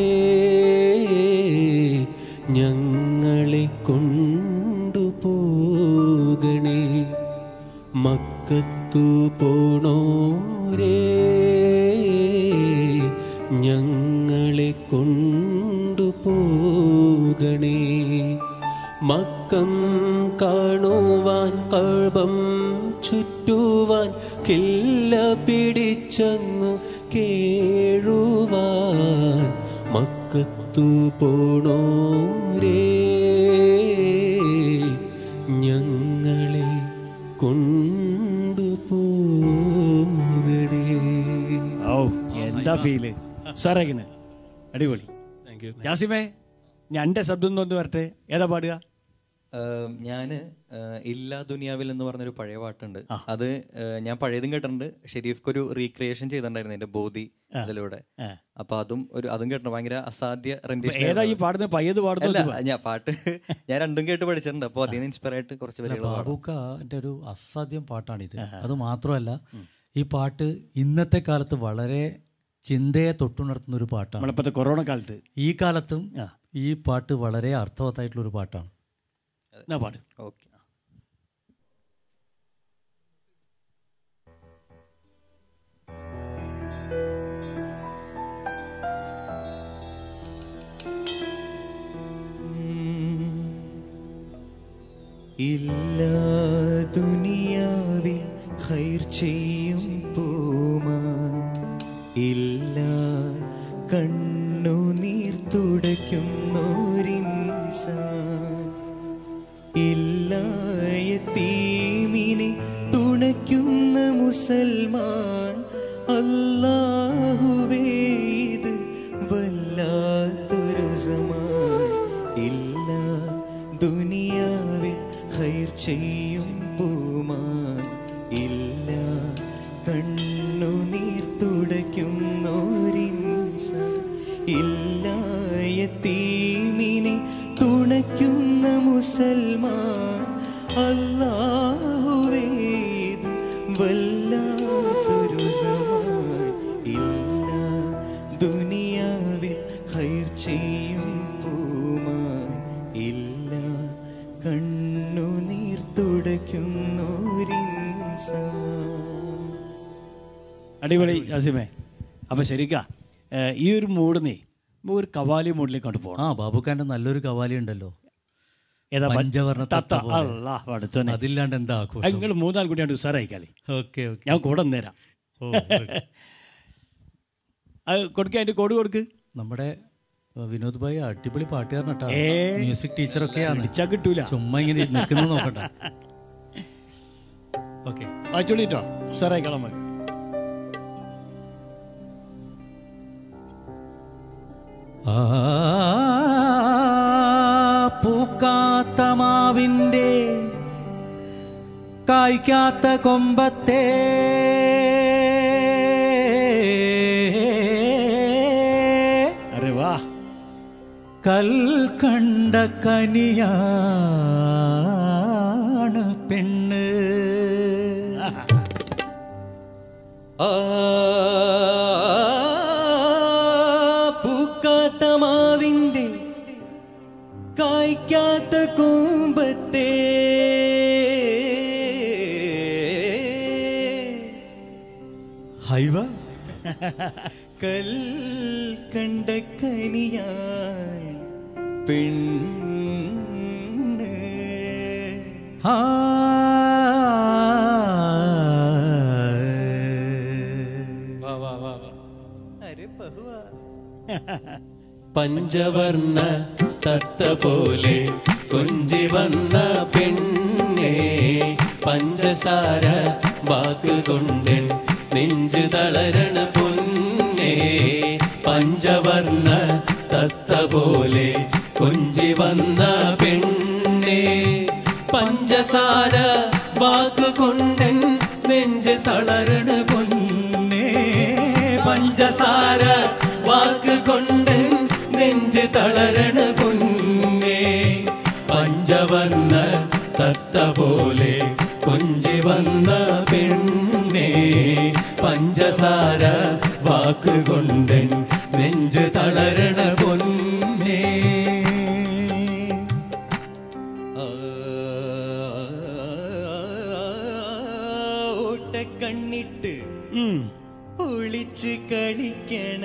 ഞങ്ങളെ കൊണ്ടുപോകണേ മക്കത്തു പോണോരേ ഞങ്ങളെ കൊണ്ടുപോകണേ മക്കം കാണുവാൻ കൾബം ചുറ്റുവാൻ കില്ല പിടിച്ചങ്ങു കേഴുവാൻ മക്കത്തു പോണോരേ ഞങ്ങളെ കൊണ്ടുപോകണേ ഓ എന്താ ഫീല് സാറേക്കണ് അടിപൊളി താങ്ക് യു ജാസിമേ ഞാൻ എൻ്റെ ശബ്ദം ഒന്ന് വരട്ടെ ഏതാ പാടുക ഞാൻ ഇല്ലാ ദുനിയാവിൽ എന്ന് പറഞ്ഞൊരു പഴയ പാട്ടുണ്ട് അത് ഏഹ്, ഞാൻ പഴയതും കേട്ടിട്ടുണ്ട് ഷെരീഫ്ക്ക് ഒരു റീക്രിയേഷൻ ചെയ്തിട്ടുണ്ടായിരുന്നു എന്റെ ബോധി അതിലൂടെ അപ്പൊ അതും ഒരു അതും കേട്ടിട്ടുണ്ട് ഭയങ്കര അസാധ്യ rendition ഏതാ ഈ ആയിരുന്നു. പാടുന്നത് പയ്യത് പാടുന്നത് അല്ല, ഞാൻ പാട്ട് ഞാൻ രണ്ടും കേട്ട് പഠിച്ചിട്ടുണ്ട് അപ്പോൾ അതിൽ നിന്ന് ഇൻസ്പയർ ആയിട്ട് കുറച്ച് അല്ല, പേരുകൾ പാടും ബാബുക്കാന്റെ ഒരു അസാധ്യം പാട്ടാണിത് അത് മാത്രമല്ല ഈ പാട്ട് ഇന്നത്തെ കാലത്ത് വളരെ ചിന്തയെ തൊട്ടുണർത്തുന്ന ഒരു പാട്ടാണ് നമ്മളിപ്പോഴത്തെ കൊറോണ കാലത്ത് ഈ കാലത്തും ഈ പാട്ട് വളരെ അർത്ഥവത്തായിട്ടുള്ള ഒരു പാട്ടാണ് എന്നാ പാട് ഓക്കെ ഇല്ല ദുനിയാവിൽ ഖൈർ ചെയ്യും പൂമാൻ ഇല്ല കണ്ണുനീർ തുടയ്ക്കുന്നോരിൻസാൻ ഇല്ല യതീമിനെ തുണയ്ക്കുന്ന മുസൽമാൻ അല്ലാഹുവേ ഇത് വല്ലാത്തൊരു സമാൻ ഇല്ല ദുനിയാവിൽ ഖൈർ ചെയ്യും പൂമാൻ ഇല്ല കണ്ണുനീർ തുടയ്ക്കുന്നോരിൻസാൻ ഇല്ല യതീമിനെ തുണയ്ക്കുന്ന മുസൽമാൻ അല്ലാഹുവേ ഇത് വല്ലാത്തൊരു സമാൻ ഇല്ല ദുനിയാവിൽ ഖൈർ ചെയ്യും പൂമാൻ ഇല്ല കണ്ണുനീർ തുടയ്ക്കുന്നോരിൻസാൻ അടിപൊളി ജാസിമേ അപ്പം ശരിക്കാ ഏഹ്, ഈ ഒരു മൂഡ് നീ നമുക്ക് ഒരു കവാലി മൂഡിലേക്ക് കൊണ്ട് പോകണം ആ ബാബുക്കാന്റെ നല്ലൊരു കവാലി ഉണ്ടല്ലോ ഏതാ പ- പഞ്ചവർണ്ണ തത്ത. തത്ത പോലെ. അല്ലാ, പഠിച്ചോനെ. അതില്ലാണ്ട് എന്താ ആഘോഷം നിങ്ങൾ മൂന്നാൾ കൂടിയാണ് ഉസാറായി കളി ഓക്കെ ഓക്കെ ഞാൻ കൂടെ നേരാം ഓ, അത് കൊടുക്ക അതിന്റെ കോഡ് കൊടുക്ക് നമ്മുടെ ഏഹ്, വിനോദ് ഭായി അടിപൊളി പാട്ടുകാരനട്ടാ ഏ, മ്യൂസിക് ടീച്ചറൊക്കെയാണ് വിളിച്ചാ കിട്ടൂല ചുമ്മാ ഇങ്ങനെ നിൽക്കുന്നത് നോക്കണ്ട ഓക്കെ വായിച്ചോളിട്ടോ ഉസാറായി കളാൻ മതി ആ പൂക്കാത്ത മാവിൻ്റെ കായ്ക്കാത്ത കൊമ്പത്തെ അരെ വാ കൽക്കണ്ട കനിയാണ് പെണ്ണ് ആ പൂക്കാത്ത മാവിന്റെ കായ്ക്കാത്ത കൂമ്പത്തെ ഹൈവ കൽ കണ്ട കനിയാൻ പെണ്ണ് ആ വാ വാ വാ വാ അരെ ബഹുവാ പഞ്ചവർണ്ണ തത്ത പോലെ കൊഞ്ചി വന്ന പെണ്ണെ പഞ്ചസാര വാക്ക് കൊണ്ട് നെഞ്ചു തളരണ പൊന്നേ പഞ്ചവർണ്ണ തത്ത പോലെ കൊഞ്ചി വന്ന പെണ്ണേ പഞ്ചസാര വാക്ക് കൊണ്ടൻ നെഞ്ച് തളരണ പൊന്നേ പഞ്ചസാര വാക്ക് കൊണ്ടൻ നെഞ്ച് തളരണ പൊന്നേ പഞ്ചവർണ്ണ തത്ത പോലെ കൊഞ്ചി വന്ന പെണ്ണേ പഞ്ചസാര വാക്ക് കൊണ്ടൻ നെഞ്ച് തളരണ പൊന്നേ ഓട്ടക്കണ്ണിട്ട് ഒളിച്ച് കളിക്കണ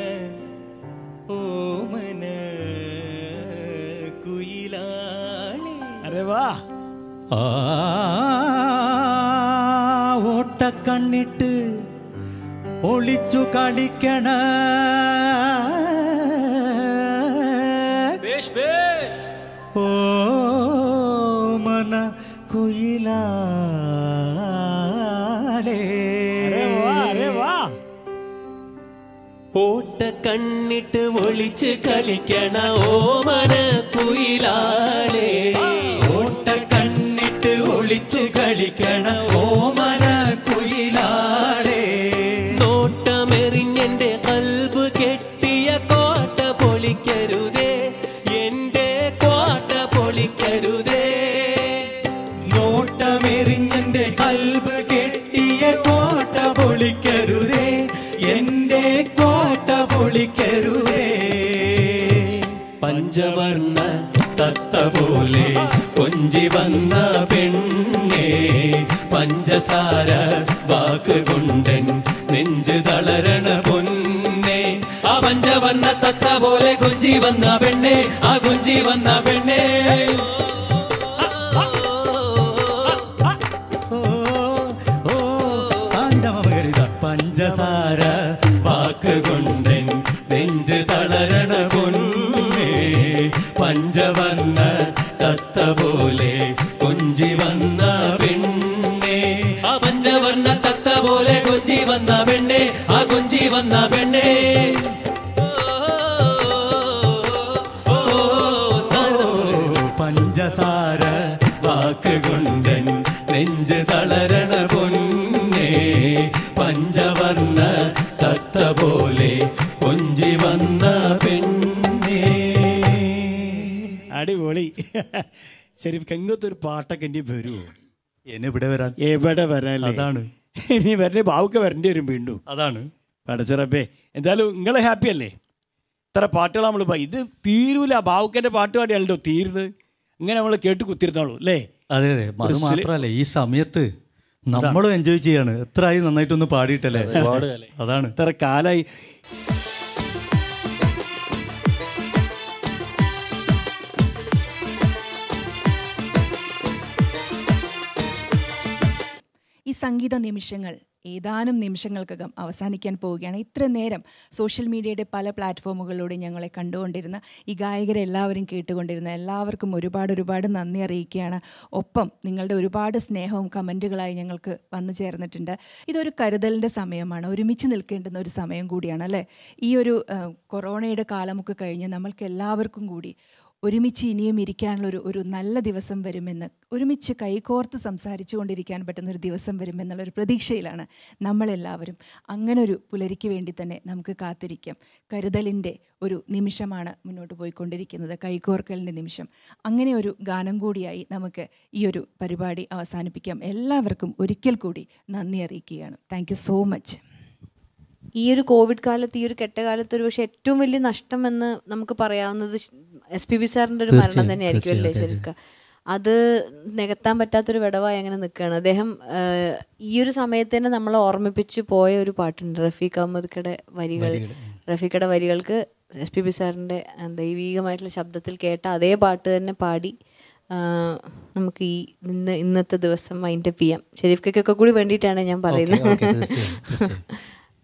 ഓമന കുയിലാളെ അരെ വാ ആ ഓട്ടക്കണ്ണിട്ട് ഒളിച്ചു കളിക്കണ ഓ മന കുയിലാളേ ഓട്ട കണ്ണിട്ട് ഒളിച്ച് കളിക്കണ ഓമന കുയിലാളേ ഓട്ട കണ്ണിട്ട് ഒളിച്ച് കളിക്കണ ഓമന കുയിലാളേ നോട്ടമെറിഞ്ഞെന്റെ കൽബ് കെട്ടിയ കോട്ട പൊളിക്കരുതേ എന്റെ കോട്ട പൊളിക്കരുതേ നോട്ടമെറിഞ്ഞെന്റെ കൽബ് കെട്ടിയ കോട്ട പൊളിക്കരുതേ എന്റെ കോട്ട പൊളിക്കരുതേ പഞ്ചവർണ്ണ തത്ത പോലെ കൊഞ്ചി വന്ന പെണ്ണേ പഞ്ചസാര വാക്ക് കൊണ്ടൻ നെഞ്ച് തളരണ പൊന്നേ ആ പഞ്ചവർണ്ണ തത്ത പോലെ കൊഞ്ചി വന്ന പെണ്ണേ ആ കൊഞ്ചി വന്ന പെണ്ണേ പഞ്ചസാര വാക്ക് കൊണ്ടൻ നെഞ്ച് തളരണ പൊന്നേ പഞ്ചവർണ്ണ തത്ത പോലെ കൊഞ്ചി വന്ന പെണ്ണേ ആ പഞ്ചവർണ്ണ തത്ത പോലെ കൊഞ്ചി വന്ന പെണ്ണേ ആ കൊഞ്ചി വന്ന പെണ്ണേ പഞ്ചസാര വാക്ക് കൊണ്ടൻ നെഞ്ച് തളരണ പൊന്നേ പഞ്ചവർണ്ണ തത്ത പോലെ കൊഞ്ചി വന്ന പെണ്ണേ അടിപൊളി ശരിക്കും എങ്ങനത്തെ ഒരു പാട്ടൊക്കെ ഇനി വരുമോ എന്നെ ഇവിടെ വരാൻ എവിടെ വരാൻ അതാണ്. ഇനി വരണ്ടേ ബാവുക്ക് വരേണ്ടി വരും വീണ്ടും അതാണ് പടച്ചിറപ്പേ എന്തായാലും നിങ്ങൾ ഹാപ്പി അല്ലേ ഇത്ര പാട്ടുകൾ നമ്മൾ ഇത് തീരൂല ബാവുക്കൻ്റെ പാട്ട് പാടിയാലോ തീരുന്നത് ഇങ്ങനെ നമ്മൾ കേട്ട് കുത്തിരുന്നോളൂ അല്ലേ അതെ അതെ അത് ഒരു സ്ലി- മാത്രല്ല ഈ സമയത്ത് നമ്മളും എൻജോയ് ചെയ്യാണ് എത്രയായി നന്നായിട്ടൊന്ന് പാടിയിട്ടല്ലേ ഒരുപാട് കാലായി. അതാണ് ഇത്ര കാലായി ഈ സംഗീത നിമിഷങ്ങൾ ഏതാനും നിമിഷങ്ങൾക്കകം അവസാനിക്കാൻ പോവുകയാണ് ഇത്ര നേരം സോഷ്യൽ മീഡിയയുടെ പല പ്ലാറ്റ്ഫോമുകളിലൂടെ ഞങ്ങളെ കണ്ടുകൊണ്ടിരുന്ന ഈ ഗായകരെ എല്ലാവരും കേട്ടുകൊണ്ടിരുന്ന എല്ലാവർക്കും ഒരുപാട് ഒരുപാട് നന്ദി അറിയിക്കുകയാണ് ഒപ്പം നിങ്ങളുടെ ഒരുപാട് സ്നേഹവും കമൻറ്റുകളായി ഞങ്ങൾക്ക് വന്നു ചേർന്നിട്ടുണ്ട് ഇതൊരു കരുതലിൻ്റെ സമയമാണ് ഒരുമിച്ച് നിൽക്കേണ്ടുന്ന ഒരു സമയം കൂടിയാണ് അല്ലേ ഈ ഒരു ആ, കൊറോണയുടെ കാലമൊക്കെ കഴിഞ്ഞ് നമ്മൾക്ക് എല്ലാവർക്കും കൂടി ഒരുമിച്ച് ഇനിയും ഇരിക്കാനുള്ള ഒരു ഒരു നല്ല ദിവസം വരുമെന്ന് ഒരുമിച്ച് കൈകോർത്ത് സംസാരിച്ചു കൊണ്ടിരിക്കാൻ പറ്റുന്ന ഒരു ദിവസം വരുമെന്നുള്ള ഒരു പ്രതീക്ഷയിലാണ് നമ്മളെല്ലാവരും അങ്ങനെ ഒരു പുലരിക്ക് വേണ്ടി തന്നെ നമുക്ക് കാത്തിരിക്കാം കരുതലിൻ്റെ ഒരു നിമിഷമാണ് മുന്നോട്ട് പോയിക്കൊണ്ടിരിക്കുന്നത് കൈകോർക്കലിൻ്റെ നിമിഷം അങ്ങനെ ഒരു ഗാനം കൂടിയായി നമുക്ക് ഈ ഒരു പരിപാടി അവസാനിപ്പിക്കാം എല്ലാവർക്കും ഒരിക്കൽ കൂടി നന്ദി അറിയിക്കുകയാണ് താങ്ക് സോ മച്ച് ഈ ഒരു കോവിഡ് കാലത്ത് ഈ ഒരു കെട്ടകാലത്ത് ഒരു പക്ഷേ ഏറ്റവും വലിയ നഷ്ടം എന്ന് നമുക്ക് പറയാവുന്നത് എസ് പി ബി സാറിൻ്റെ ഒരു മരണം തീർച്ചയായും, തന്നെയായിരിക്കും അല്ലേ തീർച്ചയായും, ശരിക്കും അത് നികത്താൻ പറ്റാത്തൊരു വിടവായി അങ്ങനെ നിൽക്കുകയാണ് അദ്ദേഹം ആ, ഈ ഒരു സമയത്ത് തന്നെ നമ്മളെ ഓർമ്മിപ്പിച്ച് പോയ ഒരു പാട്ടുണ്ട് റഫീഖ് അഹമ്മദ്ക്കയുടെ വരികൾ വരികൾ, റഫീഖയുടെ വരികൾക്ക് എസ് പി ബി സാറിൻ്റെ ദൈവീകമായിട്ടുള്ള ശബ്ദത്തിൽ കേട്ട അതേ പാട്ട് തന്നെ പാടി ആ, നമുക്ക് ഈ ഇന്ന് ഇന്നത്തെ ദിവസം മൈൻഡപ്പ് ചെയ്യാം ഷെരീഫ്ക്കൊക്കെ കൂടി വേണ്ടിയിട്ടാണ് ഞാൻ പറയുന്നത് ഓക്കേ, തീർച്ചയായും, തീർച്ചയായും.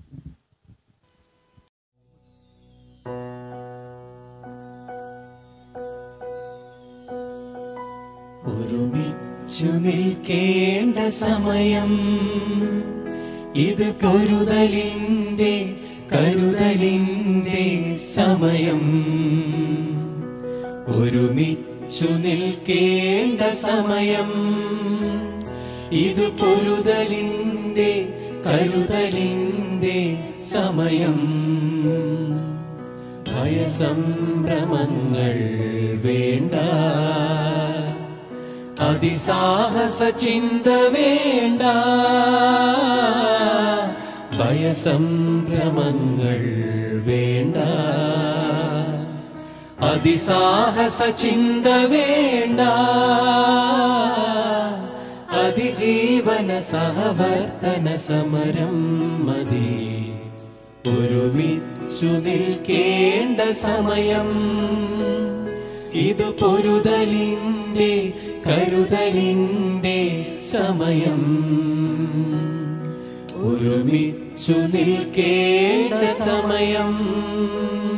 ഒരുമിച്ചു നിൽക്കേണ്ട സമയം ഇത് കരുതലിന്റെ കരുതലിൻ്റെ സമയം ഒരുമിച്ചു നിൽക്കേണ്ട സമയം ഇത് പൊരുതലിൻ്റെ കരുതലിൻ്റെ സമയം ഭയസംഭ്രമങ്ങൾ വേണ്ട അതിസാഹസ ചിന്ത വേണ്ട ഭയസംഭ്രമങ്ങൾ വേണ്ട അതിസാഹസ ചിന്ത വേണ്ട അതിജീവന സഹവർത്തന സമരം മതി ഒരുമിച്ചു നിൽക്കേണ്ട സമയം ഇത് പൊരുതലിൻ്റെ കരുതലിൻ്റെ സമയം ഒരുമിച്ചു നിൽക്കേണ്ട സമയം